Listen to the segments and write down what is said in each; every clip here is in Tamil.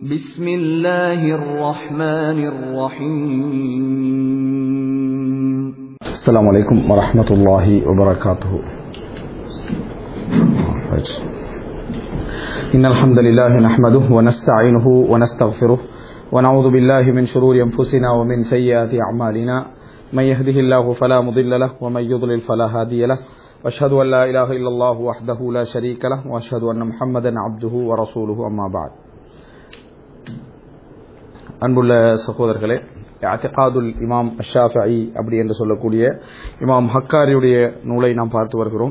بسم الله الرحمن الرحيم السلام عليكم ورحمة الله وبركاته إن الحمد لله نحمده ونستعينه ونستغفره ونعوذ بالله من شرور أنفسنا ومن سيئات أعمالنا من يهده الله فلا مضل له ومن يضلل فلا هادي له وأشهد أن لا إله إلا الله وحده لا شريك له وأشهد أن محمدا عبده ورسوله أما بعد அன்புள்ள சகோதரர்களே அத்திகாதுல் இமாம் ஷாஃபி அப்படி என்று சொல்லக்கூடிய இமாம் ஹக்காரியுடைய நூலை நாம் பார்த்து வருகிறோம்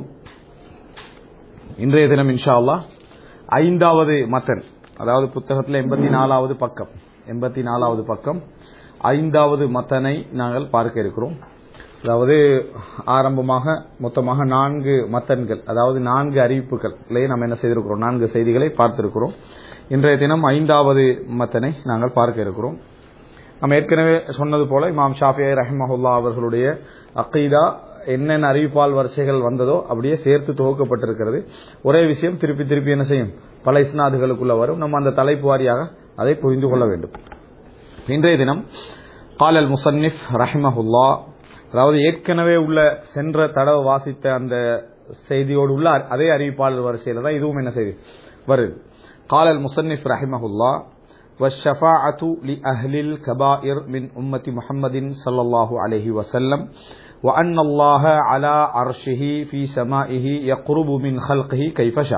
இன்றைய தினம் இன்ஷா அல்லாஹ் ஐந்தாவது மத்தன் அதாவது புத்தகத்தில் எண்பத்தி நாலாவது பக்கம் எண்பத்தி நாலாவது பக்கம் ஐந்தாவது மத்தனை நாங்கள் பார்க்க இருக்கிறோம் அதாவது ஆரம்பமாக மொத்தமாக நான்கு மத்தன்கள் அதாவது நான்கு அறிவிப்புகளை நாம் என்ன செய்திருக்கிறோம் நான்கு செய்திகளை பார்த்திருக்கிறோம் இன்றைய தினம் ஐந்தாவது மத்தனை நாங்கள் பார்க்க இருக்கிறோம் நம்ம ஏற்கனவே சொன்னது போல இமாம் ஷாஃபியை ரஹ்மஹுல்லா அவர்களுடைய அக்கீதா என்னென்ன அறிவிப்பால் வரிசைகள் வந்ததோ அப்படியே சேர்த்து துவக்கப்பட்டிருக்கிறது ஒரே விஷயம் திருப்பி திருப்பி என்ன செய்யும் பல இஸ்னாதுகளுக்குள்ள வரும் நம்ம அந்த தலைப்பு வாரியாக அதை புரிந்து கொள்ள வேண்டும் இன்றைய தினம் காலல் முசன்னிஃப் ரஹ்மஹுல்லா அதாவது ஏற்கனவே உள்ள சென்ற தடவை வாசித்த அந்த செய்தியோடு உள்ள அதே அறிவிப்பாளர் வரிசையில் தான் இதுவும் என்ன செய்து வருது قال المصنف رحمه الله والشفاعة لأهل الكبائر من أمة محمد صلى الله عليه وسلم وأن الله على عرشه في سمائه يقرب من خلقه كيف شاء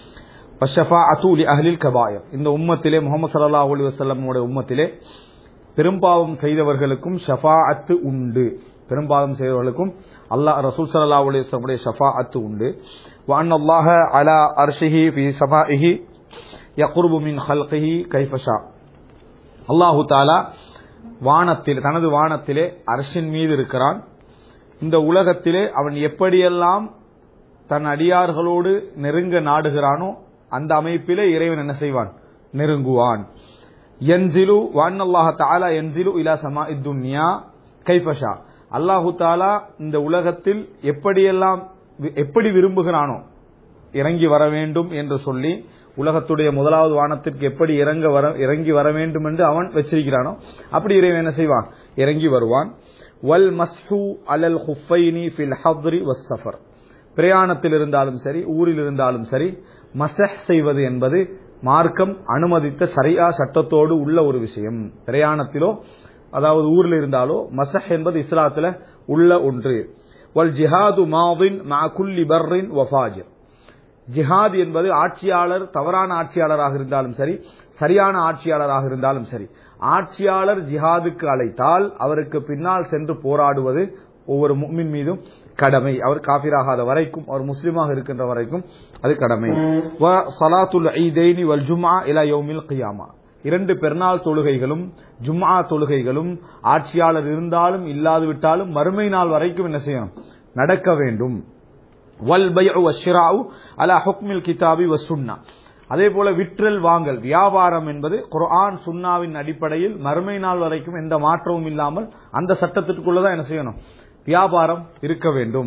والشفاعة لأهل الكبائر இந்த உம்மத்திலே முகமது சல்லா அலி வசல்லம் உம்மத்திலே பெரும்பாவம் செய்தவர்களுக்கும் ஷஃபாஅத்து உண்டு பெரும்பாவம் செய்தவர்களுக்கும் அல்லாஹ் ரசூல் சல்லா அலி வஸ்லமுடைய ஷஃபாஅத்து உண்டு وأن الله على عرشه في سمائه யகுர்பு மின் ஹல்கஹி கைஃபஷா அல்லாஹு தாலா வானத்தில் தனது வானத்திலே அரசின் மீது இருக்கிறான் இந்த உலகத்திலே அவன் எப்படியெல்லாம் தன் அடியார்களோடு நெருங்க நாடுகிறானோ அந்த அமைப்பிலே இறைவன் என்ன செய்வான் நெருங்குவான் என்சிலு வான் அல்லாஹ தாலா என்சிலு இலா சமா இத்துன்யா கைஃபஷா அல்லாஹு தாலா இந்த உலகத்தில் எப்படியெல்லாம் எப்படி விரும்புகிறானோ இறங்கி வர வேண்டும் என்று சொல்லி உலகத்துடைய முதலாவது வானத்திற்கு எப்படி இறங்க வர இறங்கி வர வேண்டும் என்று அவன் வச்சிருக்கிறானோ அப்படி இறைவன் என்ன செய்வான் இறங்கி வருவான் வல் மஸ்ஹு அலல் ஹுஃபைனி ஃபில் ஹத்ரி வஸ் சஃபர் பிரயாணத்தில் இருந்தாலும் சரி ஊரில் இருந்தாலும் சரி மசஹ் செய்வது என்பது மார்க்கம் அனுமதித்த சரியா சட்டத்தோடு உள்ள ஒரு விஷயம் பிரயாணத்திலோ அதாவது ஊரில் இருந்தாலோ மசஹ் என்பது இஸ்லாத்துல உள்ள ஒன்று வல் ஜிஹாது மாவின் மா குல்லி பர்ரின் வஃபாஜிர் ஜிஹாத் என்பது ஆட்சியாளர் தவறான ஆட்சியாளராக இருந்தாலும் சரி சரியான ஆட்சியாளராக இருந்தாலும் சரி ஆட்சியாளர் ஜிஹாதுக்கு அழைத்தால் அவருக்கு பின்னால் சென்று போராடுவது ஒவ்வொரு முக்மின் மீதும் கடமை அவர் காபிராகாத வரைக்கும் அவர் முஸ்லீமாக இருக்கின்ற வரைக்கும் அது கடமை சலாத்துல் ஐதேனி வல் ஜும்ஆ இலா யௌமில் கியாமா இரண்டு பெருநாள் தொழுகைகளும் ஜும்ஆ தொழுகைகளும் ஆட்சியாளர் இருந்தாலும் இல்லாது விட்டாலும் மறுமை நாள் வரைக்கும் என்ன செய்யணும் நடக்க வேண்டும் வல் ஷிராவு அலா ஹுக்மில் கிதாபி வ சுன்னா அதே போல விற்றல் வாங்கல் வியாபாரம் என்பது குர்ஆன் சுன்னாவின் அடிப்படையில் மறுமை நாள் வரைக்கும் எந்த மாற்றமும் இல்லாமல் அந்த சட்டத்திற்குள்ளதான் என்ன செய்யணும் வியாபாரம் இருக்க வேண்டும்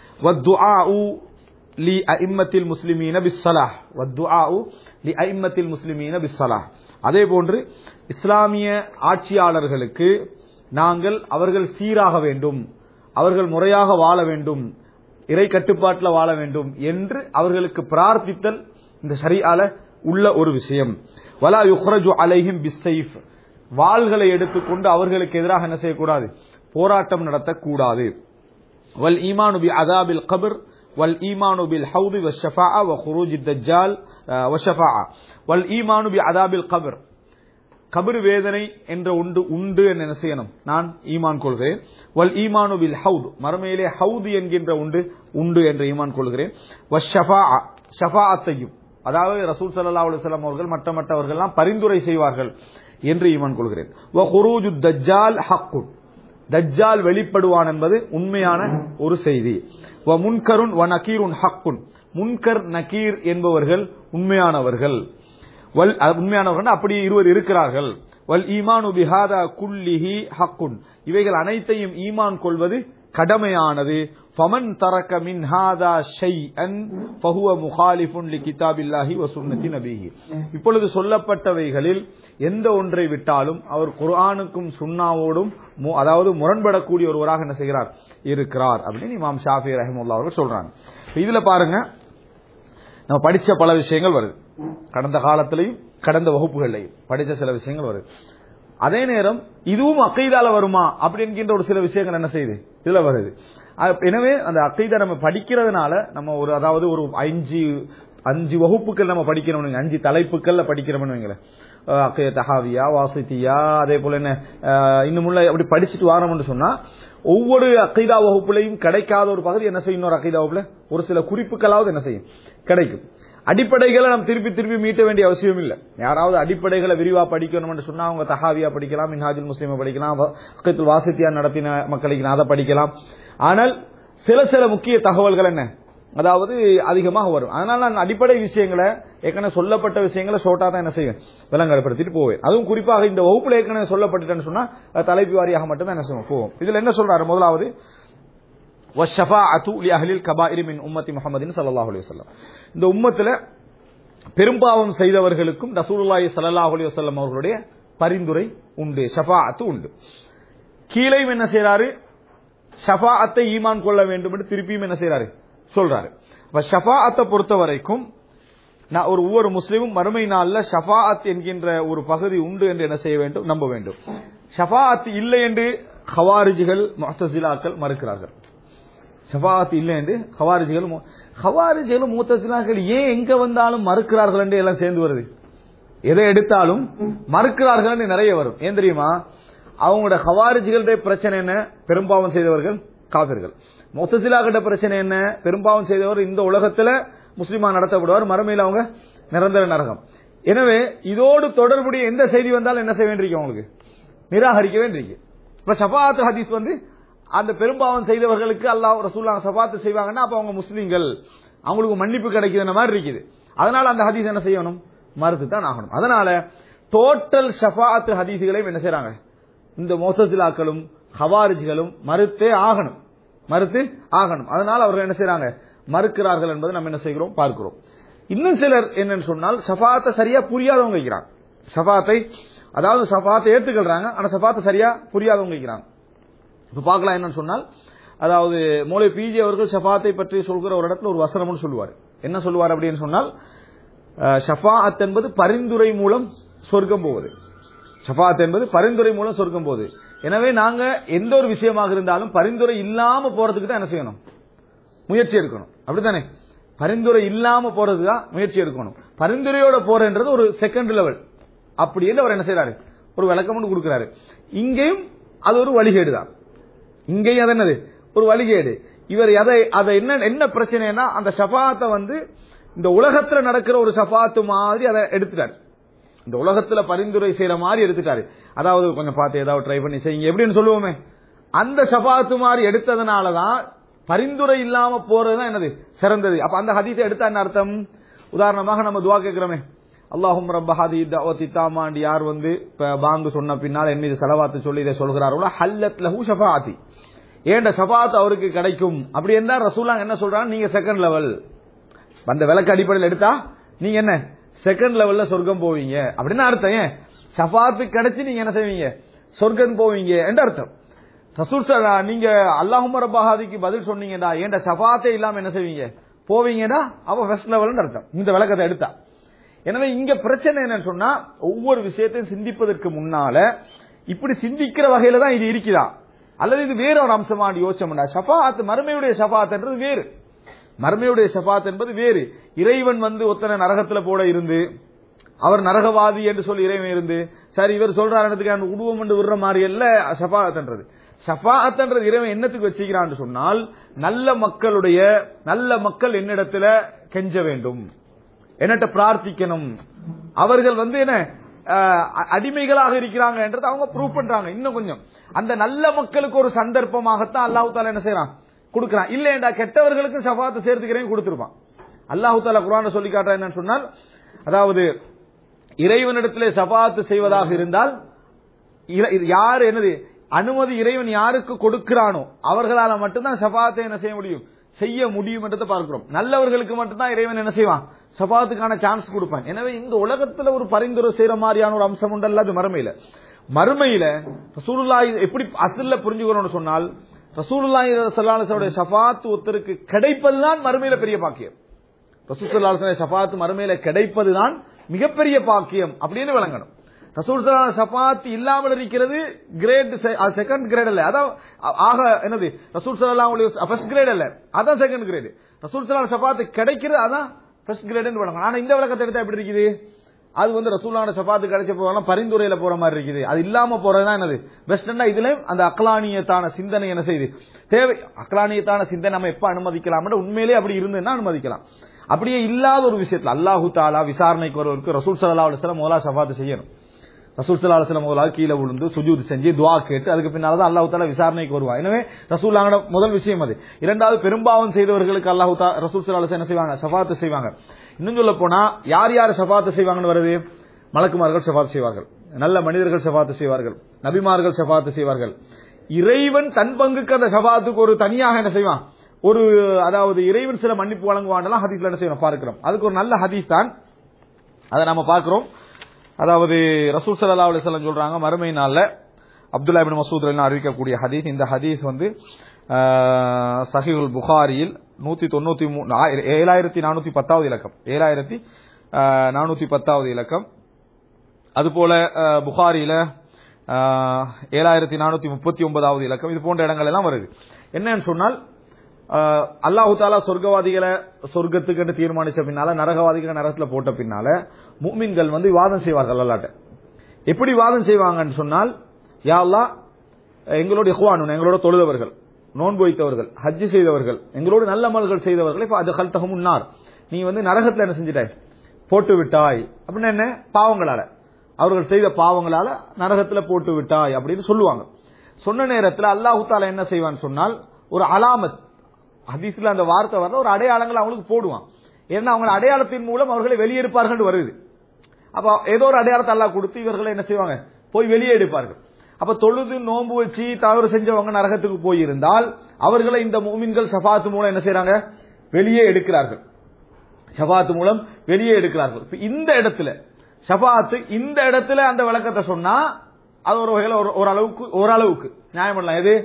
லி அஇம்மத்தில் முஸ்லிமீன பிஸ்ஸலாஹ் வத்துஆஉ லி அஇம்மத்தில் முஸ்லிமீன பிஸ்ஸலாஹ் அதே போன்று இஸ்லாமிய ஆட்சியாளர்களுக்கு நாங்கள் அவர்கள் சீராக வேண்டும் அவர்கள் முறையாக வாழ வேண்டும் இறை கட்டுப்பாட்டில் வாழ வேண்டும் என்று அவர்களுக்கு பிரார்த்தித்தல் இந்த சரியால உள்ள ஒரு விஷயம் வலா யுஹ்ரஜு அலைஹிம் பிஸ்ஸைஃப் வாள்களை எடுத்துக்கொண்டு அவர்களுக்கு எதிராக என்ன செய்யக்கூடாது போராட்டம் நடத்தக்கூடாது வல் ஈமானு பி அதாபில் கபர் வல் ஈமானு பில் ஹவுதி வ ஷஃபாஅ வ குரூஜ் தஜ்ஜால் வ ஷஃபாஅ வல் ஈமானு பி அதாபில் கபர் கபர் வேதனை என்ற உண்டு உண்டு என்று என்ன செய்யணும் நான் ஈமான் கொள்கிறேன் வல் ஈமானு பில் ஹவுத் மறுமையிலே ஹவுது என்கின்ற உண்டு உண்டு என்று ஈமான் கொள்கிறேன் ஷஃபாஅத்தையும் அதாவது ரசூல் சல்லா அலுவலம் அவர்கள் மற்ற மற்றவர்கள்லாம் பரிந்துரை செய்வார்கள் என்று ஈமான் கொள்கிறேன் தஜ்ஜால் ஹக்குன் தஜ்ஜால் வெளிப்படுவான் என்பது உண்மையான ஒரு செய்தி வ முன்கருன் வ நக்கீருன் ஹக்குன் முன்கர் நக்கீர் என்பவர்கள் உண்மையானவர்கள் வல் உண்மையானவர்கள் அப்படி இருவர் இருக்கிறார்கள் வல் ஈமானு பிஹாதா குல்லிஹி ஹக்குன் இவைகள் அனைத்தையும் ஈமான் கொள்வது கடமையானது ஃபமன் தரக்க மின் ஹாதா ஷைஅன் ஃபஹுவ முகாலிஃபுன் லி கிதாபில்லாஹி வ சுன்னதி நபிஹி இப்பொழுது சொல்லப்பட்டவைகளில் எந்த ஒன்றை விட்டாலும் அவர் குர்ஆனுக்கும் சுன்னாவோடும் மு- அதாவது முரண்படக்கூடிய ஒருவராக என்ன செய்கிறார் இருக்கிறார் அப்படின்னு இமாம் ஷாஃபி ரஹிமுல்லா அவர்கள் சொல்றாங்க இப்ப இதுல பாருங்க நம்ம படிச்ச பல விஷயங்கள் வருது கடந்த காலத்திலையும் கடந்த வகுப்புகள்லையும் படிச்ச சில விஷயங்கள் வருது அதே நேரம் இதுவும் அக்கைதால வருமா அப்படி என்கின்ற ஒரு சில விஷயங்கள் என்ன செய்யுது இதுல வருது அ- எனவே அந்த அக்கைதா நம்ம படிக்கிறதுனால நம்ம ஒரு அதாவது ஒரு அஞ்சு அஞ்சு வகுப்புகள் நம்ம படிக்கிறோம் அஞ்சு தலைப்புகள்ல படிக்கிறோம்னு வைங்களேன் அஹ் அக்கைய தஹாவியா வாசித்தியா அதே போல என்ன அஹ் இன்னும் உள்ள அப்படி படிச்சுட்டு வாரோம்னு சொன்னா ஒவ்வொரு அக்கைதா வகுப்புலையும் கிடைக்காத ஒரு பகுதி என்ன செய்யும் இன்னொரு அக்கைதா வகுப்புல ஒரு சில குறிப்புகளாவது என்ன செய்யும் கிடைக்கும் அடிப்படைகளை நம்ம திருப்பி திருப்பி மீட்ட வேண்டிய அவசியம் இல்லை யாராவது அடிப்படைகளை விரிவா படிக்கணும்னு சொன்னா அவங்க தஹாவியா படிக்கலாம் மின்ஹாஜுல் முஸ்லிமை படிக்கலாம் அக்கத்துல் வாசித்தியா நடத்தின மக்களுக்கு அதை படிக்கலாம் ஆனால் சில சில முக்கிய தகவல்கள் என்ன அதாவது அதிகமாக வரும் அதனால நான் அடிப்படை விஷயங்களை ஏற்கனவே சொல்லப்பட்ட விஷயங்களை ஷோர்ட்டா தான் என்ன செய்வேன் விலங்கடப்படுத்திட்டு போவேன் அதுவும் குறிப்பாக இந்த வகுப்புல ஏற்கனவே சொல்லப்பட்டுட்டேன்னு சொன்னா அது தலைப்பு வாரியாக மட்டும் தான் என்ன செய்வோம் போவோம் இதுல என்ன சொல்றாரு முதலாவது வஷஃபாஅத்து லி அஹ்லில் கபாயிரி மின் உம்மத்தி முஹம்மதின் ஸல்லல்லாஹு அலைஹி வஸல்லம் இந்த உம்மத்துல பெரும்பாவம் செய்தவர்களுக்கும் ரசூலுல்லாஹி ஸல்லல்லாஹு அலைஹி வஸல்லம் அவர்களுடைய பரிந்துரை உண்டு ஷஃபாஅத்து உண்டு கீழையும் என்ன செய்றாரு ஷஃபாஅத்தை ஈமான் கொள்ள வேண்டும் என்று திருப்பியும் என்ன செய்றாரு சொல்றாரு அப்ப ஷஃபாஅத்தை பொறுத்த வரைக்கும் நான் ஒரு ஒவ்வொரு முஸ்லீமும் மறுமை நாள்ல ஷஃபாஅத் என்கின்ற ஒரு பகுதி உண்டு என்று என்ன செய்ய வேண்டும் நம்ப வேண்டும் ஷஃபாஅத் இல்லை என்று ஹவாரிஜிகள் முஹ்தசிலாக்கள் மறுக்கிறார்கள் ஷஃபாஅத் இல்லை என்று ஹவாரிஜிகள் மு- ஹவாரிஜிகளும் மூத்தசிலாக்கள் ஏன் எங்க வந்தாலும் மறுக்கிறார்கள் என்று எல்லாம் சேர்ந்து வருது எதை எடுத்தாலும் மறுக்கிறார்கள் என்று நிறைய வரும் ஏன் தெரியுமா அவங்களோட ஹவாரிஜிகளுடைய பிரச்சனை என்ன பெரும்பாவம் செய்தவர்கள் காபிர்கள் முத்தசிலாக்கிட்ட பிரச்சனை என்ன பெரும்பாவம் செய்தவர் இந்த உலகத்துல முஸ்லிமா நடத்தப்படுவார் மறுமையில் அவங்க நிரந்தர நரகம் எனவே இதோடு தொடர்புடைய எந்த செய்தி வந்தாலும் என்ன செய்ய வேண்டியிருக்கு அவங்களுக்கு நிராகரிக்க வேண்டியிருக்கு இப்ப ஷஃபாத் ஹதீஸ் வந்து அந்த பெரும்பாவம் செய்தவர்களுக்கு அல்லாஹ் ரசூல்லா ஷஃபாத் செய்வாங்கன்னா அப்ப அவங்க முஸ்லீம்கள் அவங்களுக்கு மன்னிப்பு கிடைக்குதுன்ற மாதிரி இருக்குது அதனால அந்த ஹதீஸ் என்ன செய்யணும் மறுத்து தான் ஆகணும் அதனால டோட்டல் ஷஃபாத் ஹதீஸ்களையும் என்ன செய்றாங்க இந்த மோசசிலாக்களும் ஹவாரிஜிகளும் மறுத்தே ஆகணும் மறுத்து ஆகணும் அதனால அவர்கள் என்ன செய்றாங்க மறுக்கிறார்கள் என்பதை நம்ம என்ன செய்கிறோம் பார்க்கிறோம் இன்னும் சிலர் என்னன்னு சொன்னால் ஷஃபாத்தை சரியா புரியாதவங்க வைக்கிறாங்க ஷஃபாத்தை அதாவது ஷஃபாத்தை ஏத்துக்கிறாங்க ஆனா ஷஃபாத்தை சரியா புரியாதவங்க வைக்கிறாங்க இப்ப பார்க்கலாம் என்னன்னு சொன்னால் அதாவது மூளை பிஜி அவர்கள் ஷஃபாத்தை பற்றி சொல்கிற ஒரு இடத்துல ஒரு வசனம்னு சொல்லுவார் என்ன சொல்லுவார் அப்படின்னு சொன்னால் அஹ், ஷஃபாஅத் என்பது பரிந்துரை மூலம் சொர்க்கம் போவது ஷஃபாத் என்பது பரிந்துரை மூலம் சொர்க்கம் போகுது எனவே நாங்க எந்த ஒரு விஷயமாக இருந்தாலும் பரிந்துரை இல்லாம போறதுக்கு தான் என்ன செய்யணும் முயற்சி எடுக்கணும் அப்படித்தானே பரிந்துரை இல்லாம போறதுக்கு தான் முயற்சி எடுக்கணும் பரிந்துரையோட போறன்றது ஒரு செகண்ட் லெவல் அப்படி என்று அவர் என்ன செய்யறாரு ஒரு விளக்கம் ஒன்று கொடுக்கிறாரு இங்கேயும் அது ஒரு வழிகேடு தான் இங்கேயும் அது என்னது ஒரு வழிகேடு இவர் எதை அதை என்ன என்ன பிரச்சனைனா அந்த ஷஃபாத்தை வந்து இந்த உலகத்துல நடக்கிற ஒரு ஷஃபாத்து மாதிரி அதை எடுத்துட்டாரு இந்த உலகத்துல பரிந்துரை செய்யற மாதிரி எடுத்துட்டாரு அதாவது கொஞ்சம் பார்த்து ஏதாவது ட்ரை பண்ணி செய்யுங்க எப்படின்னு சொல்லுவோமே அந்த ஷஃபாத்து மாதிரி எடுத்ததுனாலதான் பரிந்துரை இல்லாம போறதுதான் என்னது சிறந்தது அப்ப அந்த ஹதீஸை எடுத்தா என்ன அர்த்தம் உதாரணமாக நம்ம துவா கேட்கிறோமே அல்லாஹும் ரப்ப ஹதி தவத்தி தாமாண்டி யார் வந்து இப்ப பாங்கு சொன்ன பின்னால் என் மீது செலவாத்து சொல்லி இதை சொல்கிறார்களோ ஹல்லத் லஹு ஷஃபாத்தி ஏண்ட ஷஃபாத் அவருக்கு கிடைக்கும் அப்படி இருந்தா ரசூலாங்க என்ன சொல்றாங்க நீங்க செகண்ட் லெவல் அந்த விளக்கு அடிப்படையில் எடுத்தா நீங்க என்ன செகண்ட் லெவல்ல சொர்க்கம் போவீங்க அப்படின்னு அர்த்தம் ஏன் ஷஃபாத்து கிடைச்சு நீங்க என்ன செய்வீங்க சொர்க்கம் போவீங்க என்று அர்த்தம் ரசூல் சார் நீங்க அல்லாஹும் ரப்பாஹாதிக்கு பதில் சொன்னீங்கடா ஏன்டா ஷஃபாத்தே இல்லாம என்ன செய்வீங்க போவீங்கடா அப்ப ஃபர்ஸ்ட் லெவல்னு அர்த்தம் இந்த விளக்கத்தை எடுத்தா எனவே இங்க பிரச்சனை என்னன்னு சொன்னா ஒவ்வொரு விஷயத்தையும் சிந்திப்பதற்கு முன்னால இப்படி சிந்திக்கிற வகையில தான் இது இருக்குதா அல்லது இது வேற ஒரு அம்சமா யோசிச்சோம்னா ஷஃபாத் மறுமையுடைய ஷஃபாத்ன்றது வேறு மறுமையுடைய ஷஃபாத் என்பது வேறு இறைவன் வந்து ஒத்தனை நரகத்துல போட இருந்து அவர் நரகவாதி என்று சொல்லி இறைவன் இருந்து சரி இவர் சொல்றாரு உருவம் என்று விடுற மாதிரி அல்ல ஷஃபாத்ன்றது ஷஃபாத்ன்றது இறைவன் என்னத்துக்கு வச்சுக்கிறான்னு சொன்னால் நல்ல மக்களுடைய நல்ல மக்கள் என்னிடத்துல கெஞ்ச வேண்டும் என்னட்ட பிரார்த்திக்கணும் அவர்கள் வந்து என்ன அஹ், அடிமைகளாக இருக்கிறாங்க என்றதை அவங்க ப்ரூவ் பண்றாங்க இன்னும் கொஞ்சம் அந்த நல்ல மக்களுக்கு ஒரு சந்தர்ப்பமாகத்தான் அல்லாஹு தாலா என்ன செய்யறான் கொடுக்கறான் இல்லையண்டா கெட்டவர்களுக்கு ஷஃபாத்து சேர்த்துக்கிறேன் கொடுத்திருப்பான் அல்லாஹு தாலா குரான சொல்லி காட்டுறா என்னன்னு சொன்னால் அதாவது இறைவனிடத்திலே ஷஃபாத்து செய்வதாக இருந்தால் இர- இது யார் என்னது அனுமதி இறைவன் யாருக்கு கொடுக்கிறானோ அவர்களால மட்டும்தான் ஷபாத்தை என்ன செய்ய முடியும் செய்ய முடியும் என்றதை பார்க்கிறோம் நல்லவர்களுக்கு மட்டும்தான் இறைவன் என்ன செய்வான் ஷபாத்துக்கான சான்ஸ் கொடுப்பான் எனவே இந்த உலகத்துல ஒரு பரிந்துரை செய்யற மாதிரியான ஒரு அம்சம் உண்டு அது மறுமையில மறுமையில ரசூலுல்லாஹி எப்படி அசல்ல புரிஞ்சுக்கணும்னு சொன்னால் ரசூலுல்லாஹி ஸல்லல்லாஹு அலைஹி வஸல்லம் ஷஃபாத் ஒருத்தருக்கு கிடைப்பதுதான் மறுமையில பெரிய பாக்கியம் ரசூல் ஸல்லல்லாஹு அலைஹி வஸல்லம் ஷஃபாத் மறுமையில கிடைப்பதுதான் மிகப்பெரிய பாக்கியம் அப்படின்னு விளங்கணும் ரசூல் ஸல்லல்லாஹு ஷஃபாத் இல்லாமல் இருக்கிறது கிரேட் செகண்ட் கிரேட் அல்ல அதான் ஆ- ஆக என்னது ரசூல் ஸல்லல்லாஹு அலைஹி வஸல்லம் ஃபர்ஸ்ட் கிரேட் அல்ல அதான் செகண்ட் கிரேட் ரசூல் ஸல்லல்லாஹு ஷஃபாத் கிடைக்கிறது அதான் ஃபர்ஸ்ட் கிரேட்னு விளங்கணும் ஆனா இந்த விளக்கத்தை எடுத்தா எப்படி இருக்குது அது வந்து ரசூலான சபாத்து கிடைச்ச போகலாம் பரிந்துரையில போற மாதிரி இருக்குது அது இல்லாம போறதுதான் என்னது பெஸ்ட்னா இதுல அந்த அக்லானியத்தான சிந்தனை என்ன செய்யுது தேவை அக்லானியத்தான சிந்தனை நம்ம எப்ப அனுமதிக்கலாம் உண்மையிலே அப்படி இருந்ததுன்னா அனுமதிக்கலாம் அப்படியே இல்லாத ஒரு விஷயத்துல அல்லாஹு தாலா விசாரணைக்கு வருவதற்கு ரசூல் சல்லா அலுவலம் முதலா சபாத்து செய்யணும் ரசூல் சல்லா அலுவலம் முதலாக கீழே விழுந்து சுஜூத் செஞ்சு துவா கேட்டு அதுக்கு பின்னால தான் அல்லாஹு தாலா விசாரணைக்கு வருவா எனவே ரசூல்லாங்க முதல் விஷயம் அது இரண்டாவது பெரும்பாவம் செய்தவர்களுக்கு அல்லாஹு தா ரசூல் சல்லா அலுவலம் என்ன செய்வாங்க சபாத்து செய்வாங்க இன்னும் சொல்ல போனா யார் யார் சபாத்து செய்வாங்கன்னு வருது மலக்குமார்கள் சபாத்து செய்வார்கள் நல்ல மனிதர்கள் சபாத்து செய்வார்கள் நபிமார்கள் சபாத்து செய்வார்கள் இறைவன் தன் பங்குக்கு அந்த சபாத்துக்கு ஒரு தனியாக என்ன செய்வான் ஒரு அதாவது இறைவன் சில மன்னிப்பு வழங்குவான்லாம் ஹதீஸ்ல என்ன செய்யணும் பார்க்கிறோம் அதுக்கு ஒரு நல்ல ஹதீஸ் தான் அதை நாம பார்க்கிறோம் அதாவது ரசூல் ஸல்லல்லாஹு அலைஹி வஸல்லம் சொல்றாங்க மறுமை நாள்ல அப்துல்லா இப்னு மசூத் ரலியல்லாஹு அறிவிக்கக்கூடிய ஹதீஸ் இந்த ஹதீஸ் வந்து ஆஹ், சஹீஹுல் புகாரியில் நூத்தி தொண்ணூத்தி மூணு ஏழாயிரத்தி நானூத்தி பத்தாவது இலக்கம் ஏழாயிரத்தி ஆஹ், நானூத்தி பத்தாவது இலக்கம் அதுபோல ஆஹ், புகாரியில ஆஹ், ஏழாயிரத்தி நானூத்தி முப்பத்தி ஒன்பதாவது இலக்கம் இது போன்ற இடங்கள் எல்லாம் வருது என்னன்னு சொன்னால் ஆஹ், அல்லாஹு தாலா சொர்க்கவாதிகளை சொர்க்கத்துக்கு என்று தீர்மானிச்ச பின்னால நரகவாதிகளை நரகத்துல போட்ட பின்னால முக்மின்கள் வந்து வாதம் செய்வார்கள் அல்லாட்ட எப்படி வாதம் செய்வாங்கன்னு சொன்னால் யா அல்லாஹ் எங்களோட இஹ்வானுன் எங்களோட தொழுதவர்கள் நோன்பு வைத்தவர்கள் ஹஜ்ஜு செய்தவர்கள் எங்களோடு நல்ல அமல்கள் செய்தவர்களை இப்ப அது கல்தகம் முன்னார் நீ வந்து நரகத்துல என்ன செஞ்சிட்டாய் போட்டு விட்டாய் அப்படின்னு என்ன பாவங்களால அவர்கள் செய்த பாவங்களால நரகத்துல போட்டு விட்டாய் அப்படின்னு சொல்லுவாங்க சொன்ன நேரத்துல அல்லாஹு தாலா என்ன செய்வான்னு சொன்னால் ஒரு அலாமத் ஹதீஸ்ல அந்த வார்த்தை வரல ஒரு அடையாளங்கள் அவங்களுக்கு போடுவான் ஏன்னா அவங்க அடையாளத்தின் மூலம் அவர்களை வெளியெடுப்பார்கள் வருது அப்ப ஏதோ ஒரு அடையாளத்தை அல்லாஹ் கொடுத்து இவர்களை என்ன செய்வாங்க போய் வெளியே எடுப்பார்கள் அப்ப தொழுது நோன்பு வச்சு தவறு செஞ்சவங்க நரகத்துக்கு போயிருந்தால் அவர்களை இந்த மூமின்கள் ஷஃபாத்து மூலம் என்ன செய்றாங்க வெளியே எடுக்கிறார்கள் ஷஃபாத்து மூலம் வெளியே எடுக்கிறார்கள் இப்ப இந்த இடத்துல ஷஃபாத்து இந்த இடத்துல அந்த விளக்கத்தை சொன்னா அது ஒரு வகையில ஒரு- ஓரளவுக்கு ஓரளவுக்கு நியாயம் பண்ணலாம் எது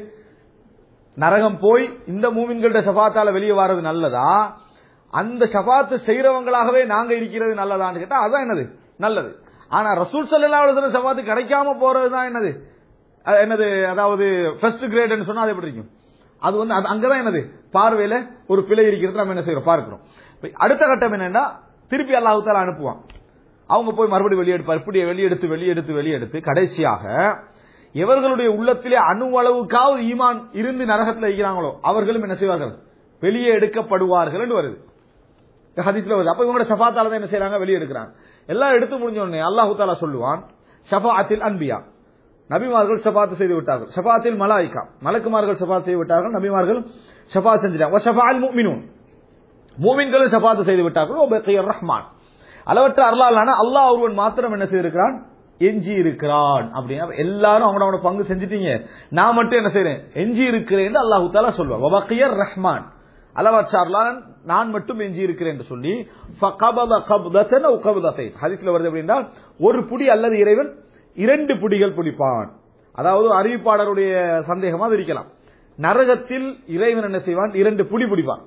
நரகம் போய் இந்த மூமின்கள்ட்ட ஷஃபாத்தால வெளியே வர்றது நல்லதா அந்த ஷஃபாத்து செய்யறவங்களாகவே நாங்க இருக்கிறது நல்லதான்னு கேட்டா அதான் என்னது நல்லது ஆனா ரசூல் சல்லல்லாஹு அலைஹி வஸல்லம் ஷஃபாத்து கிடைக்காம போறது தான் என்னது அது என்னது அதாவது ஃபர்ஸ்ட் கிரேட்னு சொன்னா அது எப்படி இருக்கும் அது வந்து அது அங்கதான் என்னது பார்வையில ஒரு பிழை இருக்கிறது நம்ம என்ன செய்யறோம் பார்க்கிறோம் இப்ப அடுத்த கட்டம் என்னன்னா திருப்பி அல்லாஹ் தாலா அனுப்புவான் அவங்க போய் மறுபடியும் வெளியெடுப்பார் இப்படி வெளியெடுத்து வெளியெடுத்து வெளியெடுத்து கடைசியாக எவர்களுடைய உள்ளத்திலே அணு அளவுக்காவது ஈமான் இருந்து நரகத்தில் இருக்கிறாங்களோ அவர்களும் என்ன செய்வார்கள் வெளியே எடுக்கப்படுவார்கள் என்று வருது இந்த ஹதீஸ்ல வருது அப்ப இவங்களோட ஷஃபாத்தால தான் என்ன செய்றாங்க வெளியே எடுக்கிறாங்க எல்லாம் எடுத்து முடிஞ்ச உடனே அல்லாஹு தாலா சொல்லுவான் ஷஃபாத்தில் அன்பியா நபிமார்கள் ஷஃபாத்து செய்து விட்டார்கள் ஷஃபாத்தில் மலாய்கா மலக்குமார்கள் ஷஃபாத் செய்து விட்டார்கள் நபிமார்கள் ஷஃபாத் செஞ்சிட்டாங்க ஷஃபால் முஃமினூன் மூமின்களும் ஷஃபாத்து செய்து விட்டார்கள் ஓ பக்கியர் ரஹ்மான் அளவற்ற அருளாலான அல்லாஹ் ஒருவன் மாத்திரம் என்ன செய்திருக்கிறான் எஞ்சி இருக்கிறான் அப்படின்னா எல்லாரும் அவங்களோட பங்கு செஞ்சிட்டீங்க நான் மட்டும் என்ன செய்றேன் எஞ்சி இருக்கிறேன் அல்லாஹு தாலா சொல்லுவான் வபக்கியர் ரஹ்மான் அளவற்ற அருளாளன் நான் மட்டும் எஞ்சி இருக்கிறேன் என்று சொல்லி ஃபகபத கப்தத்தன் அவு கப்தத்தைன். ஹதீஸ்ல வருது அப்படின்னா ஒரு புடி அல்லது இறைவன் இரண்டு புடிகள் பிடிப்பான் அதாவது அறிவிப்பாளருடைய சந்தேகமா அது இருக்கலாம் நரகத்தில் இறைவன் என்ன செய்வான் இரண்டு புடி பிடிப்பான்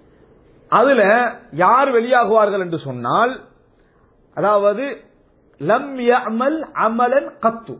அதுல யார் வெளியாகுவார்கள் என்று சொன்னால் அதாவது லம் யஅமல் அமலன் கத்து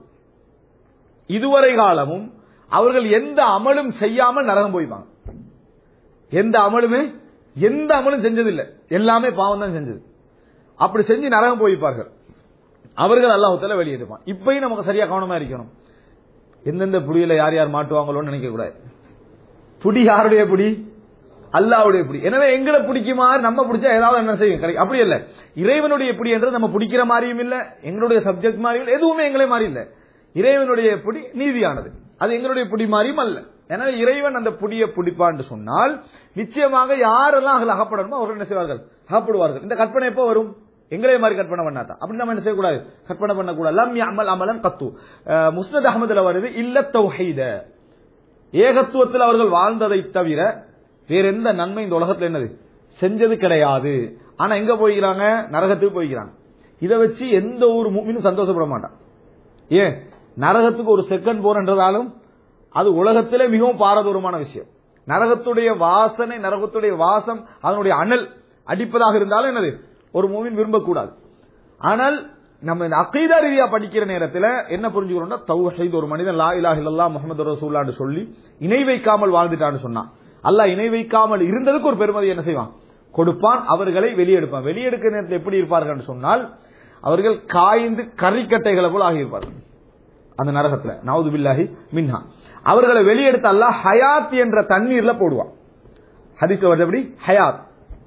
இதுவரை காலமும் அவர்கள் எந்த அமலும் செய்யாமல் நரகம் போய்ப்பாங்க எந்த அமலுமே எந்த அமலும் செஞ்சதில்லை எல்லாமே பாவம் தான் செஞ்சது அப்படி செஞ்சு நரகம் போய்ப்பார்கள் அவர்கள் அல்லாஹுத்தால வெளியேடுவான் இப்பயும் நமக்கு சரியா கவனமா இருக்கணும் எந்தெந்த புடியில யார் யார் மாட்டுவாங்களோன்னு நினைக்க கூடாது புடி யாருடைய புடி அல்லாவுடைய புடி எனவே எங்களை பிடிக்குமா நம்ம பிடிச்சா ஏதாவது என்ன செய்யும் கிடைக்கும் அப்படி இல்ல இறைவனுடைய புடி என்றது நம்ம பிடிக்கிற மாதிரியும் இல்ல எங்களுடைய சப்ஜெக்ட் மாதிரியும் இல்ல எதுவுமே எங்களை மாதிரி இல்ல இறைவனுடைய புடி நீதியானது அது எங்களுடைய புடி மாதிரியும் அல்ல எனவே இறைவன் அந்த புடியை பிடிப்பான்னு சொன்னால் நிச்சயமாக யாரெல்லாம் அதில் அகப்படணுமோ அவர்கள் என்ன செய்வார்கள் அகப்படுவார்கள் இந்த கற்பனை எப்போ வரும் எங்களே மாதிரி கற்பனை பண்ணாதான் அப்படி நம்ம என்ன செய்யக்கூடாது கற்பனை பண்ணக்கூடாது லம் அமல் அமலன் கத்து அஹ், முஸ்னத் அகமதுல வருது இல்ல தௌஹீத ஏகத்துவத்தில் அவர்கள் வாழ்ந்ததை தவிர வேற எந்த நன்மை இந்த உலகத்துல என்னது செஞ்சது கிடையாது ஆனா எங்க போய்க்கிறாங்க நரகத்துக்கு போய்க்கிறாங்க இதை வச்சு எந்த ஒரு முக்மினும் சந்தோஷப்பட மாட்டான் ஏன் நரகத்துக்கு ஒரு செகண்ட் போறன்றதாலும் அது உலகத்திலே மிகவும் பாரதூரமான விஷயம் நரகத்துடைய வாசனை நரகத்துடைய வாசம் அதனுடைய அனல் அடிப்பதாக இருந்தாலும் என்னது ஒரு மூவின் விரும்பக்கூடாது ஆனால் நம்ம இந்த அகீதா ரீதியா படிக்கிற நேரத்துல என்ன புரிஞ்சுக்கிறோம்னா தௌஹீத் ஒரு மனிதன் லா இலாஹ இல்லல்லாஹ் முஹம்மது ரசூல்லான்னு சொல்லி இணை வைக்காமல் வாழ்ந்துட்டான்னு சொன்னான் அல்லாஹ் இணை வைக்காமல் இருந்ததுக்கு ஒரு பெருமதி என்ன செய்வான் கொடுப்பான் அவர்களை வெளியெடுப்பான் வெளியெடுக்கிற நேரத்தில் எப்படி இருப்பார்கள் சொன்னால் அவர்கள் காய்ந்து கறிக்கட்டைகளை போல ஆகியிருப்பார்கள் அந்த நரகத்துல நவுது பில்லாஹி மின்ஹா அவர்களை வெளியெடுத்த அல்லாஹ் ஹயாத் என்ற தண்ணீர்ல போடுவான் ஹதீஸ்ல வருது எப்படி ஹயாத்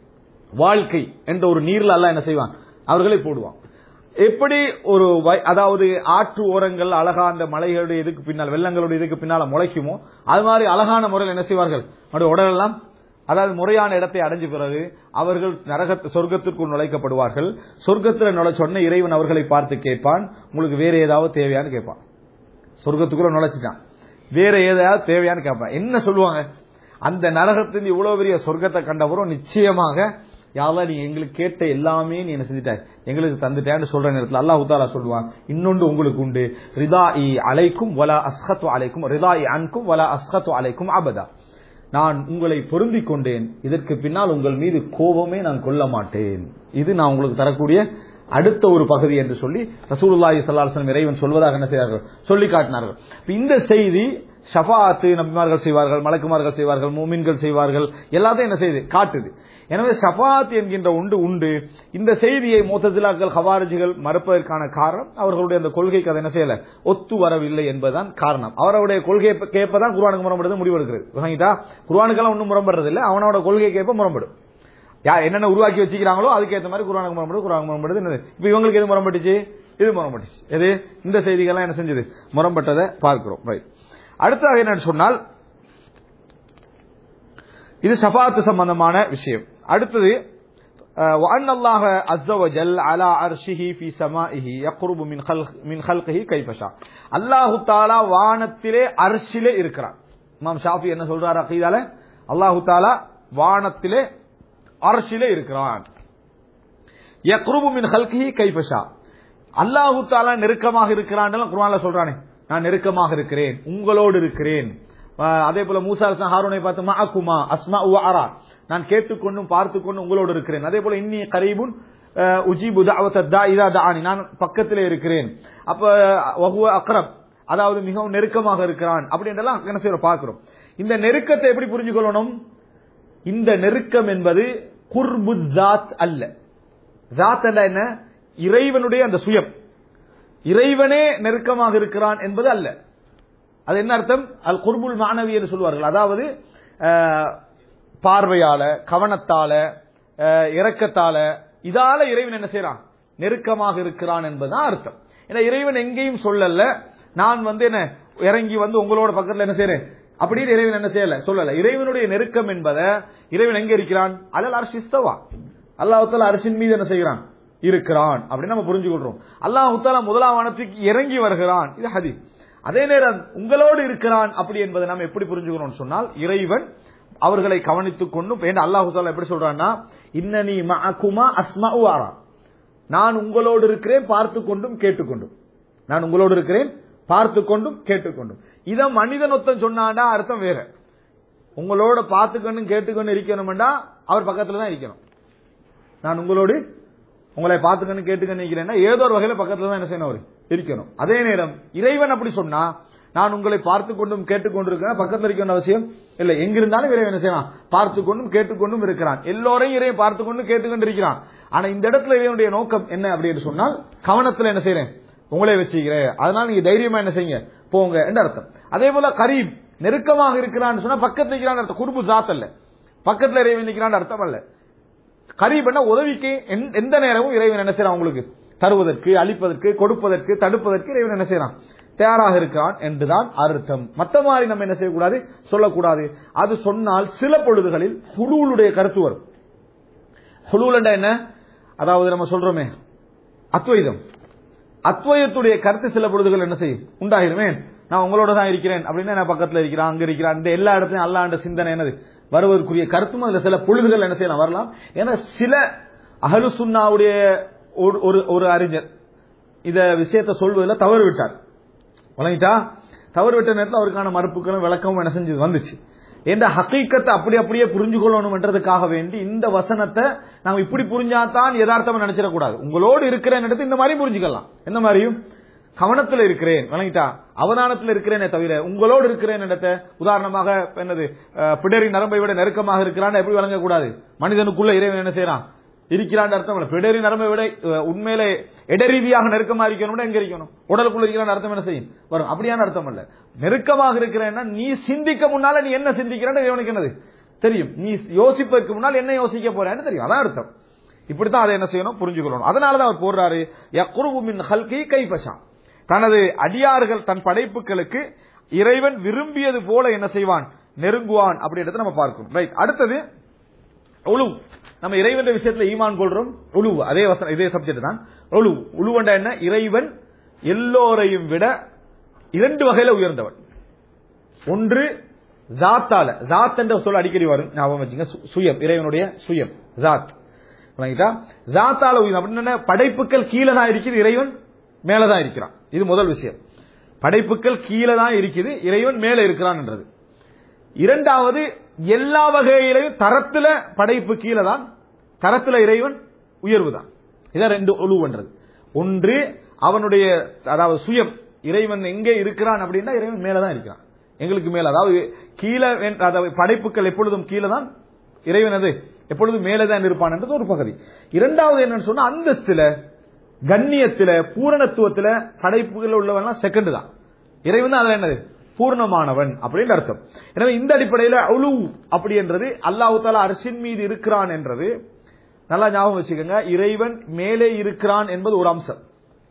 வாழ்க்கை என்ற ஒரு நீர்ல அல்லாஹ் என்ன செய்வான் அவர்களை போடுவான் எப்படி ஒரு வய- அதாவது ஆற்று ஓரங்கள் அழகா அந்த மலைகளுடைய இதுக்கு பின்னால் வெள்ளங்களுடைய இதுக்கு பின்னால முளைக்குமோ அது மாதிரி அழகான முறையில் என்ன செய்வார்கள் அவருடைய உடலெல்லாம் அதாவது முறையான இடத்தை அடைஞ்ச பிறகு அவர்கள் நரகத்து சொர்க்கத்திற்குள் நுழைக்கப்படுவார்கள் சொர்க்கத்தில் நுழை சொன்ன இறைவன் அவர்களை பார்த்து கேட்பான் உங்களுக்கு வேற ஏதாவது தேவையான்னு கேட்பான் சொர்க்கத்துக்குள்ள நுழைச்சிட்டான் வேற ஏதாவது தேவையான்னு கேட்பான் என்ன சொல்லுவாங்க அந்த நரகத்தின் இவ்வளவு பெரிய சொர்க்கத்தை கண்டவரும் நிச்சயமாக யாவா நீ எங்களுக்கு கேட்ட எல்லாமே நீ என்ன செஞ்சுட்ட எங்களுக்கு தந்துட்டேன்னு சொல்ற நேரத்தில் அல்லாஹ் தாலா சொல்லுவான் இன்னொன்று உங்களுக்கு உண்டு ரிதா இ அலைக்கும் வலா அஸ்கத்து அலைக்கும் ரிதா இ அன்கும் வலா அஸ்கத்து அலைக்கும் அபதா நான் உங்களை பொருந்திக் கொண்டேன் இதற்கு பின்னால் உங்கள் மீது கோபமே நான் கொள்ள மாட்டேன் இது நான் உங்களுக்கு தரக்கூடிய அடுத்த ஒரு பகுதி என்று சொல்லி ரசூலுல்லாஹி ஸல்லல்லாஹு அலைஹி வஸல்லம் இறைவன் சொல்வதாக என்ன செய்தார்கள் சொல்லி காட்டினார்கள் இப்ப இந்த செய்தி ஷஃபாத்து நபிமார்கள் செய்வார்கள் மலக்குமார்கள் செய்வார்கள் மூமின்கள் செய்வார்கள் எல்லாத்தையும் என்ன செய்யுது காட்டுது எனவே ஷஃபாத் என்கின்ற ஒன்று உண்டு இந்த செய்தியை மோத்ததிலாக்கள் ஹவாரிஜிகள் மறுப்பதற்கான காரணம் அவர்களுடைய அந்த கொள்கைக்கு அதை என்ன செய்யல ஒத்து வரவில்லை என்பதுதான் காரணம் அவருடைய கொள்கையை கேட்பதான் குர்ஆனுக்கு முரண்படுறது முடிவெடுக்கிறது வாங்கிட்டா குர்ஆனுக்கெல்லாம் ஒன்றும் முரண்படுறது இல்லை அவனோட கொள்கை கேட்ப முரண்படும் யா என்னென்ன உருவாக்கி வச்சுக்கிறாங்களோ அதுக்கேற்ற மாதிரி குரானுக்கு முரண்படுது குரானுக்கு முரண்படுது என்னது இப்போ இவங்களுக்கு எது முரண்பட்டுச்சு இது முரண்பட்டுச்சு எது இந்த செய்திகள்லாம் என்ன செஞ்சது முரண்பட்டதை பார்க்கிறோம் ரைட் அடுத்ததாக என்னன்னு சொன்னால் இது ஷஃபாத்து சம்பந்தமான விஷயம் அடுத்தது அஹ், وأن الله عز وجل على عرشه في سمائه يقرب من خلق من خلقه كيف شاء அல்லாஹு தாலா வானத்திலே அர்ஷிலே இருக்கிறான் இமாம் ஷாஃபி என்ன சொல்றாரு அகீதால அல்லாஹு தாலா வானத்திலே அர்ஷிலே இருக்கிறான் யக்ருபு மின் ஹல்கிஹி கைஃபஷா அல்லாஹு தாலா நெருக்கமாக இருக்கிறான் குர்ஆன்ல சொல்றானே நான் நெருக்கமாக இருக்கிறேன் உங்களோடு இருக்கிறேன் அஹ் அதே போல மூசா அலைஹிஸ்ஸலாம் ஹாரூனை பார்த்து மஅகுமா அஸ்மா உ அரா நான் கேட்டுக்கொண்டும் பார்த்துக்கொண்டும் உங்களோடு இருக்கிறேன் அதே போல இன்னி கரீபுன் அஹ், உஜீபு தஅவத தா இதா தஆனி நான் பக்கத்திலே இருக்கிறேன் அப்ப வஹுவ அக்ரப் அதாவது மிகவும் நெருக்கமாக இருக்கிறான் அப்படின்றலாம் என்ன செய்யறோம் பார்க்கிறோம் இந்த நெருக்கத்தை எப்படி புரிஞ்சுக்கொள்ளணும் இந்த நெருக்கம் என்பது குர்பு ஜாத் அல்ல ஜாத் அல்ல என்ன இறைவனுடைய அந்த சுயம் இறைவனே நெருக்கமாக இருக்கிறான் என்பது அல்ல அது என்ன அர்த்தம் அல் குர்புல் மாணவி என்று சொல்வார்கள் அதாவது அஹ், பார்வையால கவனத்தால அஹ், இரக்கத்தால இதால இறைவன் என்ன செய்யறான் நெருக்கமாக இருக்கிறான் என்பதுதான் அர்த்தம் ஏன்னா இறைவன் எங்கேயும் சொல்லல நான் வந்து என்ன இறங்கி வந்து உங்களோட பக்கத்துல என்ன செய்யறேன் அப்படின்னு இறைவன் என்ன செய்யல சொல்லல இறைவனுடைய நெருக்கம் என்பதை இறைவன் எங்க இருக்கிறான் அலல் அர்ஷிஸ்தவா அல்லாஹால அரிசின் மீது என்ன செய்கிறான் இருக்கிறான் அப்படின்னு நம்ம புரிஞ்சுக்கொள்றோம் அல்லாஹால முதலாம் வானத்துக்கு இறங்கி வருகிறான் இது ஹதீஸ் அதே நேரம் உங்களோடு இருக்கிறான் அப்படி என்பதை நாம் எப்படி புரிஞ்சுக்கிறோம் சொன்னால் இறைவன் அவர்களை கவனித்துக் கொண்டும் ஏன்னா அல்லாஹு தாலா எப்படி சொல்றான்னா இன்னனி மஅகுமா அஸ்மஉ அரா நான் உங்களோடு இருக்கிறேன் பார்த்து கொண்டும் கேட்டுக்கொண்டும் நான் உங்களோடு இருக்கிறேன் பார்த்து கொண்டும் கேட்டுக்கொண்டும் இத மனிதன் ஒருத்தன் சொன்னாண்டா அர்த்தம் வேற உங்களோட பார்த்துக்கொண்டும் கேட்டுக்கொண்டு இருக்கணும்டா அவர் பக்கத்துல தான் இருக்கணும் நான் உங்களோடு உங்களை பார்த்துக்கணும் கேட்டுக்கணும் இருக்கிறேன்னா ஏதோ ஒரு வகையில பக்கத்துல தான் என்ன செய்யணும் அவர் இருக்கணும் அதே நேரம் இறைவன் அப்படி சொன்னா நான் உங்களை பார்த்து கொண்டும் கேட்டுக்கொண்டிருக்கிறேன் பக்கத்துல இருக்கணும் அவசியம் இல்ல எங்கிருந்தாலும் இறைவன் என்ன செய்யலாம் பார்த்து கொண்டும் கேட்டுக்கொண்டும் இருக்கிறான் எல்லோரையும் இறைவன் பார்த்து கொண்டும் கேட்டுக்கொண்டு இருக்கிறான் ஆனா இந்த இடத்துல இறைவனுடைய நோக்கம் என்ன அப்படின்னு சொன்னால் கவனத்துல என்ன செய்யறேன் உங்களே வச்சுக்கிறேன் அதனால நீங்க தைரியமா என்ன செய்யுங்க போங்க என்று அர்த்தம் அதே போல கரீப் நெருக்கமாக இருக்கிறான்னு சொன்னா பக்கத்துல இருக்கிறான் அர்த்தம் குடும்ப ஜாத் அல்ல பக்கத்துல இறைவன் நிற்கிறான் அர்த்தம் அல்ல கரீபன்னா உதவிக்கு எந்த- எந்த நேரமும் இறைவன் என்ன செய்யறான் உங்களுக்கு தருவதற்கு அளிப்பதற்கு கொடுப்பதற்கு தடுப்பதற்கு இறைவன் என்ன செய்யறான் தயாராக இருக்கிறான் என்றுதான் அர்த்தம் மத்த மாதிரி நம்ம என்ன செய்யக்கூடாது சொல்லக்கூடாது அது சொன்னால் சில பொழுதுகளில் ஹுலூலுடைய கருத்து வரும் ஹுலூல் என்ன அதாவது நம்ம சொல்றோமே அத்வைதம் அத்வைதத்துடைய கருத்து சில பொழுதுகள் என்ன செய்யும் உண்டாகிருமே நான் உங்களோட தான் இருக்கிறேன் அப்படின்னா நான் பக்கத்துல இருக்கிறேன் அங்க இருக்கிறேன் இந்த எல்லா இடத்துலயும் அல்லாண்ட சிந்தனை என்னது வருவதற்குரிய கருத்தும் அதுல சில பொழுதுகள் என்ன செய்யலாம் வரலாம் ஏன்னா சில அஹலு சுன்னாவுடைய ஒரு ஒரு- ஒரு அறிஞர் இத விஷயத்தை சொல்வதில் தவறு விட்டார் வழங்கிட்டா தவறு விட்ட நேரத்தில் அவருக்கான மறுப்புகளும் விளக்கமும் என்ன செஞ்சது வந்துச்சு என்ற ஹக்கீக்கத்தை அப்படி அப்படியே புரிஞ்சு கொள்ளணும்ன்றதுக்காக வேண்டி இந்த வசனத்தை நாம இப்படி புரிஞ்சாதான் யதார்த்தமா நினைச்சிடக்கூடாது உங்களோடு இருக்கிற இடத்து இந்த மாதிரி புரிஞ்சுக்கலாம் எந்த மாதிரியும் கவனத்துல இருக்கிறேன் வழங்கிட்டா அவதானத்துல இருக்கிறேனே தவிர உங்களோடு இருக்கிறேன் இடத்தை உதாரணமாக என்னது அஹ், பிடரி நரம்பை விட நெருக்கமாக இருக்கிறான்னு எப்படி வழங்கக்கூடாது மனிதனுக்குள்ள இறைவன் என்ன செய்யறான் இருக்கிறான் அர்த்தம் இல்ல பிடரி நரம்பை விட அஹ், உண்மையிலே இடரீதியாக நெருக்கமா இருக்கணும்னா எங்க இருக்கணும் உடலுக்குள்ள இருக்கிறான் அர்த்தம் என்ன செய்யும் வரும் அப்படியான அர்த்தம் இல்ல நெருக்கமாக இருக்கிறேன்னா நீ சிந்திக்க முன்னால நீ என்ன சிந்திக்கிறன்னு இவனுக்கு என்னது தெரியும் நீ யோசிப்பதற்கு முன்னால் என்ன யோசிக்க போறேன்னு தெரியும் அதான் அர்த்தம் இப்படித்தான் அதை என்ன செய்யணும் புரிஞ்சுக்கணும் அதனாலதான் அவர் போடுறாரு யக்ருபு மின் ஹல்கி கைபஷா தனது அடியார்கள் தன் படைப்புகளுக்கு இறைவன் விரும்பியது போல என்ன செய்வான் நெருங்குவான் அப்படின்றத நம்ம பார்க்கணும் ரைட் அடுத்தது உழு நம்ம இறைவன் விஷயத்துல ஈமான் கொள்றோம் உழு அதே வசனம் இதே சப்ஜெக்ட் தான் உழு உழுவண்டா என்ன இறைவன் எல்லோரையும் விட இரண்டு வகையில உயர்ந்தவன் ஒன்று ஜாத்தால ஜாத் என்ற சொல் அடிக்கடி வரும் ஞாபகம் வச்சுங்க சு- சுயம் இறைவனுடைய சுயம் ஜாத் வழங்கிட்டா ஜாத்தால உயர்ந்த அப்படின்னு என்ன படைப்புகள் கீழே தான் இருக்குது இறைவன் மேல தான் இருக்கிறான் இது முதல் விஷயம் படைப்புகள் கீழே தான் இருக்குது இறைவன் மேலே இருக்கிறான்ன்றது இரண்டாவது எல்லா வகையிலையும் தரத்துல படைப்பு கீழே தான் தரத்துல இறைவன் உயர்வு தான் இதான் ரெண்டு ஒழுவுன்றது ஒன்று அவனுடைய அதாவது சுயம் இறைவன் எங்கே இருக்கிறான் அப்படின்னா இறைவன் மேல தான் இருக்கிறான் எங்களுக்கு மேல அதாவது கீழே வேண்ட- அதாவது படைப்புகள் எப்பொழுதும் கீழே தான் இறைவன் அது எப்பொழுதும் மேலே தான் இருப்பான் என்றது ஒரு பகுதி இரண்டாவது என்னன்னு சொன்னா அந்தஸ்துல கண்ணியத்துல பூரணத்துவத்துல படைப்புகள் உள்ளவன் செகண்ட் தான் இறைவன் தான் அதுல என்னது பூர்ணமானவன் அப்படின்னு அர்த்தம் எனவே இந்த அடிப்படையில் அவுலு அப்படி என்றது அல்லாஹு தாலா அரசின் மீது இருக்கிறான் என்றது நல்லா ஞாபகம் வச்சுக்கோங்க இறைவன் மேலே இருக்கிறான் என்பது ஒரு அம்சம்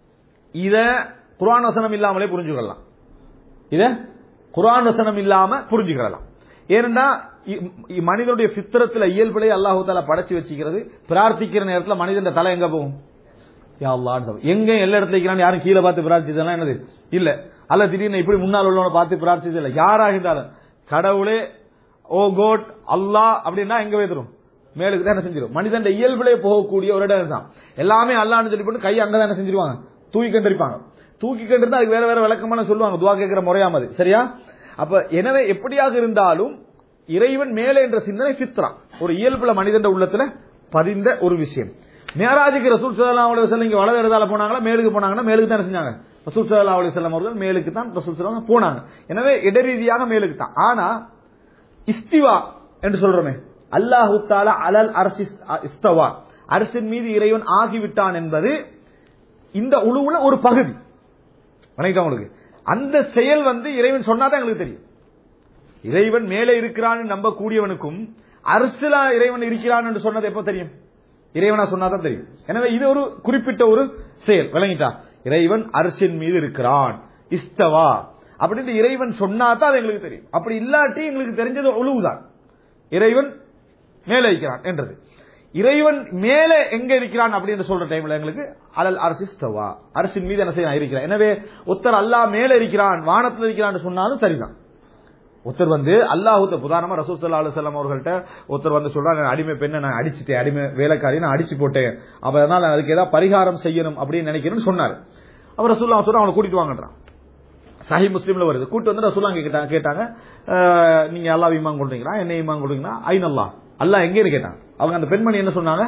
இத குர்ஆன் வசனம் இல்லாமலே புரிஞ்சுக்கலாம் இத குர்ஆன் வசனம் இல்லாம புரிஞ்சுக்கலாம் ஏனென்றா இ- இ- மனிதனுடைய பித்திரத்துல இயல்பிலே அல்லாஹு தாலா படைச்சு வச்சுக்கிறது பிரார்த்திக்கிற நேரத்துல மனிதன் தலை எங்க போகும் யா அல்லாஹ்னு சொல்லும். எங்க எல்லா இடத்துல இருக்கிறான்னு யாரும் கீழே பார்த்து பிரார்த்திச்சதெல்லாம் என்னது இல்ல அல்ல திடீர்னு இப்படி முன்னால் உள்ளவனை பார்த்து பிரார்த்திச்சது இல்ல யாராக இருந்தாலும் கடவுளே ஓ கோட் அல்லாஹ் அப்படின்னா எங்க வைத்திரும் மேலுக்கு தான் என்ன செஞ்சிடும் மனிதன் இயல்பிலே போகக்கூடிய ஒரு இடம் தான் எல்லாமே அல்லான்னு சொல்லி போட்டு கை அங்கதான் என்ன செஞ்சிருவாங்க தூக்கி கண்டிருப்பாங்க தூக்கி கண்டிருந்தா அதுக்கு வேற வேற விளக்கமான சொல்லுவாங்க துவா கேட்கிற முறையாமது சரியா அப்ப எனவே எப்படியாக இருந்தாலும் இறைவன் மேலே என்ற சிந்தனை ஃபித்ரா ஒரு இயல்புல மனிதன் உள்ளத்துல பதிந்த ஒரு விஷயம் மேராஜுக்கு ரசூல் சல்லல்லாஹு அலைஹி வஸல்லம் இங்க வலது இடதால போனாங்களா மேலுக்கு போனாங்கன்னா மேலுக்கு தான் என்ன செஞ்சாங்க ரசூல் சல்லல்லாஹு அலைஹி வஸல்லம் அவர்கள் மேலுக்கு தான் ரசூல் ஸல்லல்லாஹு போனாங்க எனவே இடரீதியாக மேலுக்கு தான் ஆனா இஸ்திவா என்று சொல்றோமே அல்லாஹு தாலா அலல் அரசி இஸ்தவா அரசின் மீது இறைவன் ஆகிவிட்டான் என்பது இந்த உழுவுல ஒரு பகுதி வணக்கம் உங்களுக்கு அந்த செயல் வந்து இறைவன் சொன்னாதான் எங்களுக்கு தெரியும் இறைவன் மேலே இருக்கிறான் நம்பக்கூடியவனுக்கும் அரசுலா இறைவன் இருக்கிறான் என்று சொன்னது எப்ப தெரியும் இறைவனா சொன்னாதான் தெரியும் எனவே இது ஒரு குறிப்பிட்ட ஒரு செயல் விளங்கிட்டா இறைவன் அரசின் மீது இருக்கிறான் இஸ்தவா அப்படின்னு இறைவன் சொன்னாதான் அது எங்களுக்கு தெரியும் அப்படி இல்லாட்டி எங்களுக்கு தெரிஞ்சது ஒழுவுதான் இறைவன் மேலே இருக்கிறான் என்றது இறைவன் மேலே எங்க இருக்கிறான் அப்படின்னு சொல்ற டைம்ல எங்களுக்கு அலல் அரசிஸ்தவா அரசின் மீது என்ன செய்ய இருக்கிறான் எனவே ஒருத்தர் அல்லாஹ் மேலே இருக்கிறான் வானத்தில் இருக்கிறான் சொன்னாலும் சரிதான் ஒருத்தர் வந்து அல்லாஹூத்த உதாரணமா ரசூல் சல்லா அலுவலம் அவர்கள்ட்ட ஒருத்தர் வந்து சொல்றாங்க "நான் அடிமை பெண்ணை நான் அடிச்சிட்டேன் அடிமை வேலைக்காரி நான் அடிச்சு போட்டேன் அப்ப அதனால நான் அதுக்கு ஏதாவது பரிகாரம் செய்யணும் அப்படின்னு நினைக்கிறேன்னு சொன்னாரு அவர் ரசூல்லா சொல்ற அவனை கூட்டிட்டு வாங்கன்றான் சஹி முஸ்லீம்ல வருது கூட்டு வந்து ரசூல்லா கேட்டாங்க கேட்டாங்க "அஹ், நீங்க அல்லாஹ் ஈமான் கொள்றீங்களா என்ன ஈமான் கொள்றீங்களா ஐன் அல்லாஹ் அல்லாஹ் எங்கேன்னு கேட்டாங்க அவங்க அந்த பெண்மணி என்ன சொன்னாங்க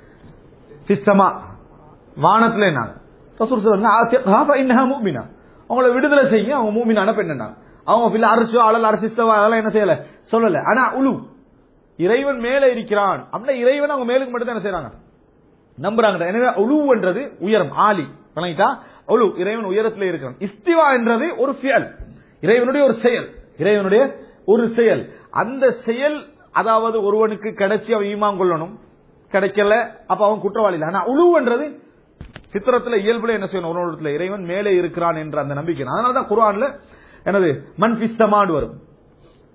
பிஸ்ஸமா வானத்துல என்னாங்க ரசூல் சொல்றாங்க இன்னஹா மூமினா அவங்கள விடுதலை செய்ய அவங்க மூமினான பெண்ணாங்க அவங்க பிள்ளை அரசோ அழல் அரசிஸ்தவா அதெல்லாம் என்ன செய்யல சொல்லல ஆனா உழு இறைவன் மேல இருக்கிறான் அப்படின்னா இறைவன் அவங்க மேலுக்கு மட்டும் தான் என்ன செய்யறாங்க நம்புறாங்க எனவே உழுவுன்றது உயரம் ஆலி வணங்கிட்டா உழு இறைவன் உயரத்துல இருக்கிறான் இஸ்திவா என்றது ஒரு ஃபியல் இறைவனுடைய ஒரு செயல் இறைவனுடைய ஒரு செயல் அந்த செயல் அதாவது ஒருவனுக்கு கிடைச்சி அவன் ஈமான் கொள்ளணும் கிடைக்கல அப்ப அவன் குற்றவாளி இல்லை ஆனா உழுவுன்றது சித்திரத்துல இயல்புல என்ன செய்யணும் ஒரு இடத்துல இறைவன் மேலே இருக்கிறான் என்ற அந்த நம்பிக்கை அதனாலதான் குர்ஆன்ல எனது மண் பிஸ்தமாடு வரும்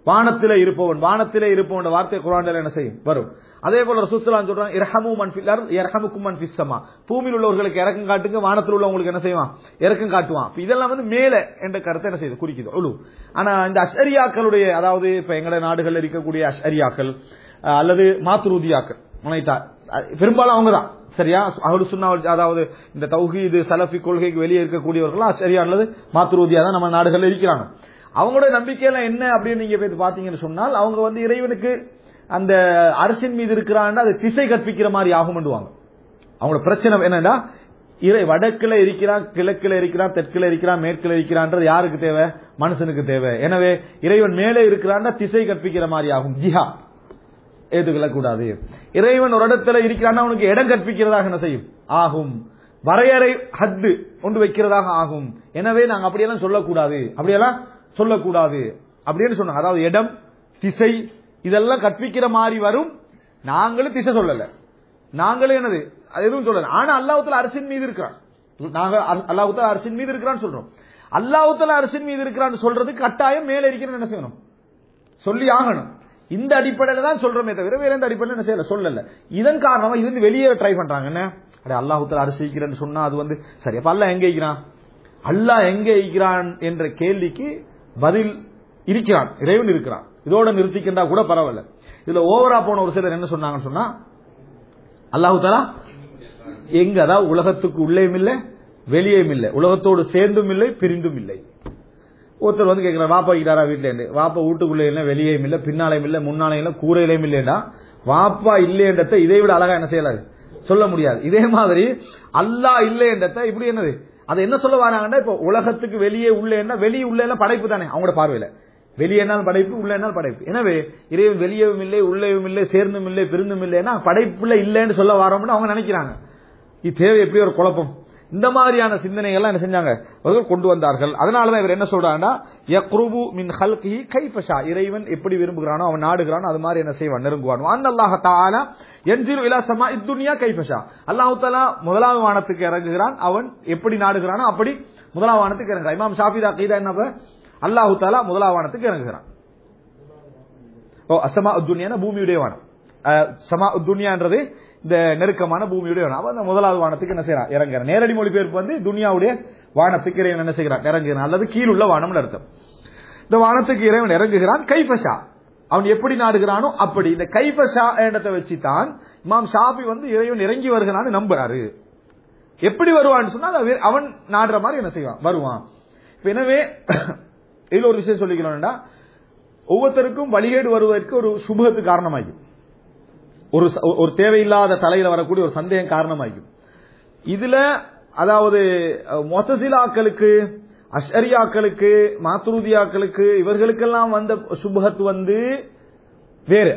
வானத்திலே இருப்பவன் வானத்திலே இருப்பவன் வார்த்தை குரான்ல என்ன செய்யும் வரும் அதே போல ரசூலுல்லாஹி சொல்றாங்க இரஹமு மன் ஃபில் அர்த் யர்ஹமுக்கும் மன் ஃபிஸ் ஸமா பூமியில் உள்ளவர்களுக்கு இறக்கம் காட்டுங்க வானத்தில் உள்ளவங்களுக்கு என்ன செய்வான் இறக்கம் காட்டுவான் இப்ப இதெல்லாம் வந்து மேல என்ற கருத்தை என்ன செய்யுது குறிக்குது உலு ஆனா இந்த அஷ்அரியாக்களுடைய அதாவது இப்ப எங்கட நாடுகள்ல இருக்கக்கூடிய அஷ்அரியாக்கள் அஹ், அல்லது மாத்ரூதியாக்கள் உனைத்தா பெரும்பாலும் அவங்க தான் சரியா அஹ்லு சுன்னா வல் அதாவது இந்த தௌஹீது சலஃபி கொள்கைக்கு வெளியே இருக்கக்கூடியவர்கள் அஷ்அரியா அல்லது மாத்ரூதியா தான் நம்ம நாடுகள்ல இருக்கிறாங்க அவங்களுடைய நம்பிக்கையில என்ன அப்படின்னு நீங்க போய் பாத்தீங்கன்னு சொன்னால் அவங்க வந்து இறைவனுக்கு அந்த அரசின் மீது இருக்கிறான்னு அது திசை கற்பிக்கிற மாதிரி ஆகும்டுவாங்க அவங்களோட பிரச்சனை என்னன்னா இறை வடக்குல இருக்கிறான் கிழக்குல இருக்கிறான் தெற்குல இருக்கிறான் மேற்குல இருக்கிறான்றது யாருக்கு தேவை மனுஷனுக்கு தேவை எனவே இறைவன் மேலே இருக்கிறான்னா திசை கற்பிக்கிற மாதிரி ஆகும் ஜிஹா ஏத்துக்கொள்ள கூடாது இறைவன் ஒரு இடத்துல இருக்கிறான்னா அவனுக்கு இடம் கற்பிக்கிறதாக என்ன செய்யும் ஆகும் வரையறை ஹத்து கொண்டு வைக்கிறதாக ஆகும் எனவே நாங்க அப்படியெல்லாம் சொல்லக்கூடாது அப்படியெல்லாம் சொல்லக்கூடாது அப்படின்னு சொன்னாங்க அதாவது இடம் திசை இதெல்லாம் கற்பிக்கிற மாதிரி வரும் நாங்களும் திசை சொல்லல நாங்களும் என்னது அது எதுவும் சொல்லல ஆனா அல்லாஹ்வுத்தால அரசின் மீது இருக்கிறான் நாங்க அல்லாஹ்வுத்தால அரசின் மீது இருக்கிறான்னு சொல்றோம் அல்லாஹ்வுத்தால அரசின் மீது இருக்கிறான்னு சொல்றது கட்டாயம் மேல இருக்கிறன்னு என்ன செய்யணும் சொல்லி ஆகணும் இந்த அடிப்படையில தான் சொல்றோமே தவிர வேற எந்த அடிப்படையில என்ன செய்யல சொல்லல இதன் காரணமா இது வந்து வெளியே ட்ரை பண்றாங்க என்ன அடே அல்லாஹுத்தல அரசிக்கிறேன்னு சொன்னா அது வந்து சரி அப்ப அல்லாஹ் எங்க இருக்கிறான் அல்லாஹ் எங்க இருக்கிறான் என்ற கேள்விக்கு பதில் இருக்கிறான் இறைவன் இருக்கிறான் இதோட நிறுத்திக்கின்றா கூட பரவாயில்ல இதுல ஓவரா போன ஒரு சிலர் என்ன சொன்னாங்கன்னு சொன்னா அல்லாஹு தாலா எங்க அதாவது உலகத்துக்கு உள்ளேயும் இல்லை வெளியேயும் இல்லை உலகத்தோடு சேர்ந்தும் இல்லை பிரிந்தும் இல்லை ஒருத்தர் வந்து கேட்கிறார் வாப்பா இருக்கிறாரா வீட்டுல இருந்து வாப்பா வீட்டுக்குள்ளே இல்லை வெளியேயும் இல்லை பின்னாலையும் இல்லை முன்னாலையும் இல்லை கூரையிலையும் இல்லைன்னா வாப்பா இல்லைன்றத இதை விட அழகா என்ன செய்யலாது சொல்ல முடியாது இதே மாதிரி அல்லாஹ் இல்லைன்றத இப்படி என்னது அது என்ன சொல்ல வராங்கன்னா இப்போ உலகத்துக்கு வெளியே உள்ளேன்னா வெளியே உள்ளே படைப்பு தானே அவங்களோட பார்வையில வெளியேனால் படைப்பு உள்ளேனால் படைப்பு எனவே இறைவன் வெளியவும் இல்லை உள்ளேயும் இல்லை சேர்ந்தும் இல்லை பிரிந்தும் இல்லைன்னா படைப்புல இல்லைன்னு சொல்ல வரோம்னு அவங்க நினைக்கிறாங்க இது தேவை எப்படி ஒரு குழப்பம் இந்த மாதிரியான சிந்தனைகள்லாம் என்ன செஞ்சாங்க அவர்கள் கொண்டு வந்தார்கள் அதனாலதான் இவர் என்ன சொல்றாங்கன்னா யக்ருபு மின் ஹல்கிஹி கைஃபஷா இறைவன் எப்படி விரும்புகிறானோ அவன் நாடுகிறானோ அது மாதிரி என்ன செய்வான் நெருங்குவான் அன் அல்லாஹ் தாலா என்ஜிரு இலா சமா இத்துனியா கைஃபஷா அல்லாஹு தாலா முதலாவது வானத்துக்கு இறங்குகிறான் அவன் எப்படி நாடுகிறானோ அப்படி முதலாவது வானத்துக்கு இறங்குறான் இமாம் ஷாஃபிதா கீதா என்ன அல்லாஹு தாலா முதலாவது வானத்துக்கு இறங்குகிறான் ஓ அசமா உத்துனியான பூமியுடைய வானம் அஹ், சமா உத்துனியான்றது இந்த நெருக்கமான பூமியுடைய வானம் அவன் அந்த முதலாவது வானத்துக்கு என்ன செய்யறான் இறங்குறான் நேரடி மொழிபெயர்ப்பு வந்து துனியாவுடைய வானத்துக்கு இறைவன் என்ன செய்கிறான் இறங்குகிறான் அல்லது கீழுள்ள வானம்னு அர்த்தம் இந்த வானத்துக்கு இறைவன் இறங்குகிறான் கைஃபஷா அவன் எப்படி நாடுகிறானோ அப்படி இந்த கைஃபஷா இடத்தை வச்சு தான் இமாம் ஷாபி வந்து இறைவன் இறங்கி வருகிறான்னு நம்புறாரு எப்படி வருவான்னு சொன்னா அது அவன் நாடுற மாதிரி என்ன செய்வான் வருவான் இப்ப எனவே இதுல ஒரு விஷயம் சொல்லிக்கணும்னா ஒவ்வொருத்தருக்கும் வழிகேடு வருவதற்கு ஒரு சுபத்து காரணமாகும் ஒரு ச- ஒரு தேவையில்லாத தலையில வரக்கூடிய ஒரு சந்தேகம் காரணமாகும் இதுல அதாவது மொசசிலாக்களுக்கு அஷரியாக்களுக்கு மாத்ருதியாக்களுக்கு இவர்களுக்கெல்லாம் வந்த சுபகத் வந்து வேறு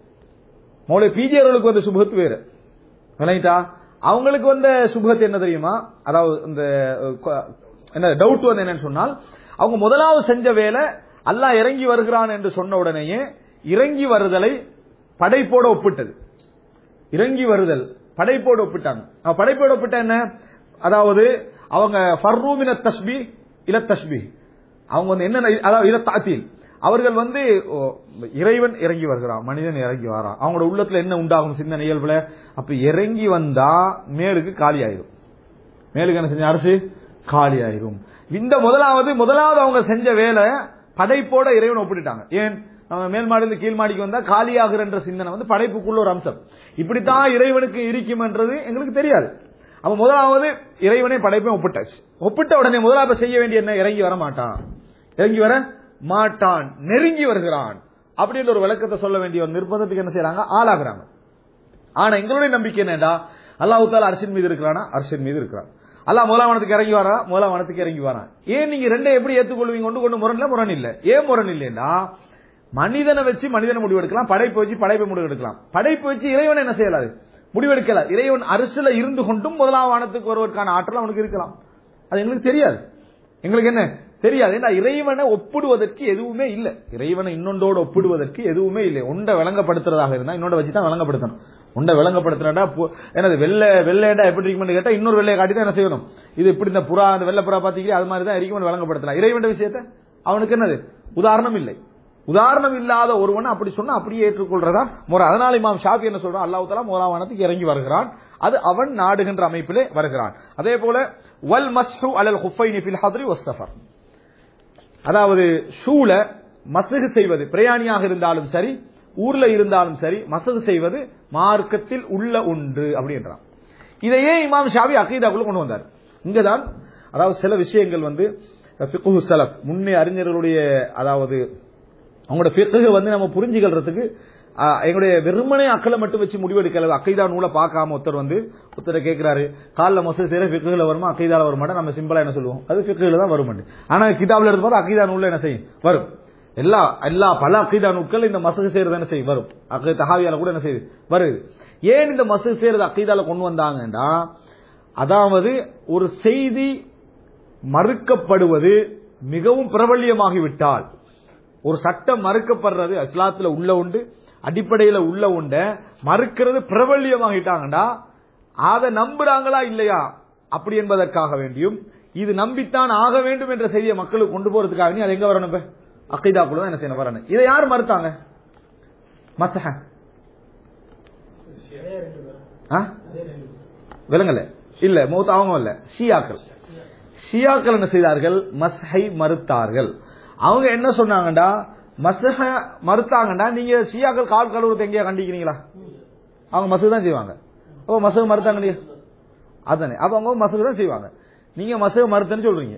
மௌலை பிஜிஆர்களுக்கு வந்த சுபகத் வேறு விளங்கிட்டா அவங்களுக்கு வந்த சுபகத் என்ன தெரியுமா அதாவது இந்த அஹ், கொ- என்ன டவுட் வந்து என்னன்னு சொன்னால் அவங்க முதலாவது செஞ்ச வேலை அல்லாஹ் இறங்கி வருகிறான் என்று சொன்ன உடனேயே இறங்கி வருதலை படைப்போட ஒப்பிட்டது இறங்கி வருதல் படைப்போடு ஒப்பிட்டாங்க அவ படைப்போடு ஒப்பிட்ட என்ன அதாவது அவங்க ஃபர்ரூமின தஸ்பி இல தஸ்பி அவங்க வந்து என்ன அதாவது இல தாத்தீல் அவர்கள் வந்து ஓ, இறைவன் இறங்கி வருகிறான் மனிதன் இறங்கி வரான் அவங்களோட உள்ளத்துல என்ன உண்டாகும் சிந்தனை இயல்புல அப்ப இறங்கி வந்தா மேலுக்கு காலி ஆயிரும் மேலுக்கு என்ன செஞ்ச அரசு காலி ஆயிரும் இந்த முதலாவது முதலாவது அவங்க செஞ்ச வேலை படைப்போட இறைவன் ஒப்பிட்டுட்டாங்க ஏன் நம்ம மேல் மாடியிலிருந்து கீழ் மாடிக்கு வந்தா காலியாகிறன்ற சிந்தனை வந்து படைப்புக்குள்ள ஒரு அம்சம் இப்படித்தான் இறைவனுக்கு இருக்கும்ன்றது எங்களுக்கு தெரியாது அப்ப முதலாவது இறைவனை படைப்பை ஒப்பிட்டாச்சு ஒப்பிட்ட உடனே முதலாவது செய்ய வேண்டிய என்ன இறங்கி வர மாட்டான் இறங்கி வர மாட்டான் நெருங்கி வருகிறான் அப்படின்ற ஒரு விளக்கத்தை சொல்ல வேண்டிய ஒரு நிர்பந்தத்துக்கு என்ன செய்யறாங்க ஆளாகிறாங்க ஆனா எங்களுடைய நம்பிக்கை என்னடா அல்லாஹ் தாலா அரசின் மீது இருக்கிறானா அரசின் மீது இருக்கிறான் அல்லாஹ் மூலாவனத்துக்கு இறங்கி வரா மூலாவனத்துக்கு இறங்கி வரான் ஏன் நீங்க ரெண்டை எப்படி ஏத்துக்கொள்வீங்க கொண்டு கொண்டு முரண் இல்ல முரண் இல்ல ஏன் முரண் இல்லைன்னா மனிதனை வச்சு மனிதனை முடிவெடுக்கலாம் படைப்பை வச்சு படைப்பை முடிவெடுக்கலாம் படைப்பை வச்சு இறைவன் என்ன செய்யலாது முடிவெடுக்கல இறைவன் அரசுல இருந்து கொண்டும் முதலாம் வானத்துக்கு வருவதற்கான ஆற்றல் அவனுக்கு இருக்கலாம் அது எங்களுக்கு தெரியாது எங்களுக்கு என்ன தெரியாது ஏன்னா இறைவனை ஒப்பிடுவதற்கு எதுவுமே இல்லை இறைவனை இன்னொன்றோடு ஒப்பிடுவதற்கு எதுவுமே இல்லை ஒன்றை விளங்கப்படுத்துறதாக இருந்தா இன்னொன்றை வச்சு தான் விளங்கப்படுத்தணும் ஒன்றை விளங்கப்படுத்தினா எனது வெள்ளை வெள்ளையடா எப்படி இருக்குமென்னு கேட்டா இன்னொரு வெள்ளையை காட்டி தான் என்ன செய்யணும் இது இப்படி இந்த புறா அந்த வெள்ளை புறா பாத்தீங்கன்னா அது மாதிரி தான் இருக்குமென்னு விளங்கப்படுத்தலாம் இறைவன் விஷயத்தை அவனுக்கு என்னது உதாரணம் இல்லை உதாரணம் இல்லாத ஒருவன் அப்படி சொன்னா அப்படியே ஏற்றுக்கொள்றதா முறை அதனால இமாம் ஷாஃபி என்ன சொல்றான் அல்லாஹ் தலா மூலாவானத்துக்கு இறங்கி வருகிறான் அது அவன் நாடுகின்ற அமைப்பிலே வருகிறான் அதே போல வல் மஸ்ஹு அலல் ஹுஃபைனி ஃபில் ஹத்ரி வஸ் சஃபர் அதாவது ஷூல மசகு செய்வது பிரயாணியாக இருந்தாலும் சரி ஊர்ல இருந்தாலும் சரி மசகு செய்வது மார்க்கத்தில் உள்ள ஒன்று அப்படின்றான் இதையே இமாம் ஷாவி அகீதாக்குள்ள கொண்டு வந்தார் இங்கதான் அதாவது சில விஷயங்கள் வந்து ஃபிக்ஹு சலஃப் முன்னே அறிஞர்களுடைய அதாவது அவங்களோட ஃபிக்ஹு வந்து நம்ம புரிஞ்சுக்கிறதுக்கு ஆஹ், எங்களுடைய வெறுமனே அக்கலை மட்டும் வச்சு முடிவெடுக்கல அக்கைதா நூலை பார்க்காம ஒருத்தர் வந்து ஒருத்தரை கேட்கிறாரு காலில் மசூல் செய்யற ஃபிக்குல வருமா அக்கைதால வருமாட்டா நம்ம சிம்பிளா என்ன சொல்லுவோம் அது ஃபிக்குல தான் வரும் ஆனா கிதாப்ல இருந்து பார்த்தா அக்கைதா நூல்ல என்ன செய்யும் வரும் எல்லா எல்லா பல அக்கைதா நூட்கள் இந்த மசகு செய்யறது என்ன செய்யும் வரும் அக்கை தகாவியால கூட என்ன செய்யுது வருது ஏன் இந்த மசகு செய்யறது அக்கைதால கொண்டு வந்தாங்கன்னா அதாவது ஒரு செய்தி மறுக்கப்படுவது மிகவும் பிரபல்யமாகிவிட்டால் ஒரு சட்டம் மறுக்கப்படுறது இஸ்லாத்துல உள்ள உண்டு அடிப்படையில உள்ள உண்ட மறுக்கிறது பிரபல்யமாகிட்டாங்கடா அதை நம்புறாங்களா இல்லையா அப்படி என்பதற்காக வேண்டியும் இது நம்பித்தான் ஆக வேண்டும் என்ற செய்தியை மக்களுக்கு கொண்டு போறதுக்காக வேண்டி அது எங்க வரணும் இப்ப அக்கைதாக்குள்ள தான் என்ன செய்யணும் வரணும் இதை யார் மறுத்தாங்க மசஹ ஆ? விலங்கல இல்ல மூத்த அவங்க இல்ல ஷியாக்கள் ஷியாக்கள் என்ன செய்தார்கள் மஸ்ஹை மறுத்தார்கள் அவங்க என்ன சொன்னாங்கடா மஸ்ஹ மறுத்தாங்கடா நீங்க ஷியாக்கள் கால் கழுவுறது எங்கேயா கண்டிக்கிறீங்களா அவங்க மசூ தான் செய்வாங்க ஓ மசூ மறுத்தாங்க இல்லையா அதானே அப்ப அவங்க மசூ தான் செய்வாங்க நீங்க மசூ மறுத்தன்னு சொல்றீங்க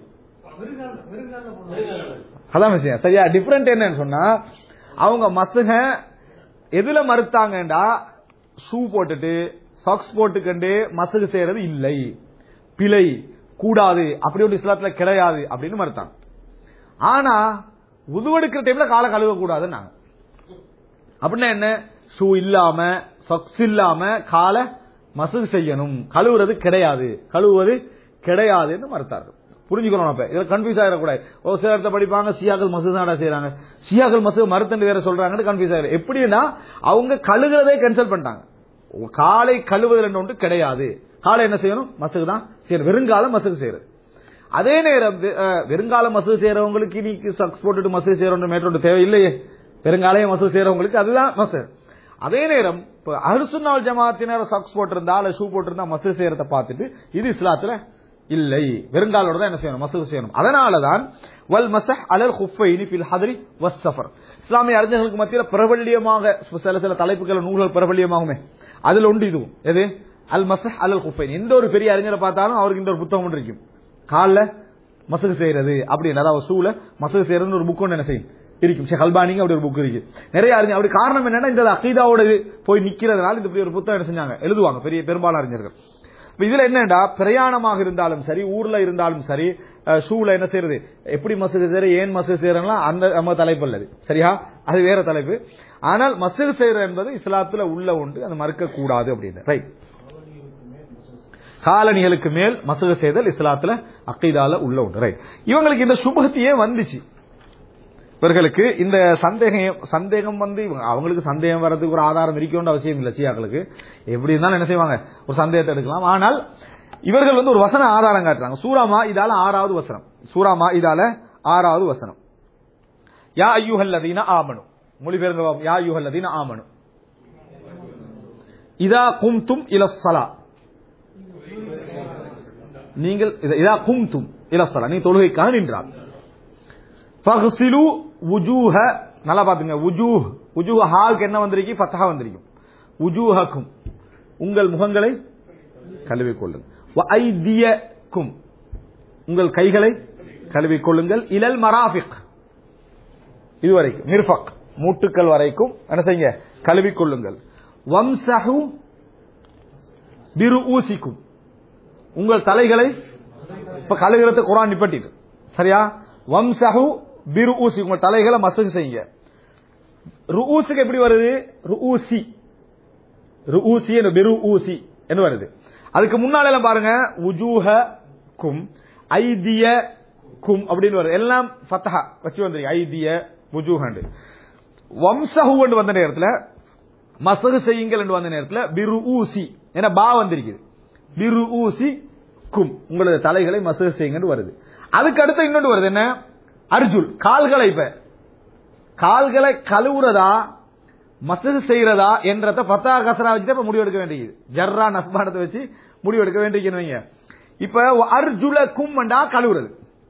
அதான் விஷயம் சரியா டிஃபரெண்ட் என்னன்னு சொன்னா அவங்க மசுக எதுல மறுத்தாங்கடா ஷூ போட்டுட்டு சாக்ஸ் போட்டுக்கண்டு மசகு செய்யறது இல்லை பிழை கூடாது அப்படி ஒரு இஸ்லாத்துல கிடையாது அப்படின்னு மறுத்தாங்க ஆனா உதுவெடுக்கிற டைம்ல காலை கழுவ கூடாதுன்னாங்க அப்படின்னா என்ன ஷூ இல்லாம சாக்ஸ் இல்லாம காலை மசகு செய்யணும் கழுவுறது கிடையாது கழுவுவது கிடையாதுன்னு மறுத்தார்கள் புரிஞ்சுக்கணும் அப்ப இதுல கன்ஃபியூஸ் ஆயிடக்கூடாது ஒரு சில இடத்துல படிப்பாங்க சியாக்கள் மசூத் தாடா செய்யறாங்க சியாக்கள் மசூத் மறுத்தண்டு வேற சொல்றாங்கன்னு கன்ஃபியூஸ் ஆயிடும் எப்படின்னா அவங்க கழுகுறதே கேன்சல் பண்ணிட்டாங்க காலை கழுவுதல் ஒன்று கிடையாது காலை என்ன செய்யணும் மசகு தான் செய்யணும் வெறுங்காலம் மசகு செய்யறது அதே நேரம் அஹ், வெறுங்கால மசூது செய்யறவங்களுக்கு இன்னைக்கு சக்ஸ் போட்டுட்டு மசூது செய்யறவங்க மேற்கொண்டு தேவையில்லையே பெருங்காலையும் மசூது செய்யறவங்களுக்கு அதுதான் மசு அதே நேரம் இப்ப அரிசுநாள் ஜமாத்தினர் சக்ஸ் போட்டிருந்தா அல்ல ஷூ போட்டிருந்தா மசூது செய்யறத பார்த்துட்டு இது இஸ்லாத்துல இல்லை வெறுங்காலோட தான் என்ன செய்யணும் மசூது செய்யணும் அதனாலதான் வல் மசஹ் அலல் ஹுஃபைனி ஃபில் ஹதரி வஸ் சஃபர் இஸ்லாமிய அறிஞர்களுக்கு மத்தியில் பிரபல்யமாக சில சில தலைப்புகள் நூல்கள் பிரபல்யமாகுமே அதுல உண்டு இதுவும் எது அல் மசஹ் அலல் ஹுஃபைன் எந்த ஒரு பெரிய அறிஞரை பார்த்தாலும் அவருக்கு இந்த ஒரு புத்தகம் ஒன்று இருக்கும் கால்ல மசகு செய்யறது அப்படின்னு அதாவது ஷூல மசகு செய்யறதுன்னு ஒரு புக் ஒன்று என்ன செய்யும் இருக்கும் ஷேக் அல்பானிங்க அப்படி ஒரு புக் இருக்கு நிறைய அறிஞர் அப்படி காரணம் என்னன்னா இந்த அகீதாவோட இது போய் நிக்கிறதுனால இந்த இப்படி ஒரு புத்தகம் என்ன செஞ்சாங்க எழுதுவாங்க பெரிய பெரும்பாலான அறிஞர்கள் இப்ப இதுல என்னடா பிரயாணமாக இருந்தாலும் சரி ஊர்ல இருந்தாலும் சரி அஹ், ஷூல என்ன செய்யறது எப்படி மசகு செய்யற ஏன் மசகு செய்யறதுலாம் அந்த நம்ம தலைப்பு அல்லது சரியா அது வேற தலைப்பு ஆனால் மசகு செய்யறது என்பது இஸ்லாத்துல உள்ள உண்டு அது மறுக்க கூடாது அப்படின்னு ரைட் காலணிகளுக்கு மேல் மசகு செய்தல் இஸ்லாத்துல அக்கீதால உள்ள உண்டு ரைட் இவங்களுக்கு இந்த சுபகத்தையே வந்துச்சு இவர்களுக்கு இந்த சந்தேகம் சந்தேகம் வந்து இவங்க அவங்களுக்கு சந்தேகம் வர்றதுக்கு ஒரு ஆதாரம் இருக்கணும்னு அவசியம் இல்லை சியாக்களுக்கு எப்படி இருந்தாலும் என்ன செய்வாங்க ஒரு சந்தேகத்தை எடுக்கலாம் ஆனால் இவர்கள் வந்து ஒரு வசன ஆதாரம் காட்டுறாங்க சூராமா இதால ஆறாவது வசனம் சூராமா இதால ஆறாவது வசனம் யா ஐயுஹல்லதீன ஆமனு மொழிபெயர்ந்த யா ஐயுஹல்லதீன ஆமனு இதா கும்தும் இலஸ்ஸலா நீங்கள் இத- இதா கும்தும் இலஸ்ஸலா நீ தொழுகைக்காக நின்றால் ஃபக்ஸிலு வுஜூஹ நல்லா பாத்துங்க வுஜூஹ் வுஜூஹ ஹால்க்கு என்ன வந்திருக்கு ஃபத்ஹா வந்திருக்கும் வுஜூஹக்கும் உங்கள் முகங்களை கழுவிக் கொள்ளுங்கள் வ ஐதியக்கும் உங்கள் கைகளை கழுவிக் கொள்ளுங்கள் இலல் மராஃபிக் இதுவரைக்கும் மிர்ஃபக் மூட்டுக்கள் வரைக்கும் என்ன செய்யுங்க கழுவிக் கொள்ளுங்கள் வம்சஹு பிரு ஊசிக்கும் உங்கள் தலைகளை இப்ப கழுவுறது குரான் நிப்பட்டிட்டு சரியா வம்சஹு பிரு ஊசி உங்கள் தலைகளை மசூஜ் செய்யுங்க ருஊசுக்கு எப்படி வருது ருஊசி ருஊசி என்று பிரு ஊசி என்று வருது அதுக்கு முன்னால எல்லாம் பாருங்க உஜூஹ கும் ஐதிய கும் அப்படின்னு வருது எல்லாம் ஃபத்தஹா வச்சு வந்துருக்கு ஐதிய உஜூஹண்டு வம்சஹு என்று வந்த நேரத்துல மசகு செய்யுங்கள் என்று வந்த நேரத்துல பிரு ஊசி என பா வந்திருக்குது பிரு ஊசி கும் உங்களது தலைகளை மசகு செய்யுங்கன்னு வருது அதுக்கு அடுத்து இன்னொன்று வருது என்ன அர்ஜுல் கால்களை இப்ப கால்களை கழுவுறதா மசகு செய்யறதா என்றத பத்தா கசரா வச்சுட்டு இப்ப முடிவெடுக்க வேண்டியது ஜர்ரா நஸ்பானத்தை வச்சு முடிவெடுக்க வேண்டியிருக்கீங்க இப்ப அர்ஜுல கும்மண்டா கழுவுறது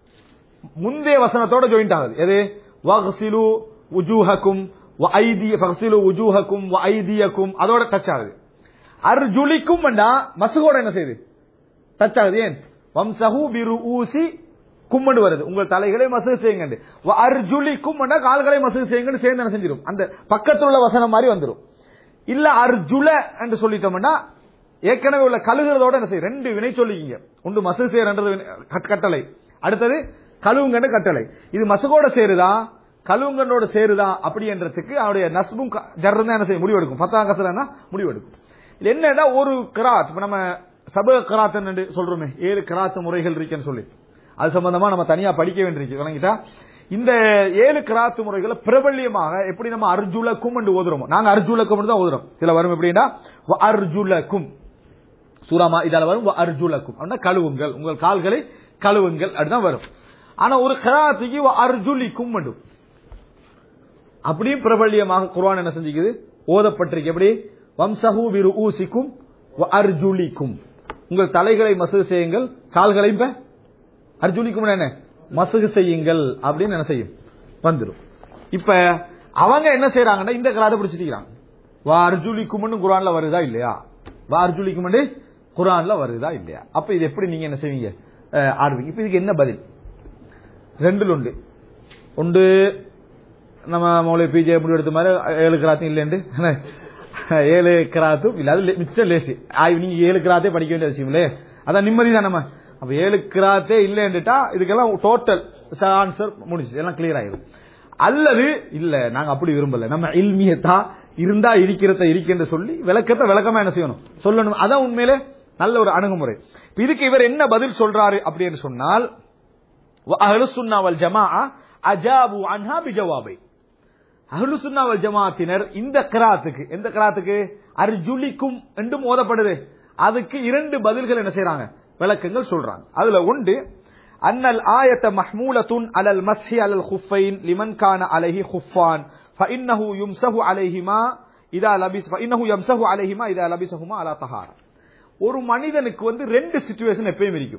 முந்தைய வசனத்தோட ஜாயிண்ட் ஆகுது எது வக்சிலு உஜூஹக்கும் வ ஐதிய ஃபக்சிலு உஜூஹக்கும் வ ஐதியக்கும் அதோட டச் ஆகுது அர்ஜுலிக்கும் வேண்டா மசுகோட என்ன செய்யுது டச் ஆகுது ஏன் வம்சஹு பிரு ஊசி கும்மண்டு வருது உங்கள் தலைகளை மசகு செய்யுங்க அர்ஜுலிக்கும் வேண்டா கால்களை மசகு செய்யுங்கன்னு சேர்ந்து என்ன செஞ்சிடும் அந்த பக்கத்துல உள்ள வசனம் மாதிரி வந்துடும் இல்ல அர்ஜுல என்று சொல்லிட்டோம்னா ஏற்கனவே உள்ள கழுகுறதோட என்ன செய்யும் ரெண்டு வினை சொல்லிக்கிங்க ஒன்று மசகு செய்யறது கட்டளை அடுத்தது கழுவுங்கன்னு கட்டளை இது மசகோட சேருதா கழுவுங்கனோட சேருதா அப்படின்றதுக்கு அவருடைய நஸ்பும் ஜர்ரம் என்ன செய்ய முடிவெடுக்கும் பத்தாம் கசலன்னா முடிவெடுக்கும் இது என்னன்னா ஒரு கிராத் இப்ப நம்ம சப கிராத் என்று சொல்றோமே ஏழு கிராத் முறைகள் இருக்குன்னு சொல்லி அது சம்பந்தமா நம்ம தனியா படிக்க வேண்டியிருக்கு விளங்கிட்டா இந்த ஏழு கிராத்து முறைகளை பிரபல்யமாக எப்படி நம்ம அர்ஜுலக்கும் என்று ஓதுறோமோ நாங்க அர்ஜுலக்கும் தான் ஓதுறோம் சில வரும் எப்படின்னா வ அர்ஜுலக்கும் சூராமா இதால வரும் வ அர்ஜுலக்கும் அப்படின்னா கழுவுங்கள் உங்கள் கால்களை கழுவுங்கள் அப்படிதான் வரும் ஆனா ஒரு கிராத்துக்கு வ அர்ஜுலிக்கும் வேண்டும் அப்படியும் பிரபல்யமாக குர்ஆன் என்ன செஞ்சுக்குது ஓதப்பட்டிருக்கு எப்படி வம்சஹு விரு ஊசிக்கும் வ அர்ஜுலிக்கும் உங்கள் தலைகளை மசகு செய்யுங்கள் கால்களை இப்ப அர்ஜுலிக்கும் என்ன மசகு செய்யுங்கள் அப்படின்னு என்ன செய்யும் வந்துடும் இப்ப அவங்க என்ன செய்யறாங்கன்னா இந்த கிராத பிடிச்சிருக்கிறாங்க வா அர்ஜுலிக்கும்னு குரான்ல வருதா இல்லையா வா அர்ஜுலிக்கும்னு குரான்ல வருதா இல்லையா அப்ப இது எப்படி நீங்க என்ன செய்வீங்க அஹ், ஆடுவீங்க இப்ப இதுக்கு என்ன பதில் ரெண்டுல உண்டு உண்டு நம்ம மௌலிய பிஜே முடிவெடுத்த மாதிரி ஏழு கிராத்தும் இல்லைண்டு ஏழு கிராத்தும் இல்ல அது லே- மிச்சம் லேசு ஆய், நீங்க ஏழு கிராத்தே படிக்க வேண்டிய அவசியம் இல்லையே அதான் நிம்மதி தான் நம்ம அப்ப ஏழு கிராத்தே இல்லைன்னுட்டா இதுக்கெல்லாம் டோட்டல் ஆன்சர் முடிச்சு எல்லாம் கிளியர் ஆயிடும் அல்லது இல்ல நாங்க அப்படி விரும்பல நம்ம இல்மியத்தா இருந்தா இருக்கிறத இருக்குன்னு சொல்லி விளக்கத்தை விளக்கமா என்ன செய்யணும் சொல்லணும் அதான் உண்மையிலே நல்ல ஒரு அணுகுமுறை இப்ப இதுக்கு இவர் என்ன பதில் சொல்றாரு அப்படின்னு சொன்னால் அஹ்லு சுன்னா வல் ஜமாஅ அஜாபு அன்ஹா பிஜவாபை அஹ்லு சுன்னா வல் ஜமாஅத்தினர் இந்த கிராத்துக்கு எந்த கிராத்துக்கு அர்ஜுலிக்கும் என்றும் ஓதப்படுது அதுக்கு இரண்டு பதில்கள் என்ன செய்றாங்க விளக்கங்கள் சொல்றாங்க அதுல ஒன்று அன்னல் ஆயத்த மஹ்மூலத்துன் அலல் மஸ்ஹி அலல் குஃபைன் லிமன் கான அலைஹி குஃபான் فإنه يمسح عليهما إذا لبس فإنه يمسح عليهما إذا لبسهما على طهارة ஒரு மனிதனுக்கு வந்து ரெண்டு சிச்சுவேஷன் எப்பயும் இருக்கும்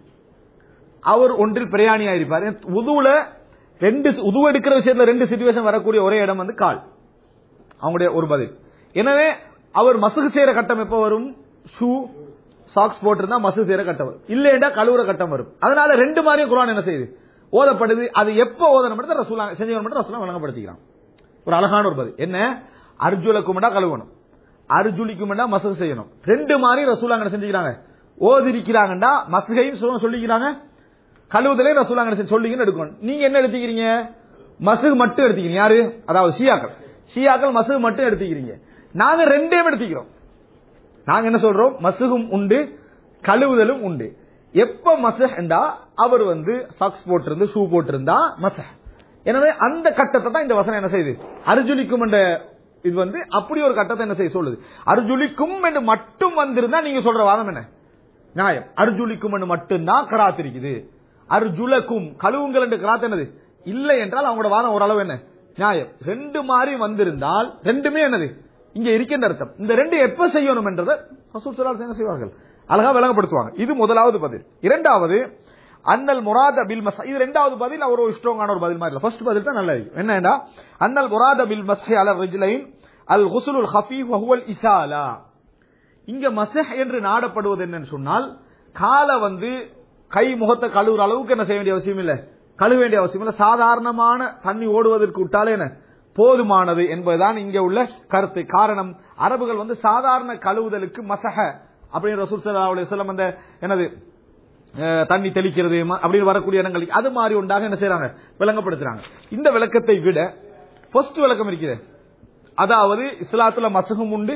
அவர் ஒன்றில் பிரயாணியா இருப்பார் உதுவுல ரெண்டு உதுவு எடுக்கிற விஷயத்துல ரெண்டு சிச்சுவேஷன் வரக்கூடிய ஒரே இடம் வந்து கால் அவங்களுடைய ஒரு பதில் எனவே அவர் மசுகு செய்யற கட்டம் எப்ப வரும் ஷூ சாக்ஸ் போட்டிருந்தா மசுகு செய்யற கட்டம் வரும் இல்லைண்டா கழுவுற கட்டம் வரும் அதனால ரெண்டு மாதிரியும் குரான் என்ன செய்யுது ஓதப்படுது அது எப்ப ஓதணும் மட்டும் ரசூலா செஞ்சவன் மட்டும் ரசூலா வழங்கப்படுத்திக்கிறான் ஒரு அழகான ஒரு பதில் என்ன அர்ஜுலக்கும்டா கழுவணும் அர்ஜுலிக்கும்டா மசுகு செய்யணும் ரெண்டு மாதிரி ரசூலா என்ன செஞ்சுக்கிறாங்க ஓதிருக்கிறாங்கடா மசுகையும் சொல்ல- சொல்லிக்கிறாங்க கழுவுதலே ரசூலாங்க என்ன சொல்லிங்கன்னு எடுக்கணும் நீங்க என்ன எடுத்துக்கிறீங்க மசுகு மட்டும் எடுத்துக்கிறீங்க யாரு அதாவது ஷியாக்கள் ஷியாக்கள் மசுகு மட்டும் எடுத்துக்கிறீங்க நாங்க ரெண்டையும் எடுத்துக்கிறோம் நாங்க என்ன சொல்றோம் மசுகும் உண்டு கழுவுதலும் உண்டு எப்ப மசஹ்ண்டா அவர் வந்து சாக்ஸ் போட்டிருந்து ஷூ போட்டிருந்தா மசஹ் எனவே அந்த கட்டத்தை தான் இந்த வசனம் என்ன செய்யுது அர்ஜுலிக்கும் என்ற இது வந்து அப்படி ஒரு கட்டத்தை என்ன செய்ய சொல்லுது அர்ஜுலிக்கும் என்று மட்டும் வந்திருந்தா நீங்க சொல்ற வாதம் என்ன நியாயம் அர்ஜுலிக்கும் என்று மட்டும்தான் கராத் இருக்குது அர்ஜுலக்கும் கழுவுங்கள் என்று கராத் என்னது இல்லை என்றால் அவங்களோட வாதம் ஓரளவு என்ன நியாயம் ரெண்டு மாதிரி வந்திருந்தால் ரெண்டுமே என்னது இங்க இருக்கின்ற அர்த்தம் இந்த ரெண்டு எப்ப செய்யணும் என்றதை ரசூல் ஸல்லல்லாஹு அலைஹி வஸல்லம் என்ன செய்வார்கள் அழகா விளங்கப்படுத்துவாங்க இது முதலாவது பதில் இரண்டாவது அன்னல் முராத பில் மஸ் இது ரெண்டாவது பதில் அவர் ஒரு ஸ்ட்ராங்கான ஒரு பதில் மாதிரி ஃபர்ஸ்ட் பதில் தான் நல்லா இருக்கு என்னன்னா அன்னல் முராத பில் மஸ்ஹி அல ரிஜ்லைன் அல் குஸ்லுல் ஹஃபீஃப் வஹுவல் இசாலா இங்க மசஹ் என்று நாடப்படுவது என்னன்னு சொன்னால் காலை வந்து கை முகத்தை கழுவுற அளவுக்கு என்ன செய்ய வேண்டிய அவசியம் இல்ல கழுவ வேண்டிய அவசியம் இல்ல சாதாரணமான தண்ணி ஓடுவதற்கு விட்டாலே என்ன போதுமானது என்பதுதான் இங்க உள்ள கருத்து காரணம் அரபுகள் வந்து சாதாரண கழுவுதலுக்கு மசஹ அப்படின்னு ரசூல் ஸல்லல்லாஹு அலைஹி வஸல்லம் அந்த என்னது அஹ், தண்ணி தெளிக்கிறது ம- அப்படின்னு வரக்கூடிய இடங்கள் அது மாதிரி உண்டாக என்ன செய்றாங்க விளங்கப்படுத்துறாங்க இந்த விளக்கத்தை விட ஃபர்ஸ்ட் விளக்கம் இருக்குது அதாவது இஸ்லாத்துல மசகும் உண்டு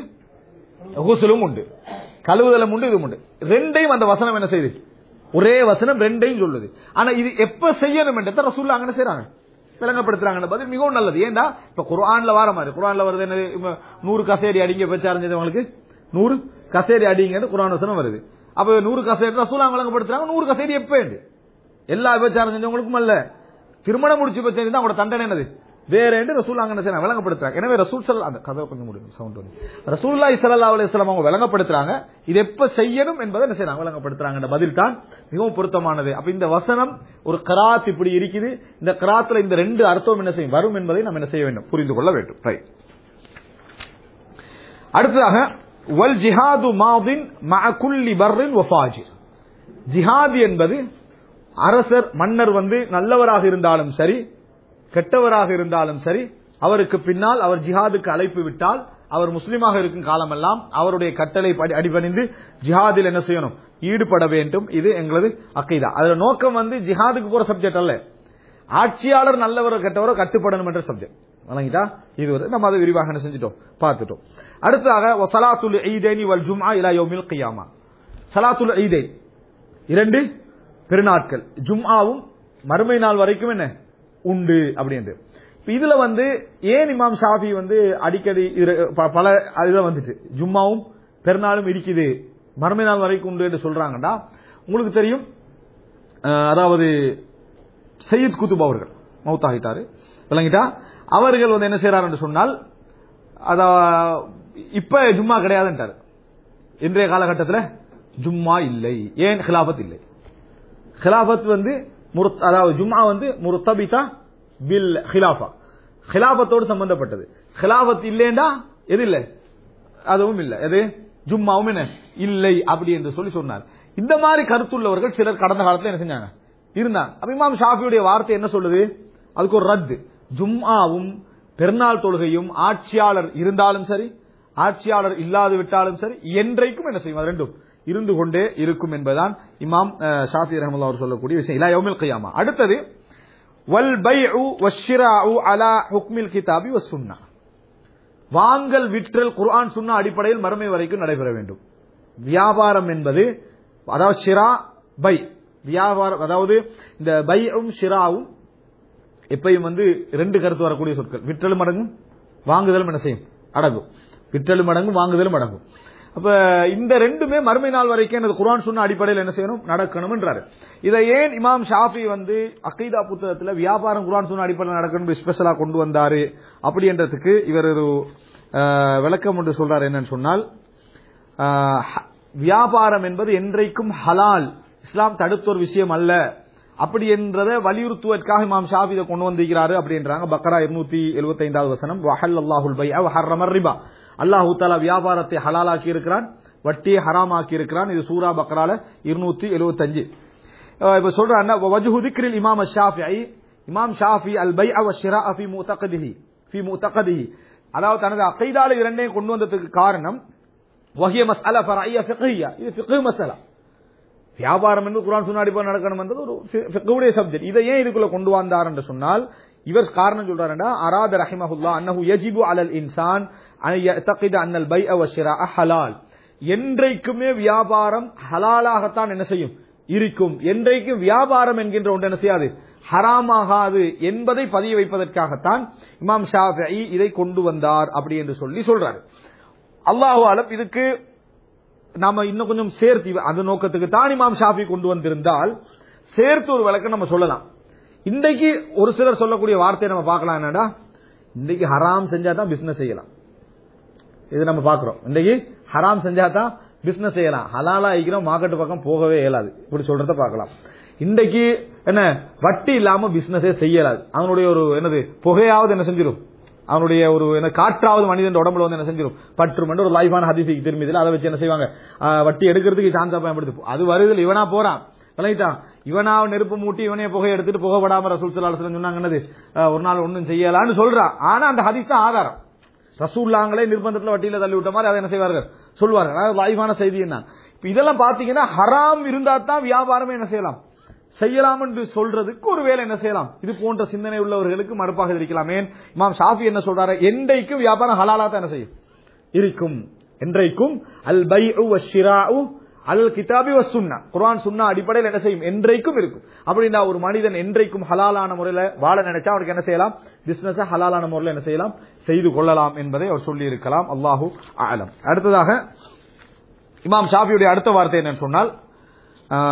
குசுலும் உண்டு கழுவுதலும் உண்டு இதுவும் உண்டு ரெண்டையும் அந்த வசனம் என்ன செய்யுது ஒரே வசனம் ரெண்டையும் சொல்லுது ஆனா இது எப்ப செய்யணும் என்றதை ரசூல்லா அங்க என்ன செய்றாங்க விளங்கப்படுத்துறாங்க பதில் மிகவும் நல்லது ஏன்டா இப்ப குர்ஆன்ல வர மாதிரி குர்ஆன்ல வருது என்ன இப்ப நூறு கசேரி அடிங்க வச்சாரஞ்சவங்களுக்கு நூறு கசேரி அடிங்கன்னு குர்ஆன் வசனம் வருது அப்ப நூறு கசேரி ரசூலா விளங்கப்படுத்துறாங்க நூறு கசேரி எப்ப எல்லா விபச்சாரம் செஞ்சவங்களுக்கும் அல்ல திருமணம் முடிச்சு வச்சிருந்தா அவங்களோட தண்டனை என்னது வேற என்று ரசூல் அங்க என்ன செய்யறாங்க விளங்கப்படுத்துறாங்க எனவே ரசூல் சல் அந்த கதை கொஞ்சம் முடியும் சவுண்ட் வந்து ரசூல்லாய் ஸல்லல்லாஹு அலைஹி வஸல்லம் அவங்க விளங்கப்படுத்துறாங்க இது எப்ப செய்யணும் என்பதை என்ன செய்யறாங்க விளங்கப்படுத்துறாங்க பதில் தான் மிகவும் பொருத்தமானது அப்ப இந்த வசனம் ஒரு கராத் இப்படி இருக்குது இந்த கராத்துல இந்த ரெண்டு அர்த்தம் என்ன செய்யும் வரும் என்பதை நம்ம என்ன செய்ய வேண்டும் புரிந்து கொள்ள வேண்டும் ரைட் அடுத்ததாக வல் ஜிஹாது மாதின் மஅ குல்லி பர்ரின் வஃபாஜிர் ஜிஹாது என்பது அரசர் மன்னர் வந்து நல்லவராக இருந்தாலும் சரி கெட்டவராக இருந்தாலும் சரி அவருக்கு பின்னால் அவர் ஜிஹாதுக்கு அழைப்பு விட்டால் அவர் முஸ்லீமாக இருக்கும் காலமெல்லாம் அவருடைய கட்டளை படி- அடிபணிந்து ஜிஹாதில் என்ன செய்யணும் ஈடுபட வேண்டும் இது எங்களது அக்கைதா அதுல நோக்கம் வந்து ஜிஹாதுக்கு போற சப்ஜெக்ட் அல்ல ஆட்சியாளர் நல்லவரோ கெட்டவரோ கட்டுப்படணும் என்ற சப்ஜெக்ட் வழங்கிட்டா இது ஒரு நம்ம அதை விரிவாக என்ன செஞ்சுட்டோம் பார்த்துட்டோம் அடுத்ததாக சலாத்துல் ஈதேனி வல் ஜும்ஆ இலா யௌமில் கியாமா சலாத்துல் ஈதேன் இரண்டு பெருநாட்கள் ஜும்ஆவும் மறுமை நாள் வரைக்கும் என்ன உண்டு அப்படின்ட்டு இப்ப இதுல வந்து ஏன் இமாம் ஷாஃபி வந்து அடிக்கடி இரு- ப- பல இதுல வந்துச்சு ஜும்மாவும் பெருநாளும் இருக்குது மறுமை நாள் வரைக்கும் உண்டு என்று சொல்றாங்கடா உங்களுக்கு தெரியும் அஹ், அதாவது சையத் குத்துப் அவர்கள் மௌத்தாகிட்டாரு விளங்கிட்டா அவர்கள் வந்து என்ன செய்யறாரு என்று சொன்னால் அத இப்ப ஜும்மா கிடையாதுன்றாரு இன்றைய காலகட்டத்தில் ஜும்மா இல்லை ஏன் ஹிலாபத் இல்லை ஹிலாபத் வந்து முர்த்- அதாவது ஜும்மா வந்து முர்த்தபிதா பில் ஹிலாஃபா ஹிலாபத்தோடு சம்பந்தப்பட்டது ஹிலாபத் இல்லைண்டா எது இல்லை அதுவும் இல்லை எது ஜும்மாவும் என்ன இல்லை அப்படி என்று சொல்லி சொன்னார் இந்த மாதிரி கருத்துள்ளவர்கள் சிலர் கடந்த காலத்துல என்ன செஞ்சாங்க இருந்தாங்க அப்ப இமாம் ஷாஃபியுடைய வார்த்தை என்ன சொல்லுது அதுக்கு ஒரு ரத்து ஜும்ஆவும் பெருநாள் தொழுகையும் ஆட்சியாளர் இருந்தாலும் சரி ஆட்சியாளர் இல்லாது விட்டாலும் சரி என்றைக்கும் என்ன செய்யும் அது ரெண்டும் இருந்து கொண்டே இருக்கும் என்பதுதான் இமாம் அஹ், ஷாஃபி ரஹமுல்லா அவர் சொல்லக்கூடிய விஷயம் இலா யௌமில் கியாமா அடுத்தது வல் பைஉ வஷ்ஷிராஉ அலா ஹுக்மில் கிதாபி வஸ்ஸுன்னா வாங்கல் விற்றல் குர்ஆன் சுன்னா அடிப்படையில் மறுமை வரைக்கும் நடைபெற வேண்டும் வியாபாரம் என்பது அதாவது ஷிரா பை வியாபாரம் அதாவது இந்த பையும் ஷிராவும் எப்பயும் வந்து ரெண்டு கருத்து வரக்கூடிய சொற்கள் விற்றலும் அடங்கும் வாங்குதலும் என்ன செய்யும் அடங்கும் விற்றலும் அடங்கும் வாங்குதலும் அடங்கும் அப்ப இந்த ரெண்டுமே மறுமை நாள் வரைக்கும் எனது குர்ஆன் சொன்ன அடிப்படையில் என்ன செய்யணும் நடக்கணும்ன்றாரு இதை ஏன் இமாம் ஷாஃபி வந்து அகைதா புத்தகத்துல வியாபாரம் குர்ஆன் சொன்ன அடிப்படையில் நடக்கணும் ஸ்பெஷலா கொண்டு வந்தாரு அப்படின்றதுக்கு இவர் ஒரு அஹ், விளக்கம் ஒன்று சொல்றாரு என்னன்னு சொன்னால் ஆஹ், ஹ- வியாபாரம் என்பது என்றைக்கும் ஹலால் இஸ்லாம் தடுத்த ஒரு விஷயம் அல்ல அப்படி என்றதை வலியுறுத்துவதற்காக இமாம் ஷாஃபி இதை கொண்டு வந்திருக்கிறாரு அப்படின்றாங்க பக்ரா இருநூத்தி எழுபத்தி ஐந்தாவது வசனம் வஹல் அல்லாஹுல் பை ஹர்ரமர் ரிபா அல்லாஹு தாலா வியாபாரத்தை ஹலாலாக்கி இருக்கிறான் வட்டியை ஹராமாக்கி இருக்கிறான் இது சூரா பக்ரால இருநூத்தி எழுபத்தஞ்சு இப்ப சொல்றாங்க வஜ்ஹு திக்ரில் இமாம் ஷாஃபிஐ இமாம் ஷாஃபி அல் பை அவ ஷிரா ஃபி முத்தகதிஹி ஃபி முத்தகதிஹி அதாவது தனது அகைதால இரண்டையும் கொண்டு வந்ததுக்கு காரணம் வஹிய மஸ்அலா ஃபரஐய ஃபிக்ஹியா இது ஃபிக்ஹ் மஸ்அலா வியாபாரம் என்று குர்ஆன் சுன்னா அடிப்படையில் நடக்கணும்ன்றது ஒரு ஃபிக்ஹுடைய சப்ஜெக்ட் இதை ஏன் இதுக்குள்ள கொண்டு வந்தார் என்று சொன்னால் இவர் காரணம் சொல்றாருன்னா அராத ரஹிமஹுல்லா அன்னஹு யஜிபு அலல் இன்சான் அன் யத்தகித அன்னல் பைஅ வ ஷிராஅ ஹலால் என்றைக்குமே வியாபாரம் ஹலாலாகத்தான் என்ன செய்யும் இருக்கும் என்றைக்கும் வியாபாரம் என்கின்ற ஒன்று என்ன செய்யாது ஹராமாகாது என்பதை பதிய வைப்பதற்காகத்தான் இமாம் ஷாஃபிஈ இதை கொண்டு வந்தார் அப்படி என்று சொல்லி சொல்றாரு அல்லாஹு அலம் இதுக்கு நாம இன்னும் கொஞ்சம் சேர்த்து அந்த நோக்கத்துக்கு தான் இமாம் ஷாஃபி கொண்டு வந்திருந்தால் சேர்த்து ஒரு விளக்கம் நம்ம சொல்லலாம் இன்றைக்கு ஒரு சிலர் சொல்லக்கூடிய வார்த்தையை நம்ம பார்க்கலாம் என்னடா இன்றைக்கு ஹராம் செஞ்சா தான் பிசினஸ் செய்யலாம் இது நம்ம பார்க்கிறோம் இன்றைக்கு ஹராம் செஞ்சா தான் பிசினஸ் செய்யலாம் ஹலாலா ஆகிக்கிறோம் மார்க்கெட் பக்கம் போகவே இயலாது இப்படி சொல்றத பார்க்கலாம் இன்றைக்கு என்ன வட்டி இல்லாம பிசினஸே செய்யலாது அவனுடைய ஒரு என்னது புகையாவது என்ன செஞ்சிடும் அவனுடைய ஒரு என்ன காற்றாவது மனிதன் உடம்புல வந்து என்ன செஞ்சிடும் பற்றும் ஒரு லைஃபான ஹதீஸுக்கு திரும்பி இதில் அதை வச்சு என்ன செய்வாங்க ஆஹ், வட்டி எடுக்கிறதுக்கு சான்ஸா பயன்படுத்து அது வருதில் இவனா போறான் விளங்கிட்டான் இவனா நெருப்பு மூட்டி இவனே புகை எடுத்துட்டு புகைப்படாம ரசூல் சலாஹ் சொன்னாங்க என்னது ஆஹ், ஒரு நாள் ஒன்றும் செய்யலான்னு சொல்றான் ஆனா அந்த ஹதீஸ் தான் ஆதாரம் ரசூல்லாங்களே நிர்பந்தத்துல வட்டியில தள்ளி விட்ட மாதிரி அதை என்ன செய்வார்கள் சொல்வார்கள் அதாவது வாய்வான செய்தி என்ன இப்ப இதெல்லாம் பாத்தீங்கன்னா ஹராம் இருந்தா தான் வியாபாரமே என்ன செய்யலாம் செய்யலாம் என்று சொல்றதுக்கு ஒரு வேலை என்ன செய்யலாம் இது போன்ற சிந்தனை உள்ளவர்களுக்கு மறுப்பாக இருக்கலாம் ஏன் இமாம் ஷாஃபி என்ன சொல்றாரு என்றைக்கும் வியாபாரம் ஹலாலா தான் என்ன செய்யும் இருக்கும் என்றைக்கும் அல் பை அல் கிதாபி வ சுன்னா குர்ஆன் சுன்னா அடிப்படையில் என்ன செய்யும் என்றைக்கும் இருக்கும் அப்படின்னா ஒரு மனிதன் என்றைக்கும் ஹலாலான முறையில் வாழ நினைச்சா அவனுக்கு என்ன செய்யலாம் பிசினஸ் ஹலாலான முறையில் என்ன செய்யலாம் செய்து கொள்ளலாம் என்பதை அவர் சொல்லி இருக்கலாம் அல்லாஹு ஆலம் அடுத்ததாக இமாம் ஷாஃபியுடைய அடுத்த வார்த்தை என்னன்னு சொன்னால் ஆஹ்,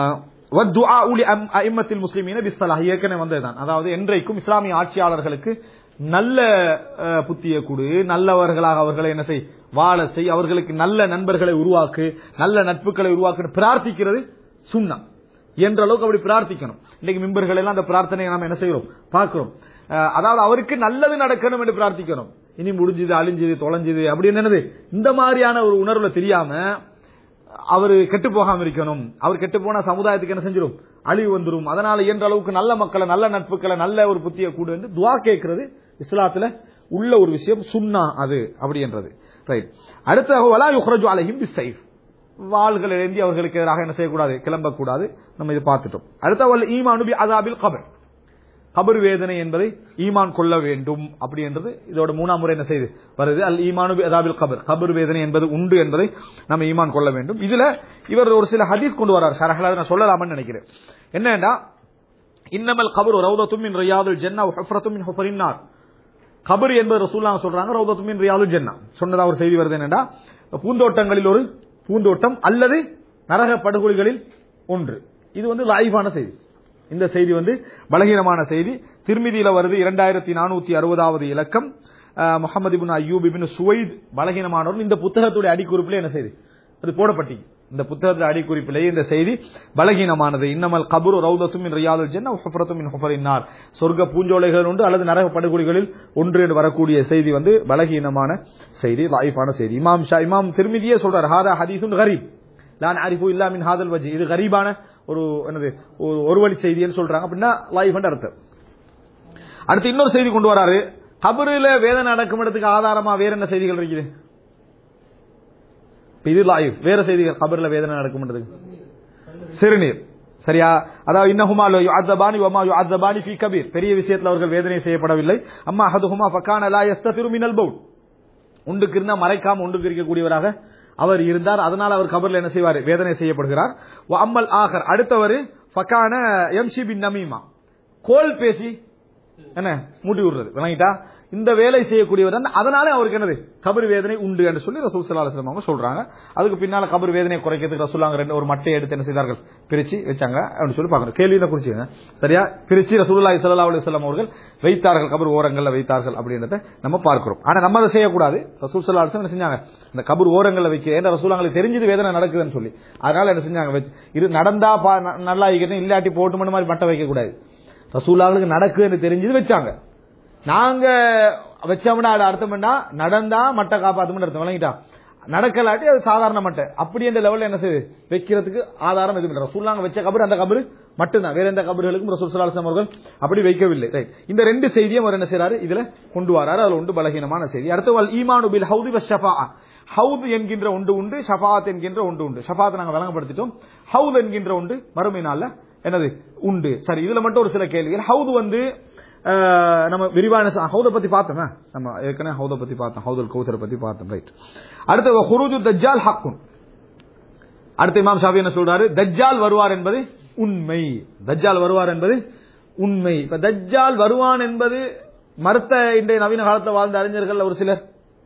வத்துஆஉ லிஅம்- அஇம்மத்தில் முஸ்லிமீன பிஸ்ஸலாஹ் ஏற்கனவே வந்ததுதான் அதாவது என்றைக்கும் இஸ்லாமிய ஆட்சியாளர்களுக்கு நல்ல அஹ், புத்தியை கொடு நல்லவர்களாக அவர்களை என்ன செய் வாழ செய் அவர்களுக்கு நல்ல நண்பர்களை உருவாக்கு நல்ல நட்புகளை உருவாக்கு பிரார்த்திக்கிறது சுண்ணா என்ற அளவுக்கு அப்படி பிரார்த்திக்கணும் இன்னைக்கு மிம்பர்கள் எல்லாம் அந்த பிரார்த்தனையை நாம என்ன செய்கிறோம் பார்க்கிறோம் அஹ், அதாவது அவருக்கு நல்லது நடக்கணும் என்று பிரார்த்திக்கணும் இனி முடிஞ்சது அழிஞ்சது தொலைஞ்சது அப்படின்னு என்னது இந்த மாதிரியான ஒரு உணர்வுல தெரியாம அவர் கெட்டு போகாம இருக்கணும் அவர் கெட்டு போனா சமுதாயத்துக்கு என்ன செஞ்சிடும் அழிவு வந்துரும் அதனால இயன்ற அளவுக்கு நல்ல மக்களை நல்ல நட்புகளை நல்ல ஒரு புத்திய கூடு என்று துவா கேட்கிறது இஸ்லாத்துல உள்ள ஒரு விஷயம் சுன்னா அது அப்படி என்றது ரைட் அடுத்த வலா யுஹ்ரஜு அலைஹிம் பிஸ்ஸைஃப் வாள்கள் ஏந்தி அவர்களுக்கு எதிராக என்ன செய்யக்கூடாது கிளம்பக்கூடாது நம்ம இது பார்த்துட்டோம் அடுத்த வல் ஈமானு பி அதாபில் கபர் கபர் வேதனை என்பதை ஈமான் கொள்ள வேண்டும் அப்படி என்றது இதோட மூணாம் முறை என்ன செய்து வருது அல் ஈமானு பி அதாபில் கபர் கபர் வேதனை என்பது உண்டு என்பதை நம்ம ஈமான் கொள்ள வேண்டும் இதுல இவர் ஒரு சில ஹதீஸ் கொண்டு வரார் ஷரஹலா நான் சொல்லலாம்னு நினைக்கிறேன் என்னன்னா இன்னமல் கபர் ரவுதத்தும் மின் ரியாதுல் ஜன்னா ஹுஃப்ரத்தும் மின் ஹுஃபரின் நார் கபர் என்பது ரசூல்லாங்க சொல்றாங்க ரவுதத்தும் மின் ரியாதுல் ஜன்னா சொன்னதா ஒரு செய்தி வருது என்னன்னா பூந்தோட்டங்களில் ஒரு பூந்தோட்டம் அல்லது நரக படுகொலிகளில் ஒன்று இது வந்து லைவான செய்தி இந்த செய்தி வந்து பலகீனமான செய்தி திருமிதியில வருது இரண்டாயிரத்தி நானூத்தி அறுபதாவது இலக்கம் அஹ், Muhammad Ibn Ayyub Ibn Suwaid பலகீனமானவர்கள் இந்த புத்தகத்துடைய அடிக்குறிப்பிலே என்ன செய்தி அது போடப்பட்டீங்க இந்த புத்தகத்தில் அடிக்குறிப்பிலேயே இந்த செய்தி பலகீனமானது இன்னமல் கபுரு ரவுதத்தும் மின் ரியாதுல் ஜன்னா ஹுஃபரத்தும் மின் ஹுஃபரின்னார் சொர்க்க பூஞ்சோலைகள் உண்டு அல்லது நரக படுகொலிகளில் ஒன்று என்று வரக்கூடிய செய்தி வந்து பலகீனமான செய்தி லாயிஃபான செய்தி இமாம் ஷா இமாம் திருமிதியே சொல்றார் ஹாதா ஹதீசுன் கரீப் லான் அரிஃபு இல்லா மின் ஹாதல் வஜி இது கரீபான ஒரு என்னது ஒரு- ஒரு வழி செய்தின்னு சொல்றாங்க அப்படின்னா லைஃப் அர்த்தம் அடுத்து இன்னொரு செய்தி கொண்டு வராரு கபரில வேதனை நடக்கும் இடத்துக்கு ஆதாரமா வேற என்ன செய்திகள் இருக்குது இப்ப இது லைஃப் வேற செய்திகள் கபர்ல வேதனை நடக்கும் இடத்துக்கு சிறுநீர் சரியா அதாவது இன்னஹுமா லோ யுஅத்தபானி வமா யுஅத்தபானி ஃபீ கபீர் பெரிய விஷயத்துல அவர்கள் வேதனை செய்யப்படவில்லை அம்மா அஹதுஹுமா ஃபகான லா யஸ்ததிரு மினல் பவுல் உண்டுக்கு இருந்தா மறைக்காம உண்டுக்கு இருக்கக்கூடியவராக அவர் இருந்தார் அதனால் அவர் கபர்ல என்ன செய்வார் வேதனை செய்யப்படுகிறார் வ அம்மல் ஆகர் அடுத்தவர் ஃபகான எம்சி பின் நமீமா கோல் பேசி என்ன மூட்டி விடுறது விளங்கிட்டா இந்த வேலை செய்யக்கூடியவர் தான் அதனால அவருக்கு என்னது கபர் வேதனை உண்டு என்று சொல்லி ரசூல் ஸல்லல்லாஹு அலைஹி வஸல்லம் அவங்க சொல்றாங்க அதுக்கு பின்னால கபர் வேதனையை குறைக்கிறதுக்கு ரசூலாங்க ரெண்டு ஒரு மட்டையை எடுத்து என்ன செய்தார்கள் பிரிச்சு வச்சாங்க அப்படின்னு சொல்லி பாக்குறோம் கேள்வியில குறிச்சுங்க சரியா பிரிச்சு ரசூலுல்லாஹி ஸல்லல்லாஹு அலைஹி வஸல்லம் அவர்கள் வைத்தார்கள் கபர் ஓரங்கள்ல வைத்தார்கள் அப்படின்றத நம்ம பார்க்கிறோம் ஆனா நம்ம அதை செய்யக்கூடாது ரசூல் ஸல்லல்லாஹு அலைஹி வஸல்லம் என்ன செஞ்சாங்க இந்த கபர் ஓரங்கள்ல வைக்க ஏன்னா ரசூலாங்களுக்கு தெரிஞ்சது வேதனை நடக்குதுன்னு சொல்லி அதனால என்ன செஞ்சாங்க வச்சு இது நடந்தா பா- ந- நல்லா இருக்கிறது இல்லாட்டி போட்டு மணி மாதிரி மட்டை வைக்க கூடாது ரசூலாங்களுக்கு நடக்குதுன்னு தெரிஞ்சது வச்சாங்க நாங்க வச்சோம்னா அது அர்த்தம் என்ன நடந்தா மட்டை காப்பாத்தும்னு அர்த்தம் விளங்கிட்டா நடக்கலாட்டி அது சாதாரண மட்டை அப்படி என்ற லெவல்ல என்ன செய்யுது வைக்கிறதுக்கு ஆதாரம் எதுவும் இல்லை ரசூல்லாங்க வச்ச கபர் அந்த கபரு மட்டும்தான் வேற எந்த கபர்களுக்கும் ரசூல் ஸல்லல்லாஹு அலைஹி வஸல்லம் அவர்கள் அப்படி வைக்கவில்லை ரைட் இந்த ரெண்டு செய்தியும் அவர் என்ன செய்றாரு இதுல கொண்டு வராரு அதுல உண்டு பலகீனமான செய்தி அடுத்து வல் ஈமானு பில் ஹவுதி வ ஷஃபாஅ ஹவுத் என்கின்ற ஒன்று உண்டு ஷஃபாத் என்கின்ற ஒன்று உண்டு ஷஃபாத் நாங்க வழங்கப்படுத்திட்டோம் ஹவுத் என்கின்ற ஒன்று மறுமை நாள்ல என்னது உண்டு சரி இதுல மட்டும் ஒரு சில கேள்விகள் ஹவுது வந்து அஹ், நம்ம விரிவான ச- ஹவுத பத்தி பார்த்தோமே நம்ம ஏற்கனவே ஹவுத பத்தி பார்த்தோம் ஹவுதல் கௌசரை பத்தி பார்த்தோம் ரைட் அடுத்து ஹுருஜு தஜ்ஜால் ஹக்குன் அடுத்து இமாம் ஷாஃபி என்ன சொல்றாரு தஜ்ஜால் வருவார் என்பது உண்மை தஜ்ஜால் வருவார் என்பது உண்மை இப்ப தஜ்ஜால் வருவான் என்பது மறுத்த இன்றைய நவீன காலத்துல வாழ்ந்த அறிஞர்கள் ஒரு சிலர்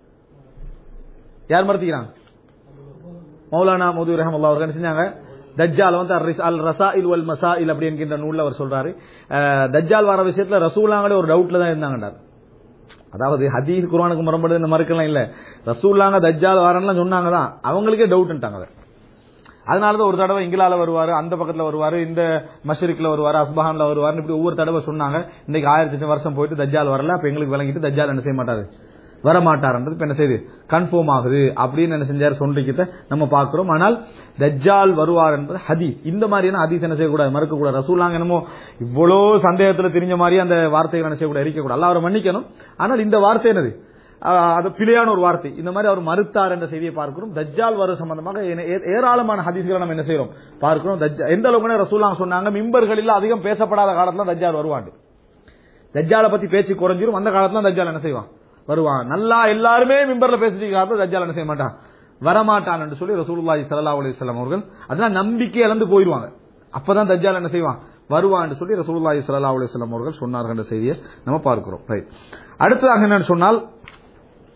யார் மறுத்துக்கிறாங்க மௌலானா மோது ரஹமுல்லா அவர்கள் என்ன செஞ்சாங்க தஜ்ஜால் வந்து அர் அல் ரசாயில் வல் மசாயில் அப்படி என்கின்ற நூல்ல அவர் சொல்றாரு அஹ், தஜ்ஜால் வர விஷயத்துல ரசூலாங்களே ஒரு டவுட்ல தான் இருந்தாங்கன்றார் அதாவது ஹதீஸ் குர்ஆனுக்கு முரண்படுது இந்த மறுக்கலாம் இல்ல ரசூல்லாங்க தஜ்ஜால் வரலாம் சொன்னாங்க தான் அவங்களுக்கே டவுட்ன்ட்டாங்க அதை அதனாலதான் ஒரு தடவை இங்கிலால வருவாரு அந்த பக்கத்துல வருவாரு இந்த மஷரிக்ல வருவாரு அஸ்பஹான்ல வருவாரு இப்படி ஒவ்வொரு தடவை சொன்னாங்க இன்னைக்கு ஆயிரத்தி வருஷம் போயிட்டு தஜ்ஜால் வரல அப்ப எங்களுக்கு விளங்கிட்டு தஜ்ஜால் என்ன செய்ய மாட்டாரு வர மாட்டாருன்றது இப்ப என்ன செய்யுது கன்ஃபார்ம் ஆகுது அப்படின்னு என்ன செஞ்சாரு சொல்லிக்கிட்ட நம்ம பார்க்கிறோம் ஆனால் தஜ்ஜால் வருவார் என்பது ஹதீஸ் இந்த மாதிரியான ஹதீஸ் என்ன செய்யக்கூடாது மறுக்க கூடாது ரசூலாங்க என்னமோ இவ்வளோ சந்தேகத்துல தெரிஞ்ச மாதிரி அந்த வார்த்தைகள் என்ன செய்யக்கூடாது இருக்கக்கூடாது அல்ல அவரை மன்னிக்கணும் ஆனால் இந்த வார்த்தை என்னது ஆஹ் அது பிழையான ஒரு வார்த்தை இந்த மாதிரி அவர் மறுத்தார் என்ற செய்தியை பார்க்கிறோம் தஜ்ஜால் வரும் சம்பந்தமாக ஏ- ஏ- ஏராளமான ஹதீஸ்களை நம்ம என்ன செய்யறோம் பார்க்கிறோம் தஜ்ஜா- எந்த அளவுக்கு ரசூலாங்க சொன்னாங்க மிம்பர்களில் அதிகம் பேசப்படாத காலத்துல தஜ்ஜால் வருவாண்டு தஜ்ஜாலை பத்தி பேச்சு குறைஞ்சிரும் அந்த காலத்துல தஜ்ஜால் என்ன செய்வான் வருவான் நல்லா எல்லாருமே மிம்பர்ல பேசிட்டு காலத்துல தஜ்ஜால் என்ன செய்ய மாட்டான் வரமாட்டான் என்று சொல்லி ரசூலுல்லாஹி ஸல்லல்லாஹு அலைஹி வஸல்லம் அவர்கள் அதெல்லாம் நம்பிக்கை இழந்து போயிடுவாங்க அப்பதான் தஜ்ஜால் என்ன செய்வான் வருவான் என்று சொல்லி ரசூலுல்லாஹி ஸல்லல்லாஹு அலைஹி வஸல்லம் அவர்கள் சொன்னார்கள் என்ற செய்தியை நம்ம பார்க்கிறோம் ரைட் அடுத்ததாக என்னன்னு சொன்னால்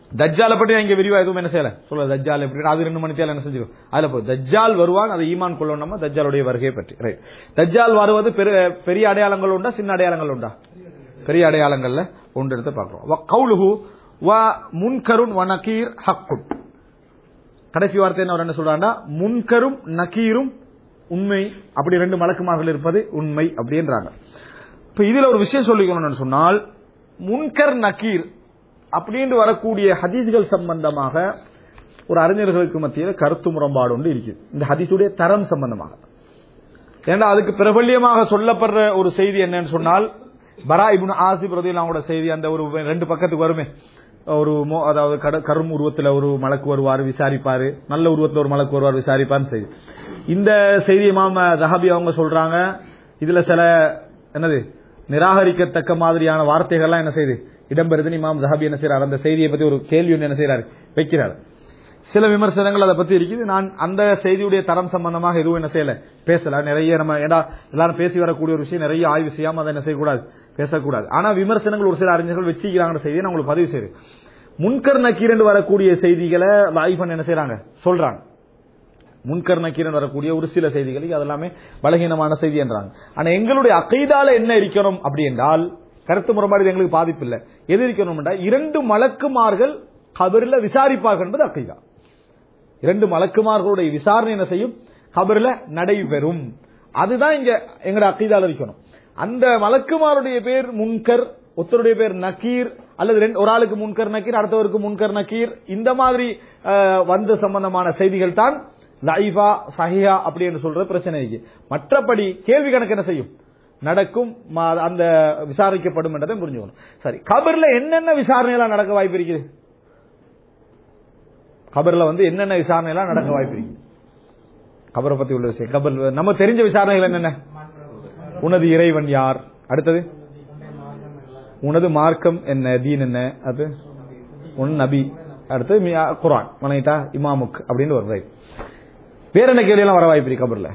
தஜ்ஜாலை பற்றி நான் இங்க விரிவா எதுவும் என்ன செய்யல சொல்ல தஜ்ஜால் எப்படி அது ரெண்டு மணி தேவை என்ன செஞ்சிடும் அதுல போய் தஜ்ஜால் வருவான் அதை ஈமான் கொள்ளணும் நம்ம தஜ்ஜாலுடைய வருகையை பற்றி ரைட் தஜ்ஜால் வருவது பெரு- பெரிய அடையாளங்கள் உண்டா சின்ன அடையாளங்கள் உண்டா பெரிய அடையாளங்கள்ல ஒன்று எடுத்து பார்க்கிறோம் கவுலுஹு வ முன்கருன் வ நகீர் ஹக்குன் கடைசி வார்த்தை என்ன அவர் என்ன சொல்றாண்டா முன்கரும் நக்கீரும் உண்மை அப்படி ரெண்டு மலக்குமார்கள் இருப்பது உண்மை அப்படின்றாங்க இப்ப இதுல ஒரு விஷயம் சொல்லிக்கணும்னு சொன்னால் முன்கர் நக்கீர் அப்படின்னு வரக்கூடிய ஹதீஸ்கள் சம்பந்தமாக ஒரு அறிஞர்களுக்கு மத்தியில் கருத்து முரண்பாடு ஒன்று இருக்குது இந்த ஹதீஸுடைய தரம் சம்பந்தமாக ஏன்னா அதுக்கு பிரபல்யமாக சொல்லப்படுற ஒரு செய்தி என்னன்னு சொன்னால் பரா இப்னு ஆசிப் ரதியல்லாஹுவோட செய்தி அந்த ஒரு ரெண்டு பக்கத்துக்கு வருமே ஒரு மோ- அதாவது கட- கரும் உருவத்துல ஒரு மலக்கு வருவார் விசாரிப்பாரு நல்ல உருவத்துல ஒரு மலக்கு வருவார் விசாரிப்பார்னு செய்தி இந்த செய்தி இமாம் ரஹபி அவங்க சொல்றாங்க இதுல சில என்னது நிராகரிக்கத்தக்க மாதிரியான வார்த்தைகள்லாம் என்ன செய்யுது இடம்பெறுதுன்னு இமாம் ரஹபி என்ன செய்யறாரு அந்த செய்தியை பத்தி ஒரு கேள்வி ஒன்று என்ன செய்யறாரு வைக்கிறார் சில விமர்சனங்கள் அதை பத்தி இருக்குது நான் அந்த செய்தியுடைய தரம் சம்பந்தமாக எதுவும் என்ன செய்யல பேசல நிறைய நம்ம ஏடா எல்லாரும் பேசி வரக்கூடிய ஒரு விஷயம் நிறைய ஆய்வு செய்யாம அதை என்ன செய்யக்கூடாது பேசக்கூடாது ஆனா விமர்சனங்கள் ஒரு சில அறிஞர்கள் வச்சுக்கிறாங்க செய்தியை நான் உங்களுக்கு பதிவு செய்யுது முன்கர் நக்கீர் என்று வரக்கூடிய செய்திகளை லாய்ஃபன் என்ன செய்யறாங்க சொல்றாங்க முன்கர் நக்கீரன் வரக்கூடிய ஒரு சில செய்திகளுக்கு அதெல்லாமே பலகீனமான செய்தி என்றாங்க ஆனா எங்களுடைய அகைதால என்ன இருக்கணும் அப்படி என்றால் கருத்து முறைப்பாடு இது எங்களுக்கு பாதிப்பு இல்லை எது இருக்கணும் என்றால் இரண்டு மலக்குமார்கள் கபரில் விசாரிப்பார்கள் என்பது அகைதா இரண்டு மலக்குமார்களுடைய விசாரணை என்ன செய்யும் கபரில் நடைபெறும் அதுதான் இங்க எங்கட அக்கீதால இருக்கணும் அந்த மலக்குமாருடைய பேர் முன்கர் ஒருத்தருடைய பேர் நக்கீர் அல்லது ரெண்டு ஒரு ஆளுக்கு முன்கர் நக்கீர் அடுத்தவருக்கு முன்கர் நக்கீர் இந்த மாதிரி அஹ், வந்த சம்பந்தமான செய்திகள் தான் லைஃபா சஹியா அப்படி என்று சொல்ற பிரச்சனை இருக்கு மற்றபடி கேள்வி கணக்கு என்ன செய்யும் நடக்கும் ம- அந்த விசாரிக்கப்படும் என்றதை புரிஞ்சுக்கணும் சரி கபர்ல என்னென்ன விசாரணை எல்லாம் நடக்க வாய்ப்பு இருக்குது கபர்ல வந்து என்னென்ன விசாரணை எல்லாம் நடக்க வாய்ப்பு இருக்கு கபரை பத்தி உள்ள விஷயம் கபர் நம்ம தெரிஞ்ச விசாரணைகள் என்னென்ன உனது இறைவன் யார் அடுத்தது உனது மார்க்கம் என்ன தீன் என்ன அது உன் நபி அடுத்து மி- குர்ஆன் வணங்கிட்டா இமாமுக் அப்படின்னு ஒரு ரைட் வேற என்ன கேள்வி எல்லாம் வர வாய்ப்பு இருக்கு கபர்ல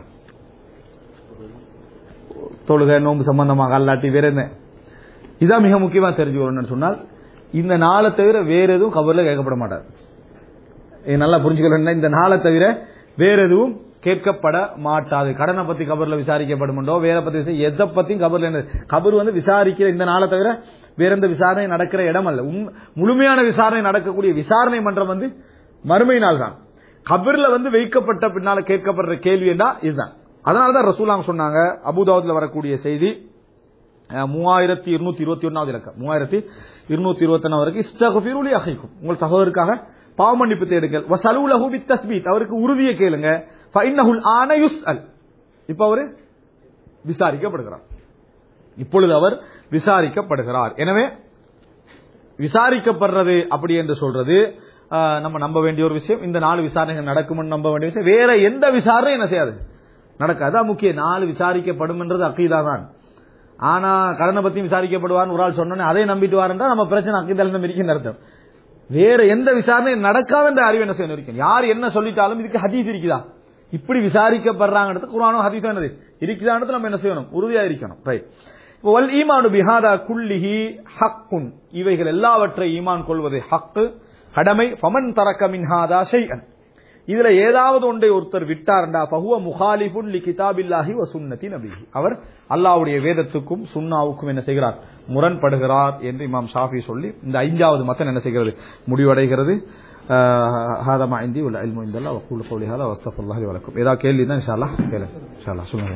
தொழுகை நோன்பு சம்பந்தமாக அல்லாட்டி வேற என்ன இதான் மிக முக்கியமா தெரிஞ்சுக்கணும்னு சொன்னால் இந்த நாளை தவிர வேற எதுவும் கபர்ல கேட்கப்பட மாட்டார் இது நல்லா புரிஞ்சுக்கணும்னா இந்த நாளை தவிர வேற எதுவும் கேட்கப்பட மாட்டாது கடனை பத்தி கபர்ல விசாரிக்கப்படுமோ வேற பத்தி விசா- எதை பத்தியும் கபர்ல என்ன கபர் வந்து விசாரிக்கிற இந்த நாளை தவிர வேற எந்த விசாரணை நடக்கிற இடம் அல்ல உண்- முழுமையான விசாரணை நடக்கக்கூடிய விசாரணை மன்றம் வந்து மறுமை நாள் தான் கபர்ல வந்து வைக்கப்பட்ட பின்னால கேட்கப்படுற கேள்வி என்ன இதுதான் அதனாலதான் ரசூலாங்க சொன்னாங்க அபுதாவுதுல வரக்கூடிய செய்தி அஹ், மூவாயிரத்தி இருநூத்தி இருபத்தி ஒன்னாவது இலக்கம் மூவாயிரத்தி இருநூத்தி இருபத்தி ஒன்னாவது வரைக்கும் இஸ்தகஃபிருலி அஹைக்கும் உங்கள் சகோதரருக்காக பாவ மன்னிப்பு தேடுங்கள் வசலுலஹு பித்தஸ்பீத் அவருக்கு உறுதியை கேளுங்க ஃபைன்னஹுல் ஆன யுஸ்அல் இப்ப அவரு விசாரிக்கப்படுகிறார் இப்பொழுது அவர் விசாரிக்கப்படுகிறார் எனவே விசாரிக்கப்படுறது அப்படி என்று சொல்றது ஆஹ், நம்ம நம்ப வேண்டிய ஒரு விஷயம் இந்த நாலு விசாரணைகள் நடக்கும்னு நம்ப வேண்டிய விஷயம் வேற எந்த விசாரணை என்ன செய்யாது நடக்காது அதான் முக்கியம் நாலு விசாரிக்கப்படும் என்றது அக்கீதா தான் ஆனா கடனை பத்தி விசாரிக்கப்படுவார்னு ஒரு ஆள் சொன்னோன்னே அதை நம்பிட்டு வாரண்டா நம்ம பிரச்சனை அக்கீதால நம்ம இருக்கின்ற அர்த்தம் வேற எந்த விசாரணையும் நடக்காத என்ற அறிவு என்ன செய்யணும் இருக்கும் யார் என்ன சொல்லிட்டாலும் இதுக்கு ஹதீஸ் இருக்குதா இப்படி விசாரிக்கப்படுறாங்கிறது குரானும் ஹதீஸும் என்னது இருக்குதான்றது நம்ம என்ன செய்யணும் உறுதியா இருக்கணும் ரைட் வல் ஈமானு பிஹாதா குல்லிஹி ஹக்குன் இவைகள் எல்லாவற்றை ஈமான் கொள்வது ஹக்கு கடமை ஃபமன் தரக்க மின்ஹாதா ஷைஅன் இதுல ஏதாவது ஒன்றை ஒருத்தர் விட்டார்டா பகுவ முகாலிபுன் லி கிதாபில்லாஹி வ சுன்னதி நபிஹி அவர் அல்லாஹ்வுடைய வேதத்துக்கும் சுன்னாவுக்கும் என்ன செய்கிறார் முரண்படுகிறார் என்று இமாம் ஷாஃபி சொல்லி இந்த ஐந்தாவது மத்தன் என்ன செய்கிறது முடிவடைகிறது هذا ما عندي والعلم عند الله واقول قولي هذا واستغفر الله لي ولكم اذا கேள்வி தான் இன்ஷா அல்லாஹ் கேளு இன்ஷா அல்லாஹ் சொல்லுங்க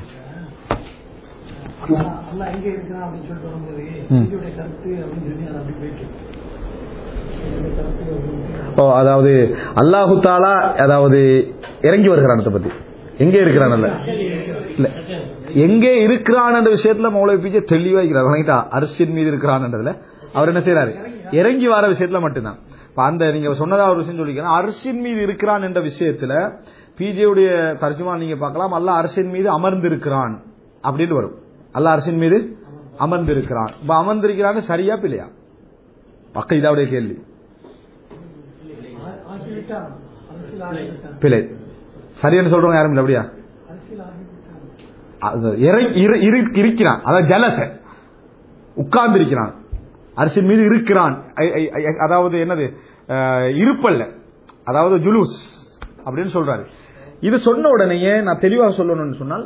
அல்லாஹ் அல்லாஹ் எங்க இருக்கிறான் அப்படின்னு சொல்லிட்டு வரும்போது ம். இதோட கருத்து அப்படின்னு சொல்லி அது அப்படி போயிட்டு இதோட கருத்து அப்படின்னு ஓ அதாவது அல்லாஹு தாலா அதாவது இறங்கி வருகிறான் அதை பத்தி எங்கே இருக்கிறான் அல்ல இல்ல எங்கே இருக்கிறான் என்ற விஷயத்துல மௌலவி பிஜே தெளிவா இருக்கிறார் வணங்கிட்டா அரிசின் மீது இருக்கிறான்ன்றதுல அவர் என்ன செய்யறாரு இறங்கி வர விஷயத்துல மட்டும்தான் இப்ப அந்த நீங்க சொன்னதா ஒரு விஷயம் சொல்லிக்கிறேன் அரிசின் மீது இருக்கிறான் என்ற விஷயத்துல பிஜேவுடைய தர்ஜுமா நீங்க பார்க்கலாம் அல்லாஹ் அரசின் மீது அமர்ந்து இருக்கிறான் அப்படின்னு வரும் அல்லாஹ் அரசின் மீது அமர்ந்து இருக்கிறான் இப்ப அமர்ந்திருக்கிறான்னு சரியா பிள்ளையா பக்க இதாவுடைய கேள்வி ஆ- ஆகிவிட்டான் அரசியல் ஆகிவிட்டான் பிழை சரின்னு சொல்றவங்க யாரும் இல்லை அப்படியா அரசியல் ஆகிவிட்டான் அது இறை- இரு- இரு- இருக்கிறான் அதாவது ஜலச உட்கார்ந்து இருக்கிறான் அரசின் மீது இருக்கிறான் ஐ- ஐ- ஐ- அதாவது என்னது அஹ், இருப்பல்ல அதாவது ஜுலூஸ் அப்படின்னு சொல்றாரு இது சொன்ன உடனேயே நான் தெளிவாக சொல்லணும்னு சொன்னால்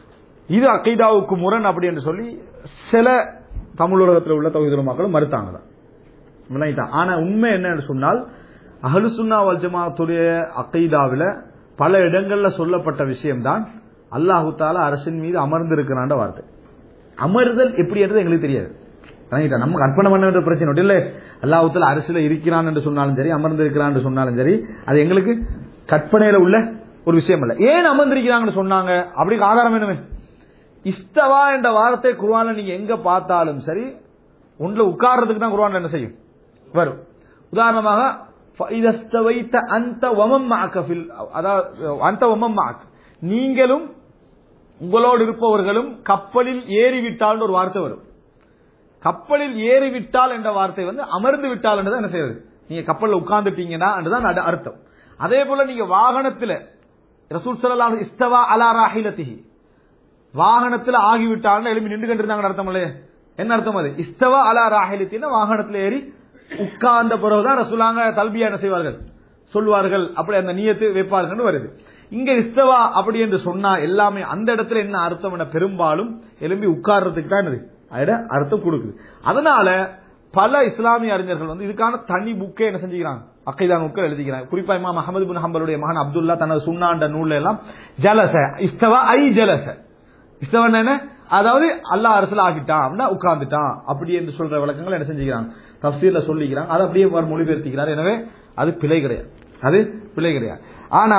இது அக்கைதாவுக்கு முரண் அப்படி என்று சொல்லி சில தமிழ் உலகத்தில் உள்ள தொகுதி மக்களும் மறுத்தாங்க தான். விளங்கிட்டா? ஆனா உண்மை என்னன்னு சொன்னால் அஹலுசுன்னா வல் ஜமாத்துடைய அக்கைதாவில பல இடங்கள்ல சொல்லப்பட்ட விஷயம்தான் அல்லாஹு தாலா அரசின் மீது அமர்ந்திருக்கிறான்ற வார்த்தை அமர்தல் எப்படி என்றது எங்களுக்கு தெரியாது விளங்கிட்டா? நம்ம கற்பனை பண்ண வேண்டிய பிரச்சனை ஒன்றும் இல்லை அல்லாஹு தாலா அரசியல இருக்கிறான் என்று சொன்னாலும் சரி அமர்ந்திருக்கிறான் என்று சொன்னாலும் சரி அது எங்களுக்கு கற்பனையில உள்ள ஒரு விஷயம் இல்ல ஏன் அமர்ந்திருக்கிறாங்கன்னு சொன்னாங்க அப்படி ஆதாரம் என்னவே இஸ்தவா என்ற வார்த்தை குர்ஆன்ல நீங்க எங்க பார்த்தாலும் சரி ஒன்றுல உட்கார்றதுக்கு தான் குர்ஆன்ல என்ன செய்யும் வரும் உதாரணமாக فَإِذَا اسْتَوَيْتَ أَنْتَ وَمَن مَّعَكَ فِي ال- அதாவது அந்த وَمَن مَّعَكَ நீங்களும் உங்களோடு இருப்பவர்களும் கப்பலில் ஏறிவிட்டால் ஒரு வார்த்தை வரும் கப்பலில் ஏறிவிட்டால் என்ற வார்த்தை வந்து அமர்ந்து விட்டால் என்றது என்ன செய்யறது நீங்க கப்பல்ல உட்கார்ந்துட்டீங்கன்னா என்றுதான் அது அர்த்தம் அதே போல நீங்க வாகனத்துல ரசூல் ஸல்லல்லாஹு அலைஹி இஸ்தவா அலா ராஹிலத்திஹி வாகனத்துல ஆகிவிட்டால் எழுப்பி நின்று கண்டிருந்தாங்க அர்த்தம் இல்லையே என்ன அர்த்தம் அது இஸ்தவா அலா ராஹிலத்தின வாகனத்துல ஏறி உட்கார்ந்த பிறகுதான் ரசூலாங்க தல்பியா என்ன செய்வார்கள் சொல்வார்கள் அப்படி அந்த நியத்து வைப்பார்கள் வருது இங்க இஸ்தவா அப்படி என்று சொன்னா எல்லாமே அந்த இடத்துல என்ன அர்த்தம் என பெரும்பாலும் எழும்பி உட்கார்றதுக்கு தான் இது அதிட அர்த்தம் கொடுக்குது அதனால பல இஸ்லாமிய அறிஞர்கள் வந்து இதுக்கான தனி புக்கே என்ன செஞ்சுக்கிறாங்க அக்கைதான் புக்கை எழுதிக்கிறாங்க குறிப்பா இமாம் அஹமது பின் ஹம்பலுடைய மகன் அப்துல்லா தனது சுண்ணாண்ட நூல்ல எல்லாம் ஜலச இஸ்தவா ஐ ஜலச இஸ்தவன் என்ன அதாவது அல்லாஹ் அரசுல ஆகிட்டான் அப்படின்னா உட்கார்ந்துட்டான் அப்படி என்று சொல்ற விளக்கங்கள் என்ன செஞ்சுக்கிறாங்க தப்சீர்ல சொல்லிக்கிறாங்க அதை அப்படியே அவர் மொழிபெயர்த்திக்கிறார் எனவே அது பிழை கிடையாது அது பிழை கிடையாது ஆனா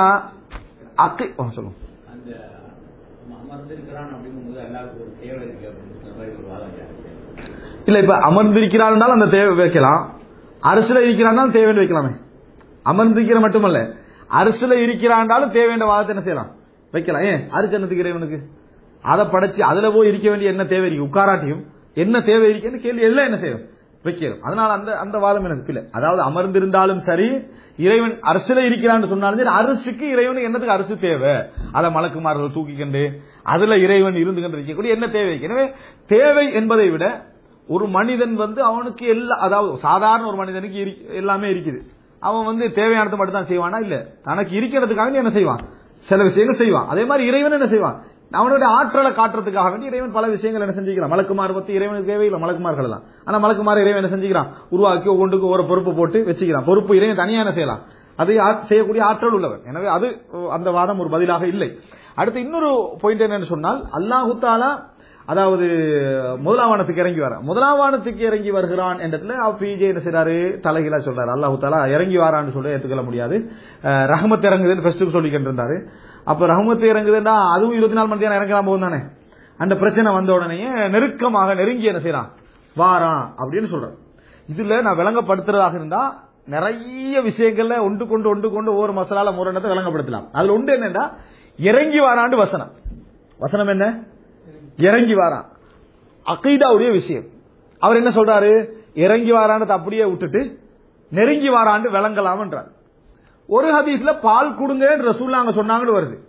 அக்கை ஓ, சொல்லுங்க அந்த நம்ம அமர்ந்திருக்கிறான் அப்படிங்கும்போது எல்லாருக்கும் ஒரு தேவை இருக்கு அப்படின்னு மாதிரி ஒரு வாதம் இருக்கு. இல்ல இப்ப அமர்ந்திருக்கிறான் அந்த தேவை வைக்கலாம் அரசுல இருக்கிறான் தேவைன்னு வைக்கலாமே அமர்ந்திருக்கிற மட்டுமல்ல அரசுல இருக்கிறாண்டாலும் தேவையான வாதத்தை என்ன செய்யலாம் வைக்கலாம் ஏன் அரிச்சனத்துக்கு இறைவனுக்கு அதை படைச்சு அதுல போய் இருக்க வேண்டிய என்ன தேவை இருக்கு உட்காராட்டியும் என்ன தேவை இருக்குன்னு கேள்வி எல்லாம் என்ன செய்யும் வைக்கிறோம் அதனால அந்த அந்த வாதம் எனக்கு இல்லை அதாவது அமர்ந்திருந்தாலும் சரி இறைவன் அரசுல இருக்கிறான்னு சொன்னாலும் சரி அரசுக்கு இறைவனுக்கு என்னத்துக்கு அரசு தேவை அதை மலக்குமார்கள் தூக்கிக்கண்டு அதுல இறைவன் இருந்து கொண்டு இருக்கக்கூடிய என்ன தேவை இருக்கு? எனவே தேவை என்பதை விட ஒரு மனிதன் வந்து அவனுக்கு எல்லா அதாவது சாதாரண ஒரு மனிதனுக்கு இரு- எல்லாமே இருக்குது அவன் வந்து தேவையானது மட்டும் தான் செய்வானா இல்ல தனக்கு இருக்கிறதுக்காக வேண்டி என்ன செய்வான் சில விஷயங்கள் செய்வான் அதே மாதிரி இறைவன் என்ன செய்வான் அவனுடைய ஆற்றலை காட்டுறதுக்காக வேண்டி இறைவன் பல விஷயங்கள் என்ன செஞ்சுக்கிறான் மலக்குமார் பத்தி இறைவனுக்கு தேவையில்லை மலக்குமார்கள் தான் ஆனா மலக்குமார் இறைவன் என்ன செஞ்சுக்கிறான் உருவாக்கி ஒவ்வொன்றுக்கு ஒரு பொறுப்பு போட்டு வச்சுக்கிறான் பொறுப்பு இறைவன் தனியா என்ன செய்யலாம் அதை ஆ- செய்யக்கூடிய ஆற்றல் உள்ளவர் எனவே அது அஹ், அந்த வாதம் ஒரு பதிலாக இல்லை அடுத்து இன்னொரு பாயிண்ட் என்னன்னு சொன்னால் அல்லாஹு தாலா அதாவது முதலாம் வானத்துக்கு இறங்கி வர முதலாம் வானத்துக்கு இறங்கி வருகிறான் என்றதுல பிஜே என்ன செய்றாரு தலைகீழா சொல்றாரு அல்லாஹு தாலா இறங்கி வரான்னு சொல்லி ஏத்துக்கொள்ள முடியாது அஹ், ரஹ்மத் இறங்குதுன்னு ஃபர்ஸ்ட் சொல்லிக்கிட்டு இருந்தாரு அப்ப ரஹ்மத் இறங்குதுன்னா அதுவும் இருபத்தி நாலு மணி நேரம் இறங்கலாம் போகும் தானே அந்த பிரச்சனை வந்த உடனேயே நெருக்கமாக நெருங்கி என்ன செய்யறான் வாரான் அப்படின்னு சொல்றாரு இதுல நான் விளங்கப்படுத்துறதாக இருந்தா நிறைய விஷயங்கள்ல ஒன்று கொண்டு ஒன்று கொண்டு ஒவ்வொரு மசாலால முரணத்தை விளங்கப்படுத்தலாம் அதுல ஒன்று என்னன்னா இறங்கி வாராண்டு வசனம் வசனம் என்ன இறங்கி வாரான் அகைதாவுடைய விஷயம் அவர் என்ன சொல்றாரு இறங்கி வாரான்னு அப்படியே விட்டுட்டு நெருங்கி வாராண்டு விளங்கலாம்ன்றார் ஒரு ஹதீஸ்ல பால் கொடுங்கன்னு ரசூல்லாங்க சொன்னாங்கன்னு வருது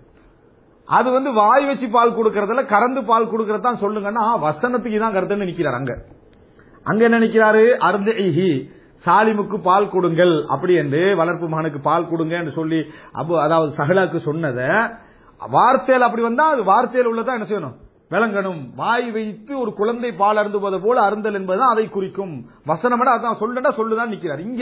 அது வந்து வாய் வச்சு பால் கொடுக்கறதுல கறந்து பால் கொடுக்கறதான் சொல்லுங்கன்னா வசனத்துக்கு தான் கருத்துன்னு நிக்கிறார் அங்க அங்க என்ன நிக்கிறாரு அர்தி சாலிமுக்கு பால் கொடுங்கள் அப்படி என்று வளர்ப்பு மகனுக்கு பால் கொடுங்க என்று சொல்லி அபு அதாவது சஹலாக்கு சொன்னத வார்த்தையில் அப்படி வந்தா அது வார்த்தையில் உள்ளதா என்ன செய்யணும் விளங்கணும் வாய் வைத்து ஒரு குழந்தை பால் அருந்துவது போல அருந்தல் என்பதுதான் அதை குறிக்கும் வசனம்டா அதான் சொல்லுடா சொல்லுதான் நிக்கிறார் இங்க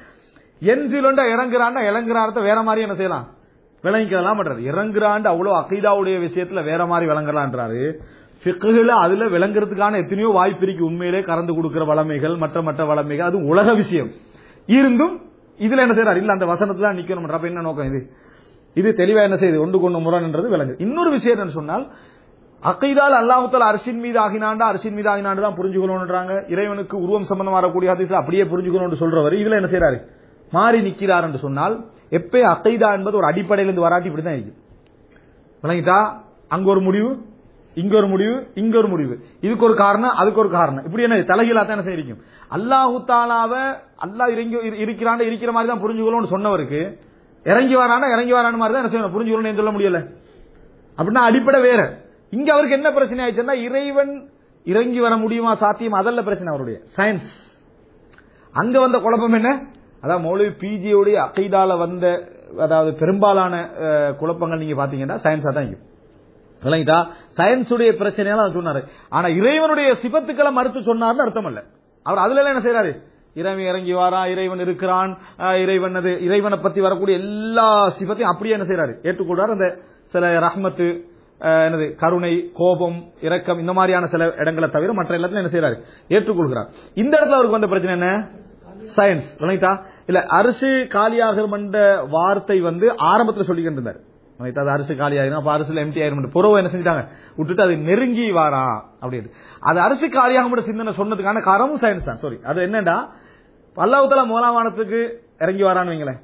என் சிலண்டா இறங்குறாண்டா இறங்குறாரத்த வேற மாதிரி என்ன செய்யலாம் விளங்கிக்கலாம் பண்றாரு இறங்குறாண்டு அவ்வளவு அகைதாவுடைய விஷயத்துல வேற மாதிரி விளங்கலான்றாரு ஃபிக்குல அதுல விளங்குறதுக்கான எத்தனையோ வாய்ப்பு இருக்கு உண்மையிலே கறந்து கொடுக்கிற வளமைகள் மற்ற மற்ற வளமைகள் அது உலக விஷயம் இருந்தும் இதுல என்ன செய்யறாரு இல்ல அந்த வசனத்துல தான் நிக்கணும் அப்ப என்ன நோக்கம் இது இது தெளிவா என்ன செய்யுது ஒன்று கொண்டு முரண்ன்றது விளங்கு இன்னொரு விஷயம் என்னன்னு சொன்னால் அக்கைதால் அல்லாஹுத்தால அரசின் மீது ஆகினாண்டா அரசின் மீது ஆகினாண்டு தான் புரிஞ்சுக்கணும்ன்றாங்க இறைவனுக்கு உருவம் சம்பந்தம் வரக்கூடிய ஹதீஸ்ல அப்படியே புரிஞ்சுக்கணும்னு சொல்றவர் இதுல என்ன செய்யறாரு மாறி நிக்கிறார் என்று சொன்னால் எப்ப அக்கைதா என்பது ஒரு அடிப்படையில இருந்து வராட்டி இப்படிதான் இருக்கு விளங்கிட்டா அங்க ஒரு முடிவு இங்க ஒரு முடிவு இங்க ஒரு முடிவு இதுக்கு ஒரு காரணம் அதுக்கு ஒரு காரணம் இப்படி என்ன தலைகீழா தான் என்ன செய்யும் அல்லாஹு தாலாவ அல்லாஹ் இறங்கி இரு- இருக்கிறாண்ட இருக்கிற மாதிரி தான் புரிஞ்சுக்கணும்னு சொன்னவருக்கு இறங்கி வரானா இறங்கி வரான மாதிரி தான் என்ன செய்யணும் புரிஞ்சுக்கணும்னு சொல்ல முடியல அப்படின்னா அடிப்படை வேற இங்க அவருக்கு என்ன பிரச்சனை ஆயிடுச்சுன்னா இறைவன் இறங்கி வர முடியுமா சாத்தியம் அதல்ல பிரச்சனை அவருடைய சயின்ஸ் அங்க வந்த குழப்பம் என்ன அதாவது மௌலவி பிஜியோடைய அகைதால வந்த அதாவது பெரும்பாலான அஹ், குழப்பங்கள் நீங்க பாத்தீங்கன்னா சயின்ஸா தான் இருக்கும் விளங்கிட்டா சயின்ஸுடைய பிரச்சனையால அவர் சொன்னாரு ஆனா இறைவனுடைய சிபத்துக்களை மறுத்து சொன்னார்னு அர்த்தம் இல்ல அவர் அதுல எல்லாம் என்ன செய்யறாரு இறைவன் இறங்கி வாரா இறைவன் இருக்கிறான் அஹ், இறைவன் அது இறைவனை பத்தி வரக்கூடிய எல்லா சிபத்தையும் அப்படியே என்ன செய்யறாரு ஏற்றுக்கொள்றாரு அந்த சில ரஹ்மத்து அஹ், என்னது கருணை கோபம் இரக்கம் இந்த மாதிரியான சில இடங்களை தவிர மற்ற எல்லாத்தையும் என்ன செய்யறாரு ஏற்றுக்கொள்கிறார் இந்த இடத்துல அவருக்கு வந்த பிரச்சனை என்ன சயின்ஸ் விளங்கிட்டா இல்ல அரிசி காலியாகும் என்ற வார்த்தை வந்து ஆரம்பத்துல சொல்லிக்கிட்டு இருந்தார் விளங்கிட்டா? அது அரிசி காலியாயிரும் அப்ப அரிசில எம்டி ஆயிரும் புறவை என்ன செஞ்சிட்டாங்க விட்டுட்டு அது நெருங்கி வாரா அப்படின்னு அது அரிசி காலியாகும் சிந்தனை சொன்னதுக்கான காரணமும் சயின்ஸ் தான் சாரி அது என்னடா அல்லாஹ்வுத்தாலா மூலாவானத்துக்கு இறங்கி வரான்னு வைங்களேன்